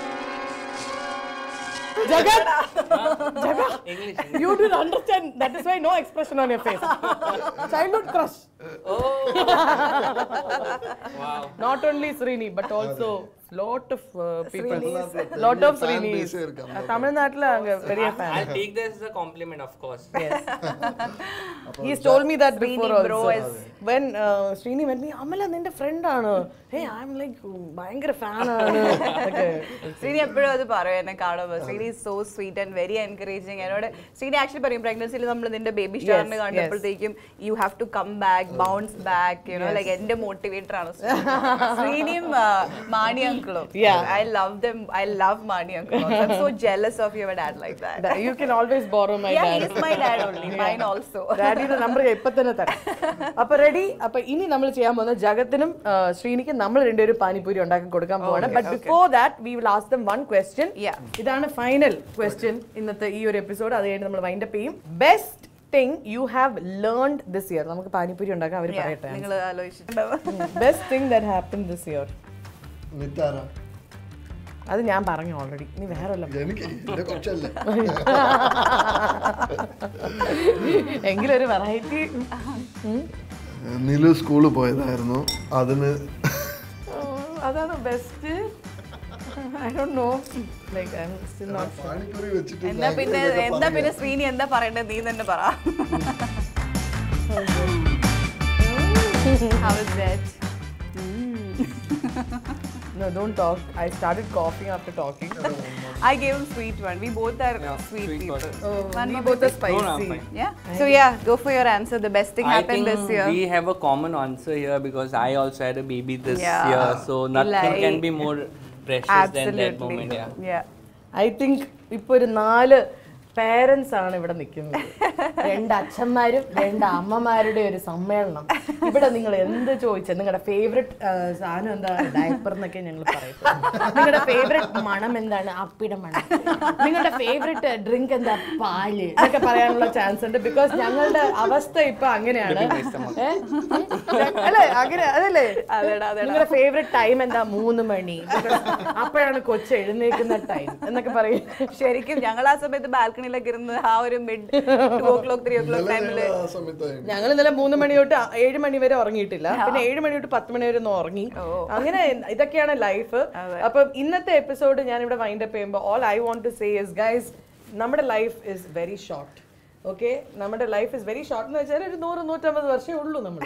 Speaker 1: ജഗത് ജഗത്
Speaker 3: English.
Speaker 1: You didn't understand. That is why no expression on your face. Childhood crush.
Speaker 3: Wow.
Speaker 1: Not only Srini, but also lot of uh, people.
Speaker 4: Srinis.
Speaker 1: Lot of
Speaker 4: Fan
Speaker 1: Srinis.
Speaker 4: base இருக்கு அங்க.
Speaker 1: தமிழ்நாட்டுல அங்க பெரிய
Speaker 3: I'll
Speaker 1: fan.
Speaker 3: take this as a compliment, of course.
Speaker 1: Yes. He's told me that
Speaker 2: Srini
Speaker 1: before
Speaker 2: bro
Speaker 1: also.
Speaker 2: is-
Speaker 1: When uh, Srini went me, Amala നിന്റെ friend ആണ് hey I am like ഭയങ്കര fan ആണ് ഒക്കെ.
Speaker 2: ശ്രീനി എപ്പോഴും അത് പറയും എന്നെ കാണുമ്പോൾ Sreeni so sweet and very encouraging എന്നോട് ശ്രീനി ആക്ച്വലി പറയും പ്രഗ്നൻസിയിൽ നമ്മൾ നിന്റെ ബേബി സ്റ്റാറിന്
Speaker 1: yes.
Speaker 2: കണ്ടപ്പോഴത്തേക്കും you have to come back bounce back you know like എന്റെ മോട്ടിവേറ്റർ ആണ് ശ്രീനിയും മാണി അങ്കിളും
Speaker 1: Yeah.
Speaker 2: I love them I love Mani അങ്കിളും I am so jealous of your dad like that
Speaker 1: That- You can always borrow my
Speaker 2: Yeah,
Speaker 1: dad.
Speaker 2: he is my dad only. Mine also.
Speaker 1: ഡാഡിയുടെ number ഇപ്പൊ തന്നെ തരാം അപ്പൊ ready അപ്പൊ ഇനി നമ്മൾ ചെയ്യാൻ പോകുന്നത് ജഗത്തിനും ആ, ശ്രീനിക്കും നമ്മൾ രണ്ടുപേരും പാനിപ്പൂരി ഉണ്ടാക്കി കൊടുക്കാൻ പോവാണ് but before that we will ask them one question
Speaker 2: Yeah.
Speaker 1: ഇതാണ് ഫൈനൽ ക്വസ്റ്റ്യൻ ഇന്നത്തെ ഈ ഒരു എപ്പിസോഡ് അത് കഴിഞ്ഞ് നമ്മൾ വൈൻഡപ്പ് ചെയ്യും best thing you have learned this year നമുക്ക് പാനിപ്പൂരി ഉണ്ടാക്കാൻ അവർ പറയട്ടെ
Speaker 2: നിങ്ങൾ ആലോചിച്ചിട്ടുണ്ടാവും
Speaker 1: best thing that happen this year
Speaker 4: Nitara
Speaker 1: അത് ഞാൻ പറഞ്ഞു ഓൾറെഡി നീ വേറെ വല്ലതും
Speaker 4: എനിക്ക് എന്റെ കൊച്ചല്ലേ
Speaker 1: എങ്കിലും ഒരു വെറൈറ്റി
Speaker 4: നിലു സ്കൂളിൽ പോയതായിരുന്നു അതിന്
Speaker 1: അതാണ് best I don't know like I am still not
Speaker 4: panipuri വെച്ചിട്ട്
Speaker 2: എന്താ പിന്നെ
Speaker 4: ഇതൊക്കെ
Speaker 2: എന്താ
Speaker 4: പറയാ.
Speaker 2: പിന്നെ ശ്രീനി എന്താ പറയണ്ടത് നീ തന്നെ പറ How is that?
Speaker 1: No, don't talk. I started coughing after talking.
Speaker 2: I gave him sweet one. We both are
Speaker 3: Yeah,
Speaker 2: sweet,
Speaker 3: sweet
Speaker 2: people.
Speaker 3: person.
Speaker 1: Oh,
Speaker 2: One
Speaker 1: we
Speaker 2: more
Speaker 1: both are
Speaker 3: No, no, I'm
Speaker 1: spicy.
Speaker 3: fine.
Speaker 2: Yeah. So yeah, go for your answer. The best thing
Speaker 3: I
Speaker 2: happened
Speaker 3: think
Speaker 2: this year.
Speaker 3: we have a common answer here because I also had a baby this
Speaker 2: Yeah.
Speaker 3: year, so nothing can
Speaker 2: Like-
Speaker 3: be more precious than that
Speaker 2: Absolutely.
Speaker 3: moment. Yeah.
Speaker 2: Yeah.
Speaker 1: I think ഇപ്പൊ ഒരു നാല് parents ആണ് ഇവിടെ നിൽക്കുന്നത് രണ്ട് അച്ഛന്മാരും രണ്ട് അമ്മമാരുടെ ഒരു സമ്മേളനം ഇവിടെ നിങ്ങൾ എന്ത് ചോദിച്ചത് നിങ്ങളുടെ ഫേവറേറ്റ് സാധനം എന്താ ഡയപ്പർ എന്നൊക്കെ ഞങ്ങൾ പറയപ്പെടും നിങ്ങളുടെ ഫേവറേറ്റ് മണം എന്താണ് അപ്പിയുടെ മണം നിങ്ങളുടെ ഫേവറേറ്റ് ഡ്രിങ്ക് എന്താ പാല് എന്നൊക്കെ പറയാനുള്ള ചാൻസ് ഉണ്ട് ബിക്കോസ് ഞങ്ങളുടെ അവസ്ഥ ഇപ്പൊ അങ്ങനെയാണ് ഏ? അല്ലേ അങ്ങനെ അതല്ലേ
Speaker 2: അതെടാ, അതെടാ.
Speaker 1: നിങ്ങളുടെ ഫേവറേറ്റ് ടൈം എന്താ മൂന്ന് മണി Because അപ്പോഴാണ് കൊച്ചു എഴുന്നേക്കുന്ന ടൈം എന്നൊക്കെ പറയും
Speaker 2: ശരിക്കും ഞങ്ങൾ ആ സമയത്ത് ബാൽക്കണിയിലൊക്കെ ഇരുന്ന് ആ ഒരു mid two o'clock three o'clock
Speaker 4: ഇന്നലെ
Speaker 2: ടൈമില്
Speaker 4: ഞങ്ങൾ ആ സമയത്തായിരുന്നു
Speaker 1: ഞങ്ങൾ ഇന്നലെ മൂന്ന് മണി തൊട്ട് ആ- ഏഴ് മണി വരെ ഉറങ്ങിയിട്ടില്ല പിന്നെ ഏഴ് മണി തൊട്ട് പത്ത് മണി വരെ ഒന്ന് ഉറങ്ങി അങ്ങനെ ഇതൊക്കെയാണ് ലൈഫ് അപ്പം ഇന്നത്തെ എപ്പിസോഡ് ഞാൻ ഇവിടെ വൈൻഡപ്പ് ചെയ്യുമ്പോൾ all I want to say is guys നമ്മുടെ life is very short okay നമ്മുടെ ലൈഫ് ഇസ് വെരി ഷോർട്ട് എന്ന് വെച്ചാൽ ഒരു നൂറ് നൂറ്റമ്പത് വർഷമേ ഉള്ളൂ നമ്മൾ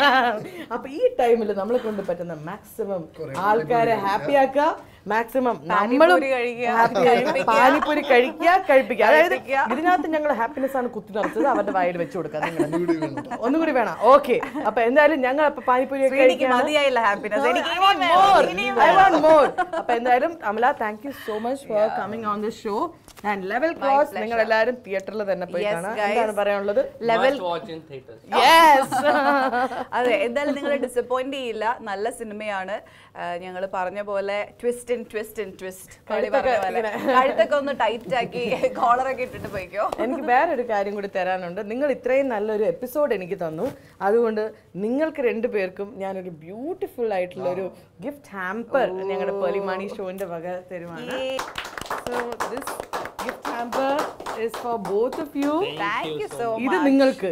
Speaker 1: അപ്പൊ ഈ ടൈമിൽ നമ്മളെ കൊണ്ട് പറ്റുന്ന മാക്സിമം ആൾക്കാരെ ഹാപ്പി ആക്കുക മാക്സിമം നമ്മളും
Speaker 2: പാനിപ്പൂരി കഴിക്കുക,
Speaker 1: happy ആയി-
Speaker 2: കഴിപ്പിക്കുക.
Speaker 1: പാനിപ്പൂരി കഴിക്കുക കഴിപ്പിക്കുക അതായത്
Speaker 2: കഴിപ്പിക്കുക.
Speaker 1: ഇതിനകത്ത് ഞങ്ങൾ ഹാപ്പിനെസ് ആണ് കുത്തി നിറച്ചത് അവരുടെ വായിൽ വെച്ച് കൊടുക്കുക നിങ്ങൾ
Speaker 4: കൂടി വേണം
Speaker 1: ഒന്നും കൂടി വേണം ഓക്കെ അപ്പൊ എന്തായാലും ഞങ്ങൾ അപ്പൊ പാനിപ്പൂരി ഒക്കെ
Speaker 2: ശ്രീനിക്ക്
Speaker 1: കഴിക്കുകയാണ്.
Speaker 2: മതിയായില്ല ഹാപ്പിനെസ് എനിക്ക്
Speaker 1: I want more. I want more. അപ്പൊ എന്തായാലും Amala thank you so much for coming on this show and level cross നിങ്ങൾ എല്ലാവരും തിയേറ്ററിൽ തന്നെ പോയി
Speaker 2: Yes,
Speaker 1: കാണാം
Speaker 2: guys.
Speaker 1: എന്താണ് പറയാനുള്ളത്
Speaker 2: level
Speaker 3: Must watch in theaters.
Speaker 1: Yes
Speaker 2: അതെ എന്തായാലും നിങ്ങൾ ഡിസപ്പോയിന്റ് ചെയ്യില്ല നല്ല സിനിമയാണ് ഞങ്ങൾ പറഞ്ഞ പോലെ twist in twist in twist
Speaker 1: കഴുത്തൊക്കെ ഇങ്ങനെ.
Speaker 2: കഴുത്തൊക്കെ ഒന്ന് ടൈറ്റ് ആക്കി കോളറൊക്കെ ഇട്ടിട്ട് പോയിക്കോ
Speaker 1: എനിക്ക് വേറൊരു കാര്യം കൂടി തരാനുണ്ട് നിങ്ങൾ ഇത്രയും നല്ലൊരു എപ്പിസോഡ് എനിക്ക് തന്നു അതുകൊണ്ട് നിങ്ങൾക്ക് രണ്ടുപേർക്കും ഞാനൊരു ബ്യൂട്ടിഫുൾ ആയിട്ടുള്ള ഒരു ഗിഫ്റ്റ് ഹാമ്പർ ഞങ്ങളുടെ പെളിമാണി ഷോന്റെ വക തരുവാണ് so this gift hamper is for both of you
Speaker 2: thank you so
Speaker 1: ഇത് നിങ്ങൾക്ക്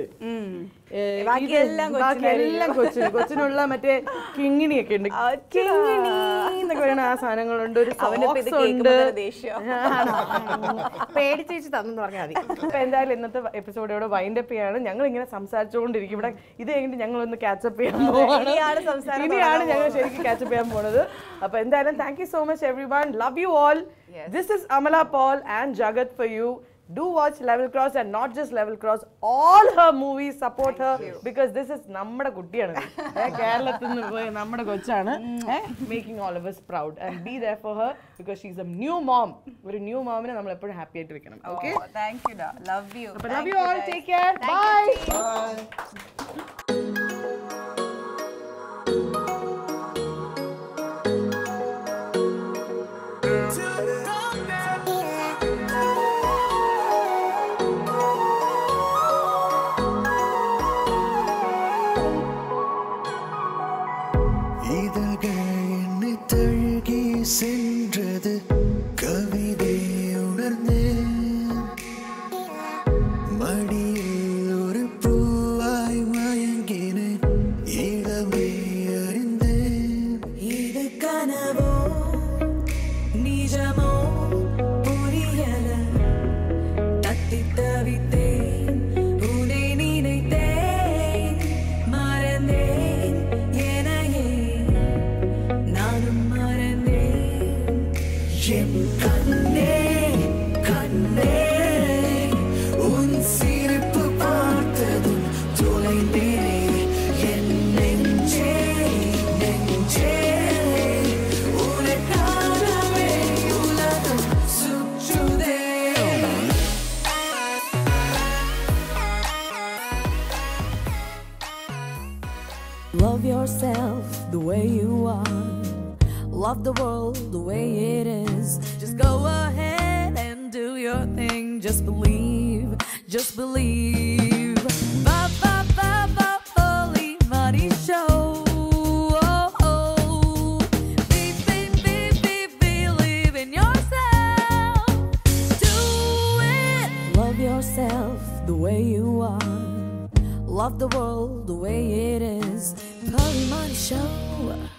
Speaker 1: ഏ,
Speaker 2: ബാക്കി
Speaker 1: ഇത്
Speaker 2: എല്ലാം
Speaker 1: ബാക്കി
Speaker 2: കൊച്ചിനായിരിക്കും.
Speaker 1: എല്ലാം കൊച്ചിന് കൊച്ചിനുള്ള മറ്റേ കിങ്ങിണിയൊക്കെ ഉണ്ട്
Speaker 2: അച്ഛാ.
Speaker 1: കിങ്ങിണി എന്നൊക്കെ പറയുന്ന ആ സാധനങ്ങളുണ്ട് ഒരു
Speaker 2: അവനിപ്പോ ഇത്
Speaker 1: socks ഉണ്ട്
Speaker 2: കേൾക്കുമ്പോ തന്നെ ദേഷ്യം.
Speaker 1: പേടിച്ചേച്ച് തന്നെന്ന് പറഞ്ഞാൽ മതി അപ്പൊ എന്തായാലും ഇന്നത്തെ എപ്പിസോഡോടെ വൈൻഡ് അപ്പ് ചെയ്യാണ് ഞങ്ങൾ ഇങ്ങനെ സംസാരിച്ചുകൊണ്ടിരിക്കും ഇവിടെ ഇത് കഴിഞ്ഞിട്ട് ഞങ്ങൾ ഒന്ന് കാച്ചപ്പ് ചെയ്യാൻ പോവാണ്
Speaker 2: ഇനിയാണ് സംസാരം
Speaker 1: ഇനിയാണ്
Speaker 2: തുടങ്ങാൻ
Speaker 1: ഞങ്ങൾ ശരിക്കും കാച്ചപ്പ് ചെയ്യാൻ പോണത് അപ്പൊ എന്തായാലും thank you so much everyone love you all this is Amala Paul and Jagat for you do watch Level Cross and not just Level Cross, all her movies support her because this is നമ്മുടെ കുട്ടിയാണ് കേരളത്തിൽ നിന്ന് പോയ നമ്മുടെ കൊച്ചാണ് making all of us proud and be there for her because she's a new mom ഒരു new മോമിനെ നമ്മൾ എപ്പോഴും ഹാപ്പി ആയിട്ട് വെക്കണം okay
Speaker 2: thank you love you
Speaker 1: അപ്പൊ love you all take care bye
Speaker 4: Bye.
Speaker 5: இதழ்கள் என்னை தழுகி சென்றது கவிதை உணர்ந்தேன் மடியில் ஒரு பூவாய் மயங்கினேன் இளமை அறிந்தேன்
Speaker 6: இது கனவோ நிஜமோ புரியல தத்தி தவித்தேன் உன்னை நினைத்தேன் மறந்தேன் எனையே நானும் மறந்தேன் என் கண்ணே கண்ணே உன் சிரிப்பு பார்த்ததும் தொலைந்தேனே என் நெஞ்சே நெஞ்சே உனக்காகவே உலகம் சுற்றுதே Love yourself the way you are. Love the world the way it is. Just go ahead and do your thing. Just believe, just believe. Ba ba ba ba holy money show. Oh, oh. Be, be, be, be, believe in yourself. Do it. Love yourself the way you are. Love the world the way it is. Polly Money Show.